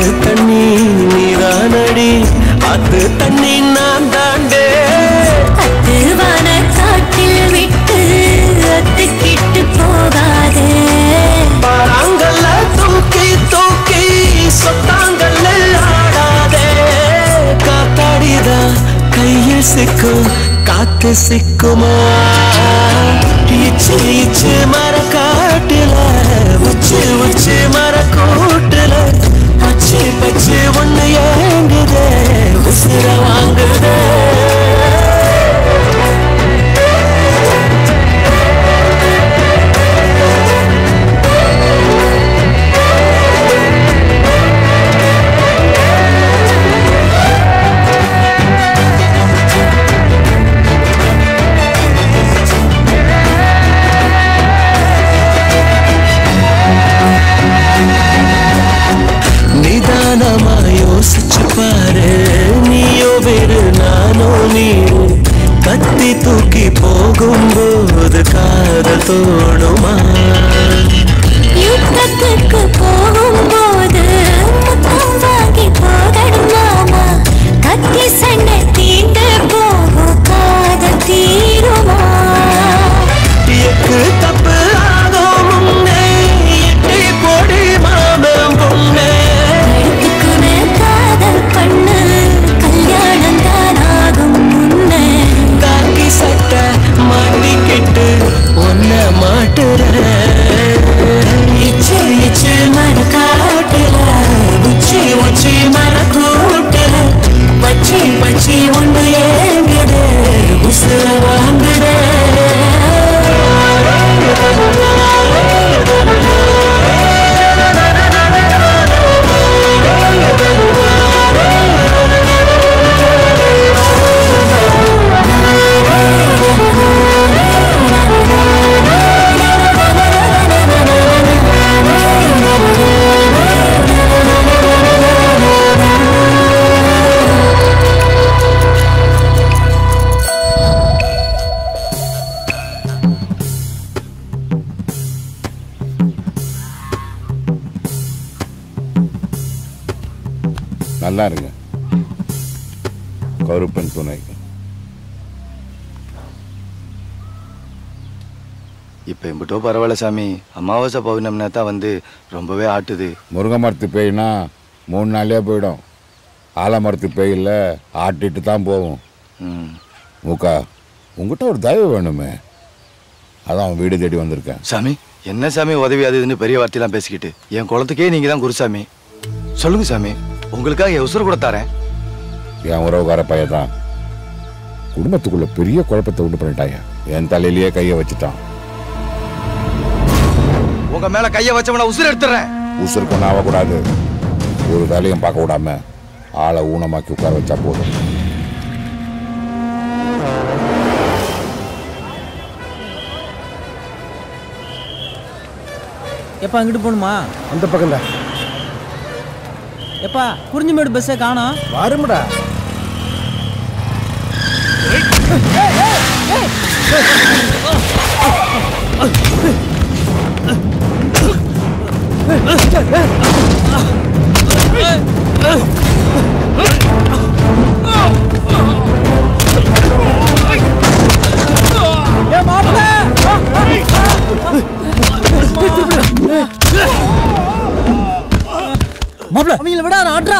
தண்ணி நீதானடி ஆத்து தண்ணி நான் தாண்டே திருவான காட்டில் விட்டு அத்துக்கிட்டு போகாதே பாறாங்கல்ல தூக்கி தூக்கி சொத்தாங்கல்ல ஆடாதே காத்தாடிதான் கையில் சிக்கும் காத்து சிக்குமா இச்சு இச்சு மர காட்டுல உச்சு உச்சு மர கூட்டுல பச்சு பச்சு ஒண்ணு ஏங்குதே உசுர வாங்குதே நிதானமா யோசிச்சு பாரு நீயோ வேறு நானோ நீரு கத்தி தூக்கி போகும்போது காதல் தோணுமா யுத்தத்துக்கு போகும்போது முத்தம் வாங்கி போகணும் மாமா கத்தி சண்டை தீண்டு போகும் காதல் தீருமா எக்கு தப்பு ஆகும் முன்னே எட்டி போடி மாமம் பொண்ணே எடுத்துக்குன்னு காதல் பண்ணு கல்யாணம் தான் ஆகும் முன்னே காக்கி சட்டை மாட்டிக்கிட்டு ஒன்ன மாட்டுற இச்சு இச்சு மர காட்டுல உச்சி உச்சி மர கூட்டுல பச்சி பச்சி ஒன்று ஏங்குது உசுர வாங்குதே நல்லா இருங்க கருப்பன் துணை இப்போ எம்பிட்டோ பரவாயில்ல சாமி அமாவாசை பௌர்ணமினா தான் வந்து ரொம்பவே ஆட்டுது முருங்கை மரத்து பேய்னா மூணு நாளே போயிடும் ஆலமரத்து பேயில் ஆட்டிட்டு தான் போகும் மூக்கா உங்ககிட்ட ஒரு தயவு வேணுமே அதான் வீடு தேடி வந்திருக்கேன் சாமி என்ன சாமி உதவி அது இதுன்னு பெரிய வார்த்தையெல்லாம் பேசிக்கிட்டு என் குளத்துக்கே நீங்க தான் குருசாமி சொல்லுங்க சாமி உங்களுக்காக என் உசுறு கூட தரேன் என் உறவுக்கார பையன் தான் குடும்பத்துக்குள்ள பெரிய குழப்பத்தை உண்டு பண்ணிட்டாங்க என் தலையிலேயே கையை வச்சுட்டான் உங்க மேல கைய வச்சவன உசுறு எடுத்துறேன் உசுருக்கு ஒன்றும் ஆகக்கூடாது ஒரு வேலையும் பார்க்க விடாம ஆளை ஊனமாக்கி உட்கார வச்சா போதும் எப்பா அங்கிட்டு போகணுமா அந்த பக்கம் தான் எப்பா குறிஞ்சிமேடு பஸ்ஸை காணோம் வரும்டா மாப்பிள அவங்கள விட ஆட்ரா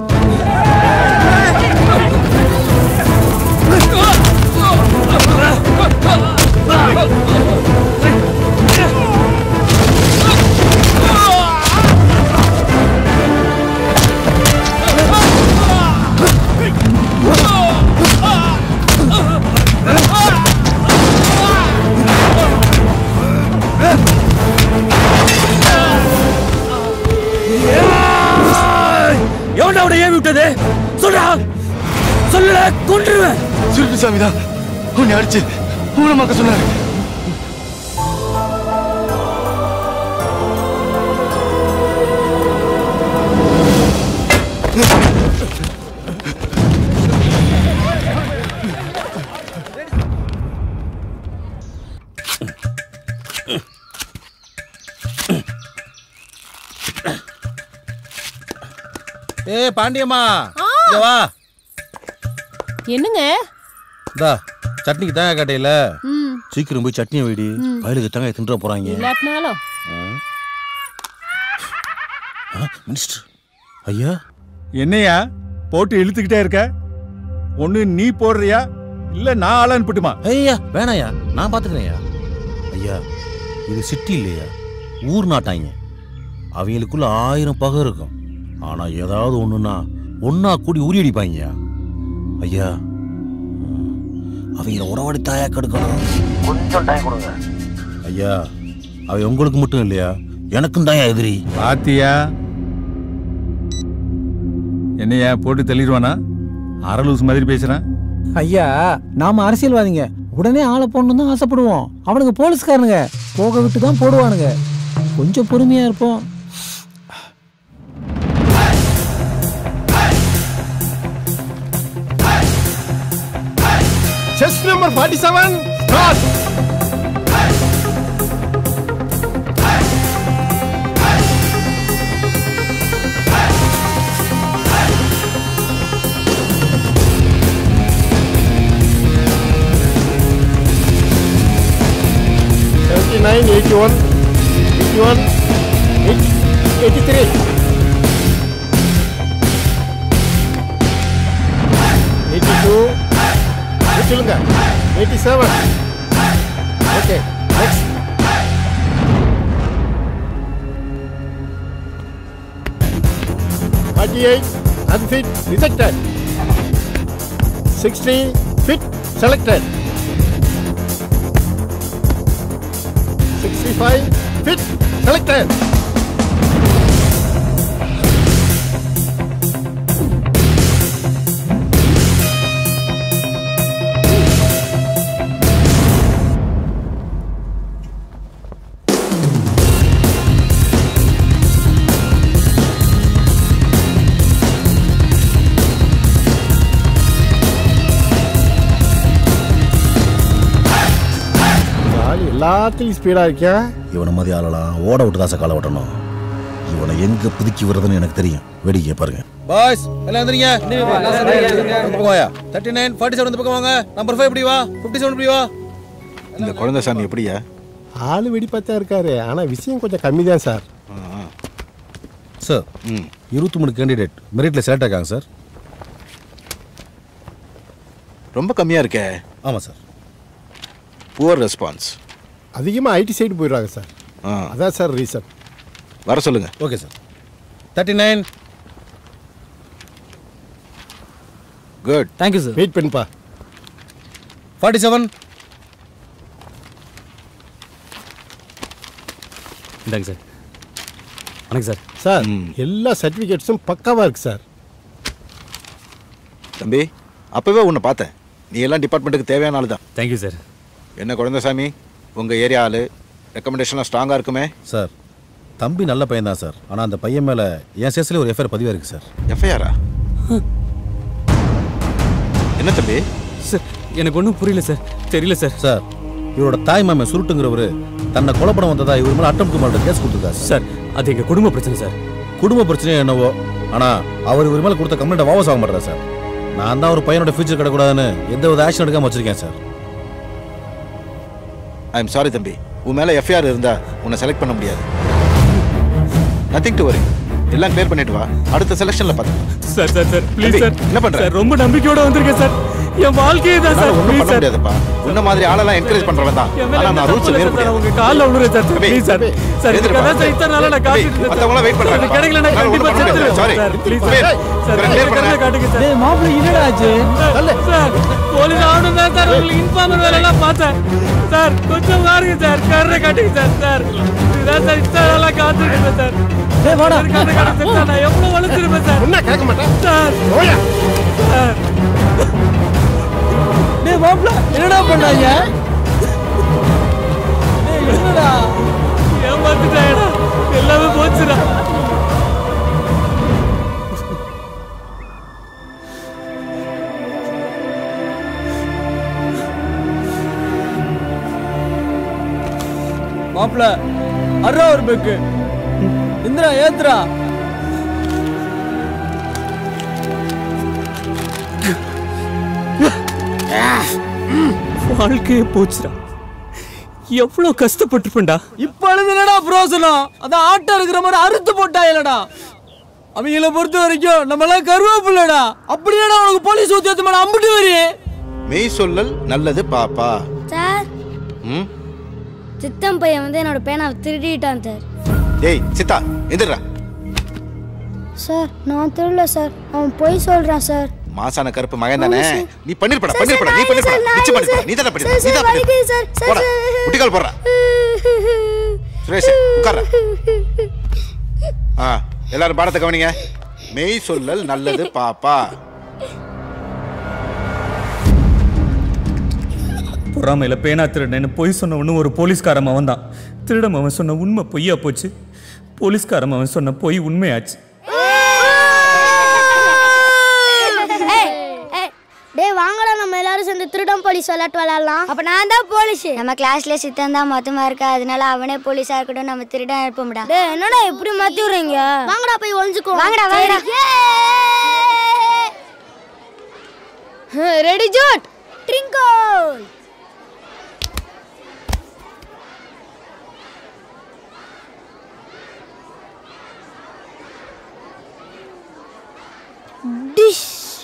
எவன்டா அவனை ஏவி விட்டது சொல்றா சொல்லுடா கொன்றுவேன் சுருட்டு சாமி தான் உன்னை அடிச்சு ஊனமாக்க சொன்னாரு ஏ பாண்டியம்மா இங்க வா என்னங்க இந்தா சட்னிக்கு தேங்காய் கட்டையில ம் சீக்கிரம் போய் சட்னியை வைடி ம். வயலுக்கு தேங்காய் தின்ற போறாங்க இல்லாட்டினாலும் மினிஸ்டர் ஐயா என்னையா போட்டு இழுத்துக்கிட்டே இருக்க ஒண்ணு நீ போடுறியா இல்ல நான் ஆள் அனுப்பட்டுமா ஐயா வேணாயா நான் பாத்துக்கிறேன்யா ஐயா இது சிட்டி இல்லையா ஊர் நாட்டாங்க அவங்களுக்குள்ள ஆயிரம் பகை இருக்கும் ஆனா ஏதாவது ஒண்ணுன்னா ஒன்னா கூடி உரி அடிப்பாங்கய்யா ஐயா ம், அவங்கள உறவாடி தாயா கெடுக்கணும் கொஞ்சம் டைம் கொடுங்க ஐயா அவ உங்களுக்கு மட்டும் இல்லையா எனக்கும் தாயா எதிரி பாத்தியா என்னையா போட்டு தள்ளிடுவானா அரலூஸ் மாதிரி பேசுறேன் ஐயா நாம அரசியல்வாதிங்க உடனே ஆளை போடணும் தான் ஆசைப்படுவோம் அவனுங்க போலீஸ்காரனுங்க போக விட்டு தான் போடுவானுங்க கொஞ்சம் பொறுமையா இருப்போம் chest number forty seven start seventy nine eighty one eighty one eighty three eighty two சொல்லுங்க eighty seven okay next forty eight unfit rejected sixty fit selected sixty five fit selected ஆள் எல்லாத்துலயும் ஸ்பீடா இருக்கேன் இவனை மாதிரி ஆளலாம் ஓட விட்டு தான் காலை ஓட்டணும் இவனை எங்க புதுக்கி வருதுன்னு எனக்கு தெரியும் வேடிக்கை பாருங்க பாய்ஸ் எல்லாம் வந்துறீங்க இந்த பக்கம் வாயா தேர்ட்டி நைன் ஃபார்ட்டி செவன் இந்த பக்கம் வாங்க நம்பர் ஃபைவ் இப்படி வா ஃபிஃப்டி செவன் இப்படி வா இந்த குழந்தை சாமி எப்படியா ஆளு வெடிப்பாத்தா இருக்காரு ஆனா விஷயம் கொஞ்சம் கம்மி தான் சார் சார் இருபத்தி மூணு கேண்டிடேட் மெரிட்ல செலக்ட் ஆகாங்க சார் ரொம்ப கம்மியா இருக்கே ஆமாம் சார் புவர் ரெஸ்பான்ஸ் அதிகமா ஐடி சைடு போயிடுறாங்க சார் அதான் சார் ரீசன் வர சொல்லுங்க okay sir thirty nine good thank you sir wait பண்ணுப்பா ஃபார்ட்டி செவன் இந்தாங்க சார் வணக்கம் சார் சார் எல்லா சர்டிஃபிகேட்ஸும் பக்காவா இருக்கு சார் தம்பி அப்பவே உன்னை பார்த்தேன் நீ எல்லாம் டிபார்ட்மெண்ட்டுக்கு தேவையான ஆளு தான் தேங்க்யூ சார் என்ன குழந்தைசாமி உங்க ஏரியா ஆளு ரெக்கமெண்டேஷன்லாம் ஸ்ட்ராங்கா இருக்குமே சார் தம்பி நல்ல பையன் தான் சார் ஆனால் அந்த பையன் மேலே என் சேஸில் ஒரு எஃப்ஐஆர் பதிவாக இருக்கு சார் எஃப்ஐஆரா என்ன தம்பி சார் எனக்கு ஒன்றும் புரியல சார் தெரியல சார் சார் இவரோட தாய் மாமன் சுருட்டுங்கிறவர் தன்னை கொலைப்படம் வந்ததா இவர் மேலே அட்டம் மாட்ட கேஸ் கொடுத்துருக்காரு சார் அது எங்கள் குடும்ப பிரச்சனை சார் குடும்ப பிரச்சனையோ என்னவோ ஆனால் அவர் இவர் மேலே கொடுத்த கம்ப்ளைண்ட்டை வாபஸ் ஆக மாட்டார் சார் நான் தான் ஒரு பையனோட ஃபியூச்சர் கிடக்கூடாதுன்னு எந்த வித ஆக்ஷன் எடுக்காம வச்சிருக்கேன் சார் ஐ எம் சாரி தம்பி உன் மேல எஃப்ஐஆர் இருந்தா உன்னை செலக்ட் பண்ண முடியாது நத்திங் டு வரி எல்லாம் கிளியர் பண்ணிட்டு வா அடுத்த செலெக்ஷன்ல பார்த்து சார் சார் சார் ப்ளீஸ் தம்பி, சார் என்ன பண்ற? சார் ரொம்ப நம்பிக்கையோட வந்திருக்கேன் சார் என் வாழ்க்கையே தான் சார் ஒன்றும் ப்ளீஸ் பண்ண சார் முடியாதுப்பா உன்ன மாதிரி ஆளெல்லாம் என்கரேஜ் பண்றவன் தான் என் மேல ஆனா எந்த நான் ரூல்ஸ் தப்பும் மீற இல்லை சார். முடியாது உங்க கால்ல விழுறேன் சார் தம்பி, ப்ளீஸ் சார் தம்பி, சார் எழுந்திருப்பா. இதுக்காக சார் இத்தனை நாளா நான் தம்பி, காத்துட்டு இருந்தேன் மத்தவங்களாம் வெயிட் சார். பண்றாங்க அது கிடைக்கல நான் நான் கண்டிப்பா ஒண்ணும் பண்ண முடியாது. செத்துருவேன் Sorry. சார் ப்ளீஸ் தம்பி, சார் சார் இவரை clear எனக்கு பண்ணுங்க. கண்ணை காட்டுங்க சார் டேய் மாப்பிள்ளை என்னடா ஆச்சு சார் போலீஸ் ஆகணும் தான் சார் உங்களுக்கு இன்ஃபார்மர் வேலை எல்லாம் பார்த்தேன் சார் கொஞ்சம் பாருங்க சார் கண்ணை காட்டுங்க சார் சார் இதுதான் சார் இத்தனை நாளா காத்துட்டு இருந்தேன் சார் டேய் வாடா எனக்கு கண்ணை காட்டுங்க சார் நான் எவ்வளவு வளர்த்துருப்பேன் சார் என்ன கேட்க மாட்டேன் சார் சார் டேய் மாப்பிள்ளை என்னடா பண்ணாங்க டேய் என்னடா ஏமாத்துட்டாயடா எல்லாமே போச்சுடா மாப்பிள்ள அறா ஒரு பெக்கு இந்திரா ஏத்துறா வாழ்க்கையே போச்சுடா எவ்வளோ கஷ்டப்பட்டிருப்பேன்டா இப்பொழுது என்னடா பிரோசனம் அதான் ஆட்டம் இருக்கிற மாதிரி அறுத்து போட்டாயிலடா அவங்கள பொறுத்த வரைக்கும் நம்ம எல்லாம் கருவேப்பில்லடா அப்படியேடா உனக்கு போலீஸ் ஊத்தியத்து மேல அம்பிட்டு வரி மெய் சொல்லல் நல்லது பாப்பா சார் ம் சித்தம் பையன் வந்து என்னோட பேனாவை திருடிட்டான் சார் டேய் சித்தா எந்திரா சார் நான் திருடல சார் அவன் பொய் சொல்றான் சார் மாசான கருப்பு மகன் தானே ஆமா, சார். நீ பண்ணிருப்படா சார், பண்ணிருப்படா சார், நீ நான் பண்ணிருப்படா இல்லை, சார், நிச்சயம் நான் பண்ணிருப்படா இல்லை, நீ தானே சார். பண்ணிருப்ப நீ சார், தான் வலிக்குது, பண்ணிருப்ப சார், சார், போடா சார். முட்டிக்கால் போடுறா சுரேஷ் உட்கார்றா ஆ எல்லாரும் பாடத்தை கவனிங்க மெய் சொல்லல் நல்லது பாப்பா பொறாமையில பேனா திருடனேன்னு பொய் சொன்ன ஒன்று ஒரு போலீஸ்காரன் அவன் தான் திருடம் அவன் சொன்ன உண்மை பொய்யா போச்சு போலீஸ்காரன் அவன் சொன்ன பொய் உண்மையாச்சு ஏய், ஏய், டேய் வாங்கடா நம்ம எல்லாரும் சேர்ந்து திருடம் போலீஸ் விளையாட்டு விளையாடலாம் அப்ப நான் தான் போலீஸ் நம்ம கிளாஸ்ல சித்தம் தான் மொத்தமா இருக்கா அதனால அவனே போலீஸா இருக்கட்டும் நம்ம திருடன் இருப்போம்டா டேய் என்னடா இப்படி மாத்தி விடுறீங்க வாங்கடா போய் ஒளிஞ்சுக்கோ வாங்கடா, வாங்கடா. ரெடி ஜோட் ட்ரிங்கோல் டிஷ்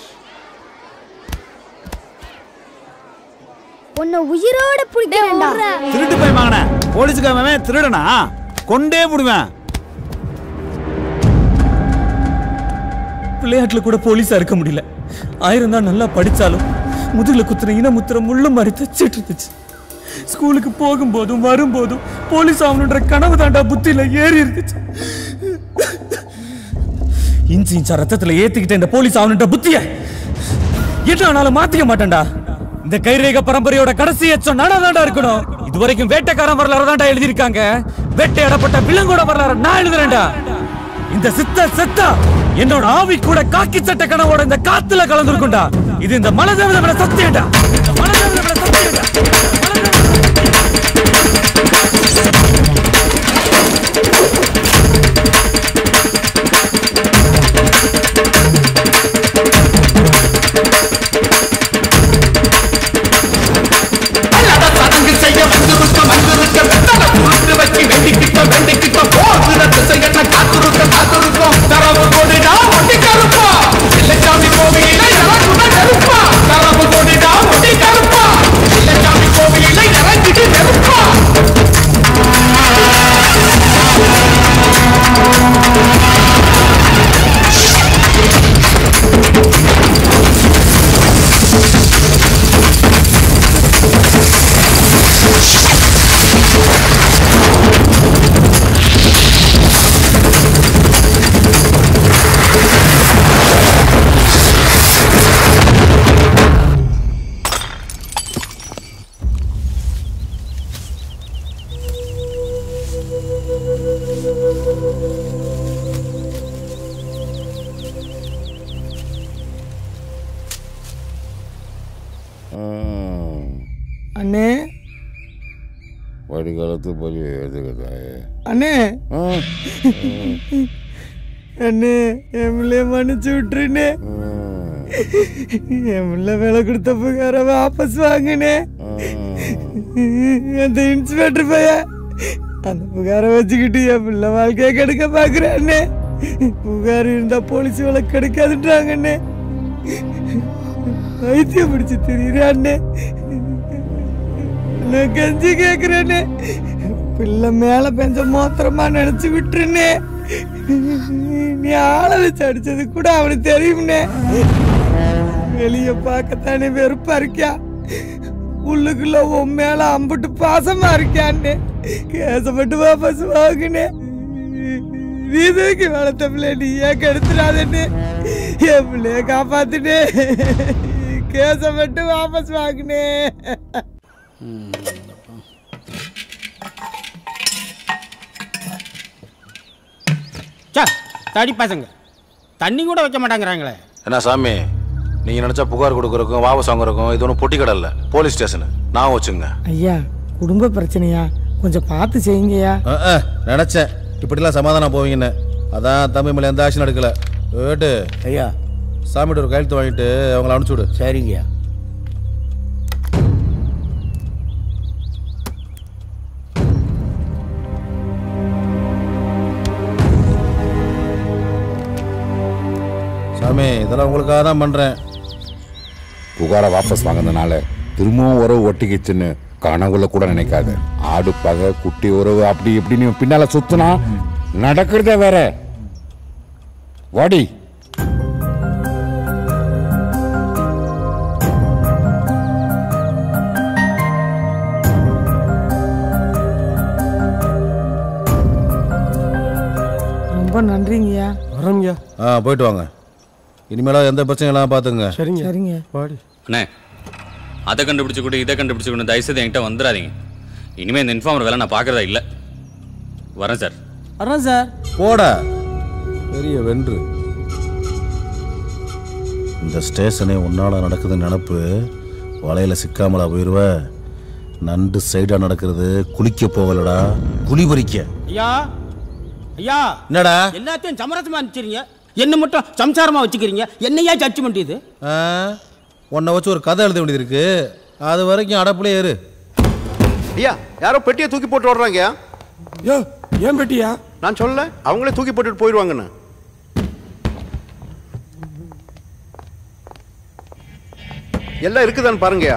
உன்னை உயிரோட பிடிக்கிறேன்டா திருட்டு போய் வாங்கின போலீஸுக்காரன் திருடனா கொண்டே போடுவேன் விளையாட்டுல கூட போலீஸா இருக்க முடியல ஆயிரம் தான் நல்லா படிச்சாலும் முதுகுல குத்துற இனமுத்திர முள்ளு மாதிரி தச்சிட்டு இருந்துச்சு ஸ்கூலுக்கு போகும்போதும் வரும்போதும் போலீஸ் ஆகணுன்ற கனவு தாண்டா புத்தியில ஏறி இருந்துச்சு இன்ச்சு இன்ச்சா ரத்தத்துல ஏத்திக்கிட்ட இந்த போலீஸ் ஆகணுன்ற புத்திய என்னால மாத்திக்க மாட்டேன்டா இந்த கைரேக பரம்பரையோட கடைசி எச்சம் நாடாதாண்டா இருக்கணும் இது வரைக்கும் வேட்டைக்காரன் வரலாறு தான்டா எழுதியிருக்காங்க வேட்டையாடப்பட்ட விலங்கோட வரலாறு நான் எழுதுறேன்டா இந்த சித்த செத்தா என்னோட ஆவி கூட காக்கி சட்ட கனவோட இந்த காத்துல கலந்துருக்கும்டா இது இந்த மனதேவதை மேல சத்தியம்டா இந்த மனதேவதை மேல சத்தியம்டா அண்ணே வடிகாலத்து பலி எதுக்குதாயே அண்ணே அண்ணே என் பிள்ளைய மன்னிச்சு விட்டுருண்ணே என் பிள்ளை வேலை கொடுத்த புகார வாபஸ் வாங்கினே அந்த இன்ஸ்பெக்டர் பைய அந்த புகாரை வச்சுக்கிட்டு என் பிள்ளை வாழ்க்கையை கெடுக்க பாக்குறானே புகார் இருந்தா போலீஸ் வேலை கிடைக்காதுன்றாங்கண்ணே வைத்தியம் பிடிச்சு திரியிறான்னே நான் கஞ்சி கேக்குறேனே பிள்ளை மேல பெஞ்ச மோத்திரமா நினைச்சு விட்டுருனே நீ ஆளை வச்சு அடிச்சது கூட அவனுக்கு தெரியும்னே வெளிய பார்க்கத்தானே வெறுப்பா இருக்கியா உள்ளுக்குள்ள உன் மேல அம்புட்டு பாசமா இருக்கியான்னு கேசப்பட்டு வாபஸ் வாங்குனே நீதுக்கு வளர்த்த பிள்ளை நீ ஏன் கெடுத்துடாதேன்னு என் பிள்ளைய காப்பாத்துனே கேசப்பட்டு வாபஸ் வாங்குனே சா தடி பசங்க தண்ணி கூட வைக்க மாட்டேங்கிறாங்களே என்ன சாமி நீங்க நினைச்சா புகார் கொடுக்கறதுக்கும் வாபஸ் வாங்குறதுக்கும் இது ஒன்றும் பொட்டி கடை இல்ல போலீஸ் ஸ்டேஷன் நான் வச்சுங்க ஐயா குடும்ப பிரச்சனையா கொஞ்சம் பார்த்து செய்யுங்கய்யா நினைச்சேன் இப்படிலாம் சமாதானம் போவீங்கன்னு அதான் தம்பி மேல எந்த ஆக்ஷன் எடுக்கல ஏட்டு ஐயா சாமிகிட்ட ஒரு கையெழுத்து வாங்கிட்டு அவங்கள அனுப்பிச்சு விடு சரிங்கய்யா சாமி இதெல்லாம் உங்களுக்காக தான் பண்றேன் புகாரை வாபஸ் வாங்கினதுனால திரும்பவும் உறவு ஒட்டிக்கிச்சுன்னு கனவுல கூட நினைக்காத ஆடு பகை குட்டி உறவு அப்படி இப்படின்னு பின்னால சுத்துனா நடக்கிறதே வேற வாடி ரொம்ப நன்றிங்கய்யா வரோம்யா ஆ போயிட்டு வாங்க இனிமேலாம் எந்த பிரச்சனையும் இல்லாமல் பார்த்துங்க சரிங்க சரிங்க வாடி அண்ணே அதை கண்டுபிடிச்சு கூட இதை கண்டுபிடிச்சு கூட தயவுசெய்து என்கிட்ட வந்துடாதீங்க இனிமே இந்த இன்ஃபார்மர் வேலை நான் பார்க்கறதா இல்லை வரேன் சார் வரோம் சார் போடா பெரிய வென்று இந்த ஸ்டேஷனே உன்னால நடக்குதுன்னு நினப்பு வலையில சிக்காமலா போயிருவ நண்டு சைடா நடக்கிறது குளிக்க போகலடா குழி பறிக்க ஐயா ஐயா என்னடா எல்லாத்தையும் சமரசமா அனுப்பிச்சிருங்க என்ன மட்டும் சம்சாரமா வச்சுக்கிறீங்க என்னையா ஜட்ஜ்மெண்ட் இது ஆ, உன்னை வச்சு ஒரு கதை எழுத வேண்டியது இருக்கு அது வரைக்கும் அடப்புலே ஏறு ஐயா யாரோ பெட்டியை தூக்கி போட்டு ஓடுறாங்க யோ ஏன் பெட்டியா நான் சொல்லல அவங்களே தூக்கி போட்டுட்டு போயிடுவாங்கன்னு எல்லாம் இருக்குதான்னு பாருங்கய்யா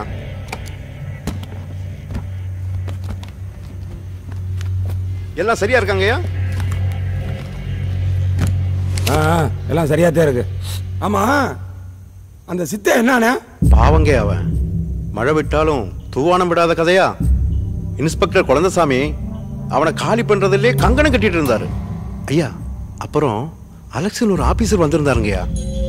எல்லாம் சரியா இருக்காங்கய்யா ஆ ஆ, எல்லாம் சரியா தான் இருக்கு ஆமா அந்த சித்தை என்னண்ணே பாவங்க அவன் மழை விட்டாலும் தூவானம் விடாத கதையா இன்ஸ்பெக்டர் குழந்தசாமி அவனை காலி பண்றதுலயே கங்கணம் கட்டிட்டு இருந்தாரு ஐயா அப்புறம் அலெக்சன் ஒரு ஆபீசர் வந்திருந்தாருங்கய்யா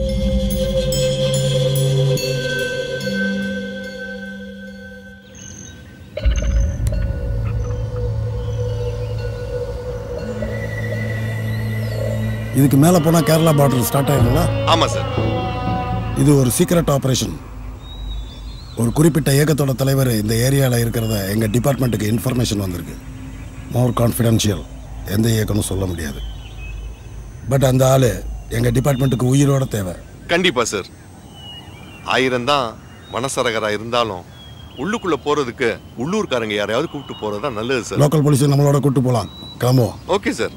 இதுக்கு மேலே போனால் கேரளா பார்டர் ஸ்டார்ட் ஆகிடுங்களா ஆமா சார் இது ஒரு சீக்ரெட் ஆபரேஷன் ஒரு குறிப்பிட்ட இயக்கத்தோட தலைவர் இந்த ஏரியாவில் இருக்கிறத எங்கள் டிபார்ட்மெண்ட்டுக்கு இன்ஃபர்மேஷன் வந்திருக்கு மோர் கான்ஃபிடென்ஷியல் எந்த இயக்கமும் சொல்ல முடியாது பட் அந்த ஆள் எங்கள் டிபார்ட்மெண்ட்டுக்கு உயிரோட தேவை கண்டிப்பா சார் ஆயிரம் தான் மனசரகரா இருந்தாலும் உள்ளுக்குள்ள போறதுக்கு உள்ளூர்காரங்க யாரையாவது கூப்பிட்டு போறது நல்லது சார் லோக்கல் போலீஸை நம்மளோட கூட்டு போகலாம் கிளம்புவோம் ஓகே சார்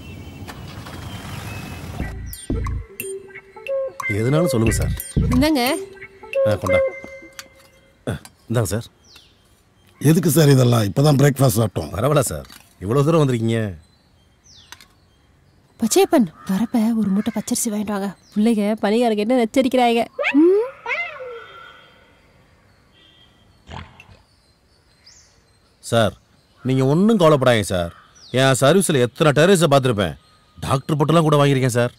எதுனாலும் சொல்லுங்க சார் என்னங்க ஆ, கொண்டா ஆ, இந்தாங்க சார் எதுக்கு சார் இதெல்லாம் இப்போ தான் பிரேக்ஃபாஸ்ட் சாப்பிட்டோம் பரவாயில்ல சார் இவ்வளோ தூரம் வந்திருக்கீங்க பச்சையப்பன் வரப்ப ஒரு மூட்டை பச்சரிசி வாங்கிட்டு வாங்க பிள்ளைங்க பணிகாரங்க என்ன நச்சரிக்கிறாங்க ம்? சார் நீங்கள் ஒன்றும் கவலைப்படாதீங்க சார் என் சர்வீஸில் எத்தனை டெரரிஸை பார்த்துருப்பேன் டாக்டர் போட்டெல்லாம் கூட வாங்கியிருக்கேன் சார்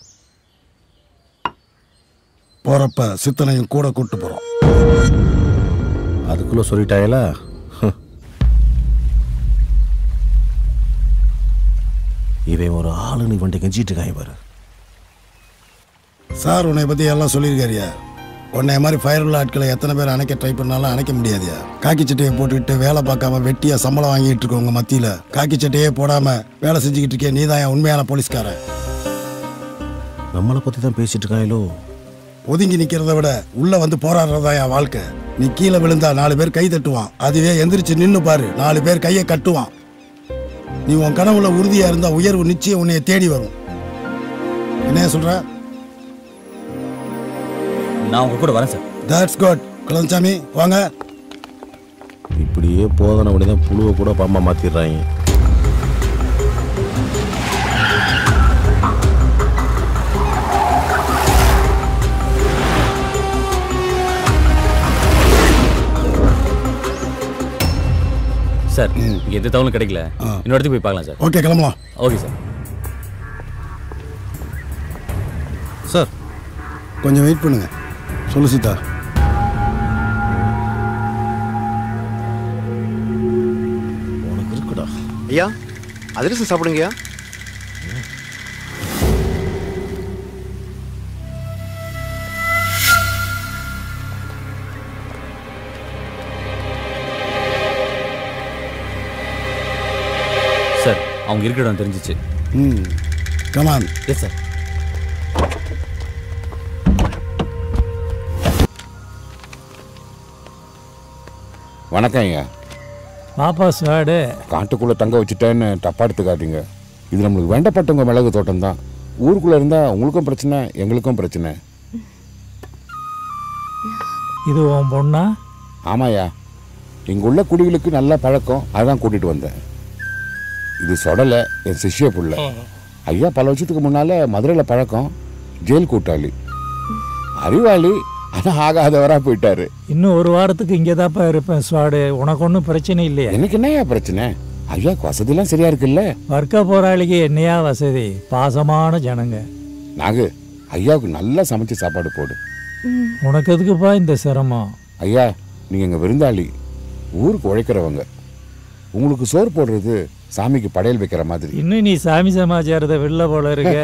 போகிறப்ப சித்தனையும் கூட கூட்டு போகிறோம் அதுக்குள்ளே சொல்லிட்டாயலா ஹம். இவன் ஒரு ஆளுன்னு இவன்ட்ட கெஞ்சிட்டு இருக்காங்க பாரு சார் உன்னை பற்றி எல்லாம் சொல்லியிருக்காரியா உன்னை மாதிரி ஃபயர் உள்ள ஆட்களை எத்தனை பேர் அணைக்க ட்ரை பண்ணாலும் அணைக்க முடியாதியா காக்கி சட்டையை போட்டுக்கிட்டு வேலை பார்க்காம வெட்டியா சம்பளம் வாங்கிட்டு இருக்க உங்க மத்தியில காக்கி சட்டையே போடாம வேலை செஞ்சுக்கிட்டு இருக்கே நீ தான் உண்மையான போலீஸ்காரன் நம்மளை பற்றி தான் பேசிட்டு இருக்காங்களோ ஒதுங்கி நிக்கிறத விட உள்ள வந்து போராடுறதா என் வாழ்க்கை நீ கீழே விழுந்தா நாலு பேர் கை தட்டுவான் அதுவே எந்திரிச்சு நின்னு பாரு நாலு பேர் கையை கட்டுவான் நீ உன் கனவுல உறுதியா இருந்தா உயர்வு நிச்சயம் உன்னைய தேடி வரும் என்ன சொல்ற நான் உங்க கூட வரேன் சார் தட்ஸ் குட் குளஞ்சாமி வாங்க இப்படியே போதனை பண்ணி தான் புழுவை கூட பாம்பா மாற்றிடுறாங்க சார் எந்த தகவலும் கிடைக்கல இன்னொரு இடத்துக்கு போய் பார்க்கலாம் சார் ஓகே கிளம்பலாம் ஓகே சார் சார் கொஞ்சம் வெயிட் பண்ணுங்க சொல்லு சீதா உனக்கு இருக்குடா ஐயா அதிரசம் சாப்பிடுங்கய்யா சார் அவங்க இருக்கிற இடம் தெரிஞ்சிச்சு ம் கமான் எஸ் சார் வணக்கம் ஐயா பாப்பா சாடு காட்டுக்குள்ள தங்க வச்சுட்டேன்னு தப்பா எடுத்துக்காதீங்க இது நம்மளுக்கு வேண்டப்பட்டவங்க மிளகு தோட்டம் தான் ஊருக்குள்ள இருந்தா உங்களுக்கும் பிரச்சனை எங்களுக்கும் பிரச்சனை இது உன் பொண்ணா ஆமாயா இங்குள்ள குடிகளுக்கு நல்ல பழக்கம் அதான் கூட்டிட்டு வந்தேன் இது சொடலை என் சிஷ்ய புள்ள ஐயா பல வருஷத்துக்கு முன்னால மதுரையில் பழக்கம் ஜெயில் கூட்டாளி அறிவாளி ஆனால் ஆகாதவரா போயிட்டாரு இன்னும் ஒரு வாரத்துக்கு இங்கே தான்ப்பா இருப்பேன் ஸ்வாடு உனக்கு ஒன்றும் பிரச்சனை இல்லையா எனக்கு என்னய்யா பிரச்சனை ஐயாக்கு வசதிலாம் சரியா இருக்குல்ல வர்க்க போராளிக்கு என்னையா வசதி பாசமான ஜனங்க நாகு ஐயாவுக்கு நல்லா சமைச்சு சாப்பாடு போடு உனக்கு எதுக்குப்பா இந்த சிரமம் ஐயா நீங்க எங்க விருந்தாளி ஊருக்கு உழைக்கிறவங்க உங்களுக்கு சோறு போடுறது சாமிக்கு படையல் வைக்கிற மாதிரி இன்னும் நீ சாமி சமாச்சாரத்தை வெளில போல இருக்க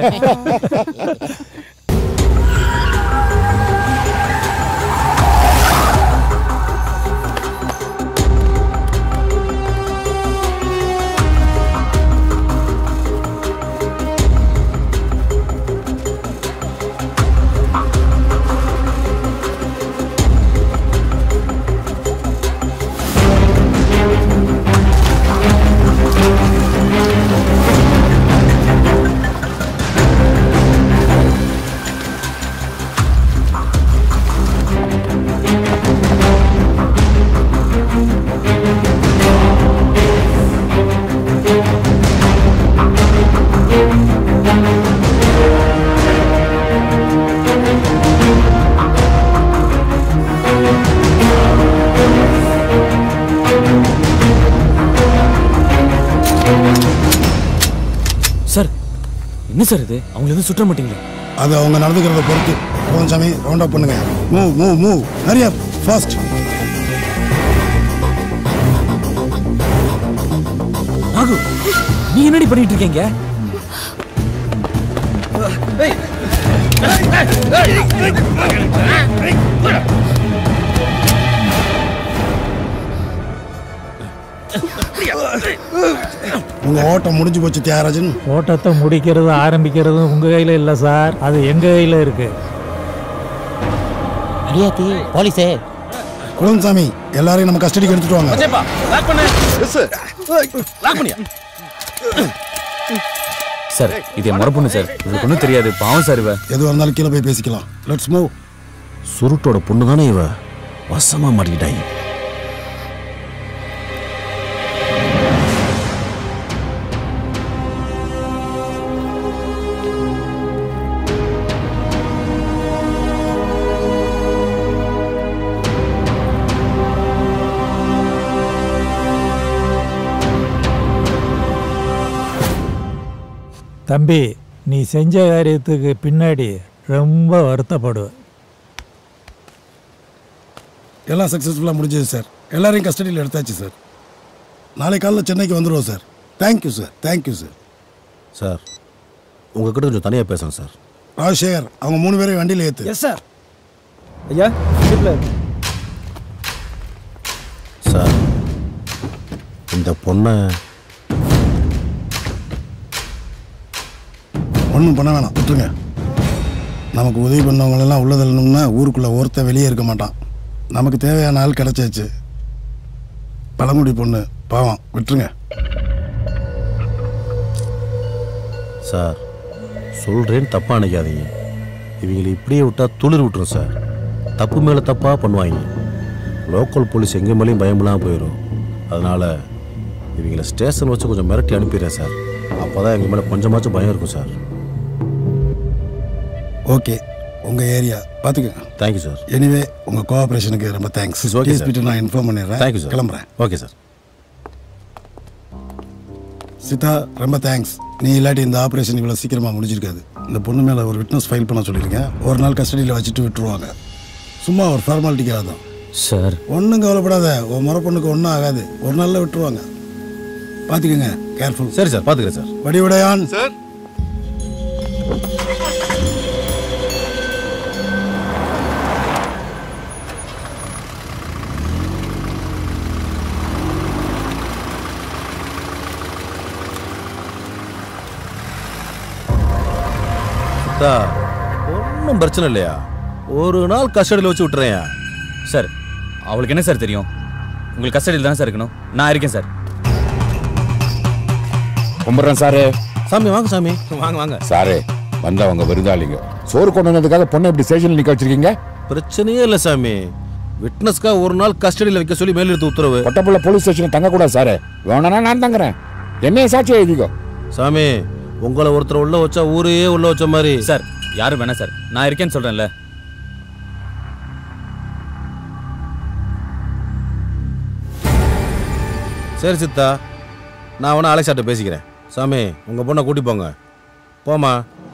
சார் என்ன சார் இது அவங்கள எதுவும் சுற்ற மாட்டீங்களா அது அவங்க நடந்துக்கிறத பொறுத்து போதும் சாமி ரவுண்ட் அப் பண்ணுங்க move move move Hari up fast Nagu நீ என்னடி பண்ணிட்டு இருக்கீங்க உங்க ஓட்டம் முடிஞ்சு போச்சு தியாகராஜன் ஓட்டத்தை முடிக்கிறதும் ஆரம்பிக்கிறதும் உங்க கையில இல்ல சார் அது எங்க கையில இருக்கு அடியாத்தி போலீஸே குழந்தைசாமி எல்லாரையும் நம்ம கஸ்டடிக்கு எடுத்துட்டு வாங்க லாக் பண்ணு லாக் பண்ணியா சார் இது என் முறை பொண்ணு சார் இவருக்கு ஒன்றும் தெரியாது பாவம் சார் இவ எதுவாக இருந்தாலும் கீழே போய் பேசிக்கலாம் லெட்ஸ் மூவ் சுருட்டோட பொண்ணு தானே இவ வசமா மாட்டிக்கிட்டாங்க தம்பி நீ செஞ்ச காரியத்துக்கு பின்னாடி ரொம்ப வருத்தப்படுவ எல்லாம் சக்ஸஸ்ஃபுல்லாக முடிஞ்சது சார் எல்லாரையும் கஸ்டடியில் எடுத்தாச்சு சார் நாளை காலைல சென்னைக்கு வந்துடுவோம் sir thank you sir thank you sir sir உங்ககிட்ட கொஞ்சம் தனியாக பேசணும் சார் ராஜசேகர் அவங்க மூணு பேரையும் வண்டியில் ஏற்று எஸ் சார் ஐயா ஜீப்ல சார் இந்த பொண்ணை ஒன்றும் பண்ண வேணாம் விட்டுருங்க நமக்கு உதவி பண்ணவங்களெல்லாம் உள்ள தள்ளணும்னா ஊருக்குள்ளே ஒருத்தன் வெளியே இருக்க மாட்டான் நமக்கு தேவையான ஆள் கிடைச்சாச்சு பழங்குடி பொண்ணு பாவம் விட்டுருங்க சார் சொல்கிறேன்னு தப்பாக நினைக்காதீங்க இவங்களை இப்படியே விட்டால் துளிர் விட்டுரும் சார் தப்பு மேலே தப்பாக பண்ணுவாங்க லோக்கல் போலீஸ் எங்கே மேலேயும் பயமில்லாமல் போயிடும் அதனால் இவங்களை ஸ்டேஷன் வச்சு கொஞ்சம் மிரட்டி அனுப்பிடுறேன் சார் அப்போ தான் எங்கள் மேலே கொஞ்சமாச்சும் பயம் இருக்கும் சார் ஓகே உங்கள் ஏரியா பார்த்துக்கங்க தேங்க்யூ சார் எனிவே உங்கள் கோஆப்ரேஷனுக்கு ரொம்ப தேங்க்ஸ் It's okay, sir. டிஎஸ்பிட்ட நான் இன்ஃபார்ம் பண்ணிடுறேன் தேங்க்யூ சார் கிளம்புறேன் ஓகே சார் சித்தா ரொம்ப தேங்க்ஸ் நீ இல்லாட்டி இந்த ஆப்ரேஷன் இவ்வளோ சீக்கிரமாக முடிஞ்சிருக்காது இந்த பொண்ணு மேலே ஒரு விட்னஸ் ஃபைல் பண்ண சொல்லியிருக்கேன் ஒரு நாள் கஸ்டடியில் வச்சுட்டு விட்டுருவாங்க சும்மா ஒரு ஃபார்மாலிட்டிக்காக தான் சார் ஒன்றும் கவலைப்படாத உன் முறை பொண்ணுக்கு ஒன்றும் ஆகாது ஒரு நாளில் விட்டுருவாங்க பார்த்துக்கோங்க கேர்ஃபுல் சரி சார் பார்த்துக்கிறேன் சார் வடிவுடையான் சார் அத்தா ஒன்றும் பிரச்சனை இல்லையா ஒரு நாள் கஸ்டடியில் வச்சு விட்டுறேன் சார் அவளுக்கு என்ன சார் தெரியும் உங்களுக்கு கஸ்டடியில் தானே சார் இருக்கணும் நான் இருக்கேன் சார் கும்பிட்றேன் சாரு சாமி வாங்க சாமி வாங்க வாங்க சாரு வந்தவங்க விருந்தாளிங்க சோறு கொண்டு வந்ததுக்காக பொண்ணை இப்படி ஸ்டேஷனில் நிற்க வச்சிருக்கீங்க பிரச்சனையே இல்லை சாமி விட்னஸ்க்கா ஒரு நாள் கஸ்டடியில் வைக்க சொல்லி மேலெடுத்து உத்தரவு கொட்டப்புள்ள போலீஸ் ஸ்டேஷன் தங்கக்கூடாது சார் வேணும்னா நான் தங்குறேன் என்னைய சாட்சி எழுதிக்கோ சாமி உங்களை ஒருத்தர் உள்ள வச்சா ஊரையே உள்ள வச்ச மாதிரி சார் யாரும் வேணாம் சார் நான் இருக்கேன்னு சொல்றேன்ல சரி சித்தா நான் வேணா அலெக்சாட்ட பேசிக்கிறேன் சாமி உங்க பொண்ணை கூட்டி போங்க போமா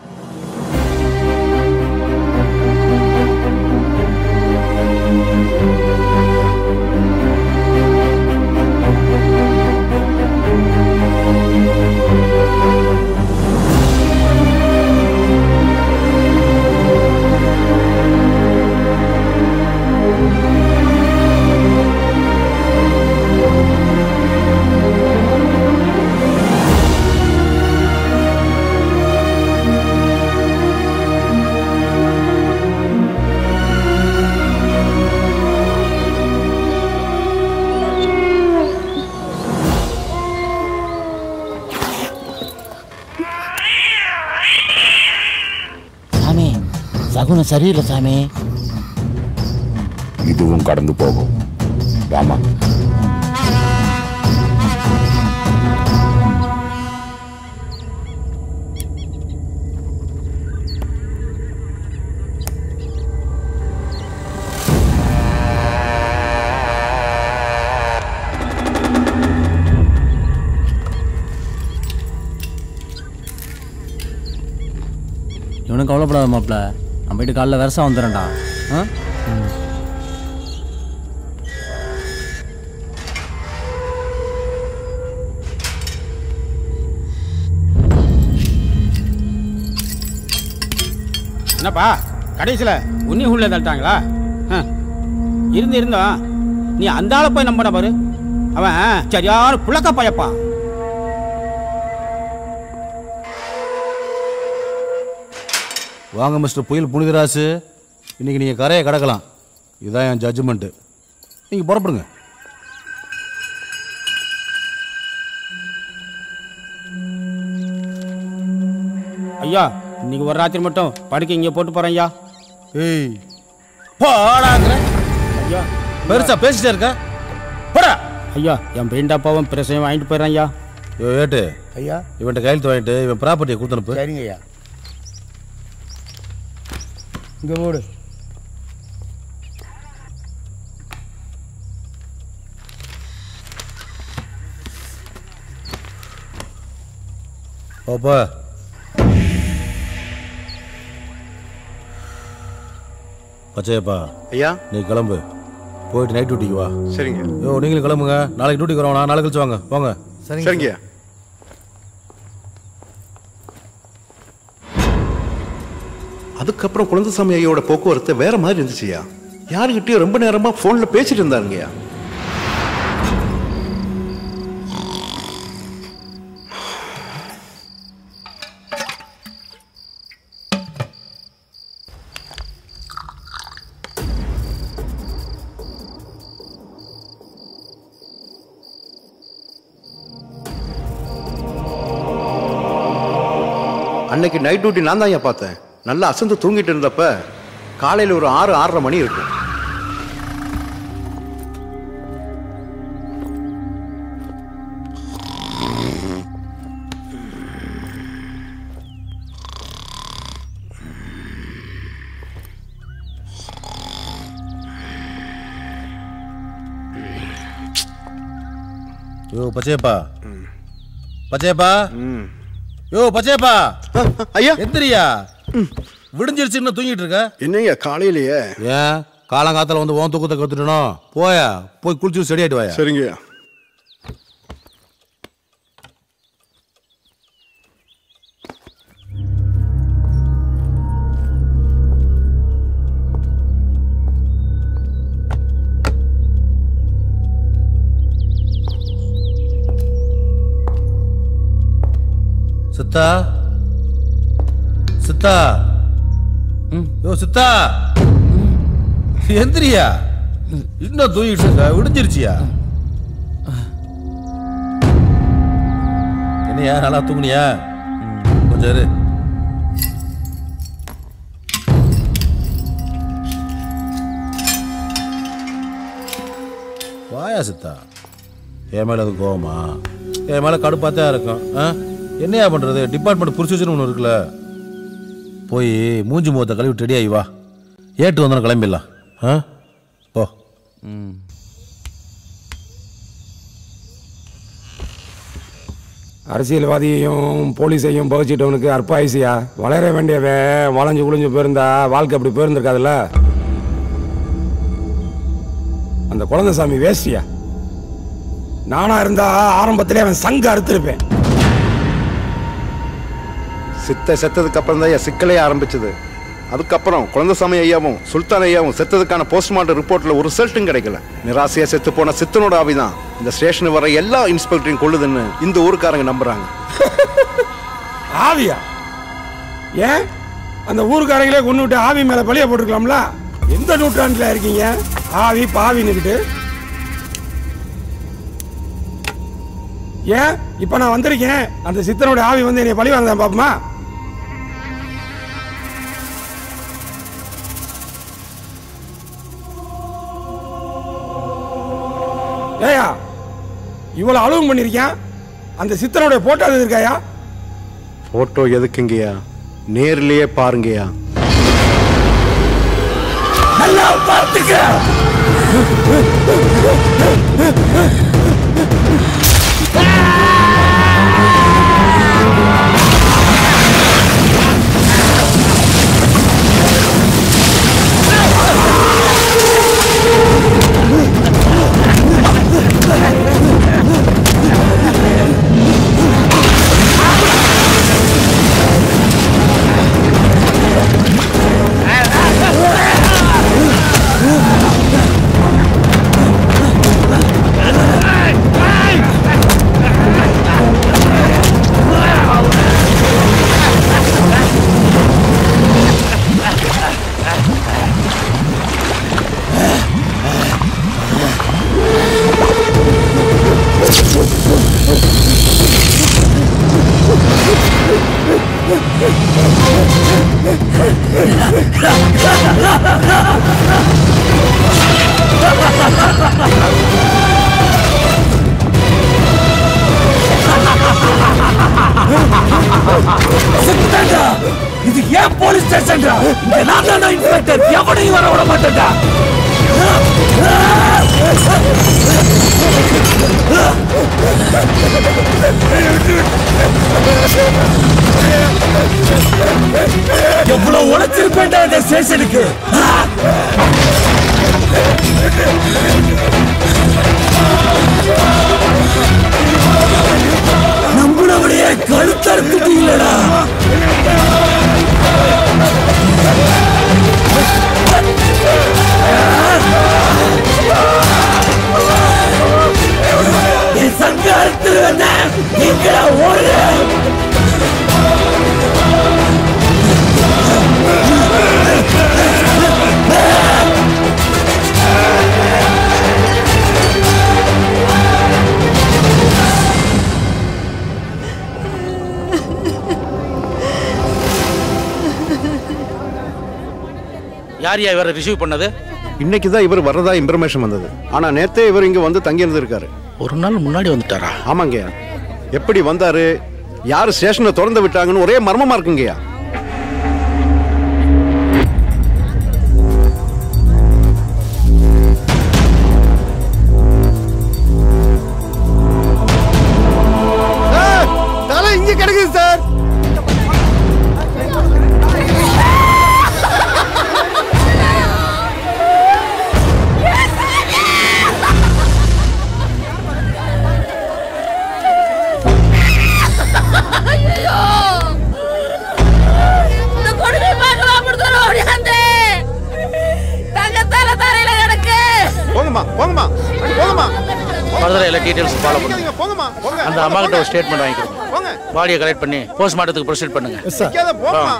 சாமி சகுனம் சரியில்லை சாமி இதுவும் கடந்து போகும் வாமா இவனும் கவலைப்படாத மாப்ள நான் போயிட்டு காலைல வருஷம் வந்துடுறேன்டா ஆ என்னப்பா கடைசியில் உன்னி உள்ள தள்ளிட்டாங்களா ஹம். இருந்து இருந்தோம் நீ அந்த ஆளை போய் நம்பின பாரு அவன் சரியான புழக்க பயப்பா வாங்க மிஸ்டர் புயல் புனிதராசு இன்னைக்கு நீங்கள் கரையை கடக்கலாம் இதுதான் என் ஜட்ஜ்மெண்ட்டு நீங்கள் புறப்படுங்க ஐயா இன்னைக்கு ஒரு ராத்திரி மட்டும் படுக்க இங்கே போட்டு போகிறேன் ஐயா ஏய் போடாங்கிற ஐயா பெருசா பேசிட்டே இருக்க போடா ஐயா என் பெயிண்டாப்பாவும் பிரசையும் வாங்கிட்டு போயிடுறேன் ஐயா ஐயோ ஏட்டு ஐயா இவன்கிட்ட கையெழுத்து வாங்கிட்டு இவன் ப்ராப்பர்ட்டியை கொடுத்தனுப்பு சரிங்க ஐயா இங்கே போடு போப்பா பச்சையப்பா ஐயா நீ கிளம்பு போயிட்டு நைட் டியூட்டிக்கு வா சரிங்க யோ நீங்களும் கிளம்புங்க நாளைக்கு டியூட்டிக்கு வரவனா நாளை கழிச்சு வாங்க போங்க சரிங்க அதுக்கப்புறம் குழந்தைசாமி ஐயோட போக்குவரத்து வேற மாதிரி இருந்துச்சுயா யாருக்கிட்டயும் ரொம்ப நேரமா போன்ல பேசிட்டு இருந்தாருங்கய்யா அன்னைக்கு நைட் டியூட்டி நான் தான் ஐயா பார்த்தேன் நல்லா அசந்து தூங்கிட்டு இருந்தப்ப காலையில் ஒரு ஆறு ஆறரை மணி இருக்கும் யோ பச்சையப்பா பச்சையப்பா யோ பச்சையப்பா ஐயா எந்திரியா விடிஞ்சிருச்சு இன்னும் தூங்கிட்டு இருக்க என்னங்க காலையிலேயே ஏன் காலங்காத்தால வந்து உன் தூக்கத்தை கத்துட்டணும் போயா போய் குளிச்சு செடி ஆயிட்டு வாயா சரிங்க சித்தா சித்தா யோ சித்தா எந்திரியா இன்னும் தூங்கிட்டு இருக்க விடிஞ்சிருச்சியா என்னையா நல்லா தூங்குனியா கொஞ்சம் இரு வாயா சித்தா என் மேல அது கோவமா என் மேல கடுப்பாத்தான் இருக்கும் ஆ? என்னையா பண்றது டிபார்ட்மெண்ட் புரிச்சுன்னு ஒன்று இருக்குல்ல போய் மூஞ்சி முகத்தை கழுவி ரெடி ஆகி வா ஏட்டு வந்தோம் கிளம்பிடலாம் ஆ போ அரசியல்வாதியையும் போலீஸையும் பகிச்சிட்டவனுக்கு அற்பாயுசியா வளர வேண்டியவன் வளைஞ்சு குளிஞ்சு போயிருந்தா வாழ்க்கை அப்படி போயிருந்திருக்காதுல்ல அந்த குழந்தைசாமி வேஸ்டியா நானா இருந்தா ஆரம்பத்திலே அவன் சங்க அறுத்திருப்பேன் சித்த செத்ததுக்கு அப்புறம் தான் சிக்கலே ஆரம்பிச்சது அதுக்கப்புறம் குழந்தைசாமி ஐயாவும் சுல்தான் ஐயாவும் செத்ததுக்கான போஸ்ட்மார்ட்டம் ரிப்போர்ட்ல ஒரு ரிசல்ட்டும் கிடைக்கல நிராசையா செத்து போன சித்தனோட ஆவிதான் இந்த ஸ்டேஷன் வர எல்லா இன்ஸ்பெக்டரையும் கொள்ளுதுன்னு இந்த ஊருக்காரங்க நம்புறாங்க ஆவியா ஏன் அந்த ஊருக்காரங்களே கொண்டு விட்டு ஆவி மேல பழிய போட்டுருக்கலாம்ல எந்த நூற்றாண்டுல இருக்கீங்க ஆவி பாவின்னுக்கிட்டு ஏன் இப்ப நான் வந்திருக்கேன் அந்த சித்தனோட ஆவி வந்து என்னை பழி வாங்க பாப்போமா ஏயா இவ்வளவு அலுவலம் பண்ணிருக்கேன் அந்த சித்தனுடைய போட்டோ அது இருக்காயா போட்டோ எதுக்குங்கய்யா நேர்லயே பாருங்கய்யா நல்லா பார்த்துக்க செத்துட்டேன்டா. இது ஏன் போலீஸ் ஸ்டேஷன்டா இங்க நான் தான் இன்ஸ்பெக்டர் எவனையும் வர விட மாட்டேன்டா எவ்வளவு உழைச்சிருப்பேன்டா இந்த ஸ்டேஷனுக்கு நம்மளவடைய கழுத்தறுத்துட்டீங்களடா என் சங்க அறுத்துருவேன் நீங்களா ஓடுற யார் யா இவரை ரிசீவ் பண்ணது இன்னைக்கு தான் இவர் வர்றதா இன்ஃபர்மேஷன் வந்தது ஆனா நேத்தே இவர் இங்க வந்து தங்கி இருந்திருக்காரு ஒரு நாள் முன்னாடி வந்துட்டாரா ஆமாங்கய்யா எப்படி வந்தாரு யார் ஸ்டேஷனை திறந்து விட்டாங்கன்னு ஒரே மர்மமா இருக்குங்கய்யா தலை இங்க கிடக்குது சார் ஐயோ இந்த கொடுமை பார்க்கலாம் கொடுத்துரு ஓடியாந்து தங்கத்தால தரையில கிடக்கு போங்கம்மா போங்கம்மா அடி, போங்கம்மா ஃபர்தர் எல்லா டீடைல்ஸ் ஃபாலோ பண்ணுங்க நிக்காதீங்க, போங்கம்மா போங்க அந்த அம்மா கிட்ட ஒரு ஸ்டேட்மெண்ட் வாங்கி கொடுங்க போங்க பாடியை கலெக்ட் பண்ணி போஸ்ட்மார்ட்டத்துக்கு ப்ரொசீட் பண்ணுங்க நிக்காத, போங்கம்மா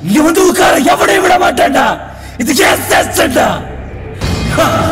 இங்க வந்து உட்கார எவனையும் விட மாட்டேன்டா இது ஏன் ஸ்டேஷன்டா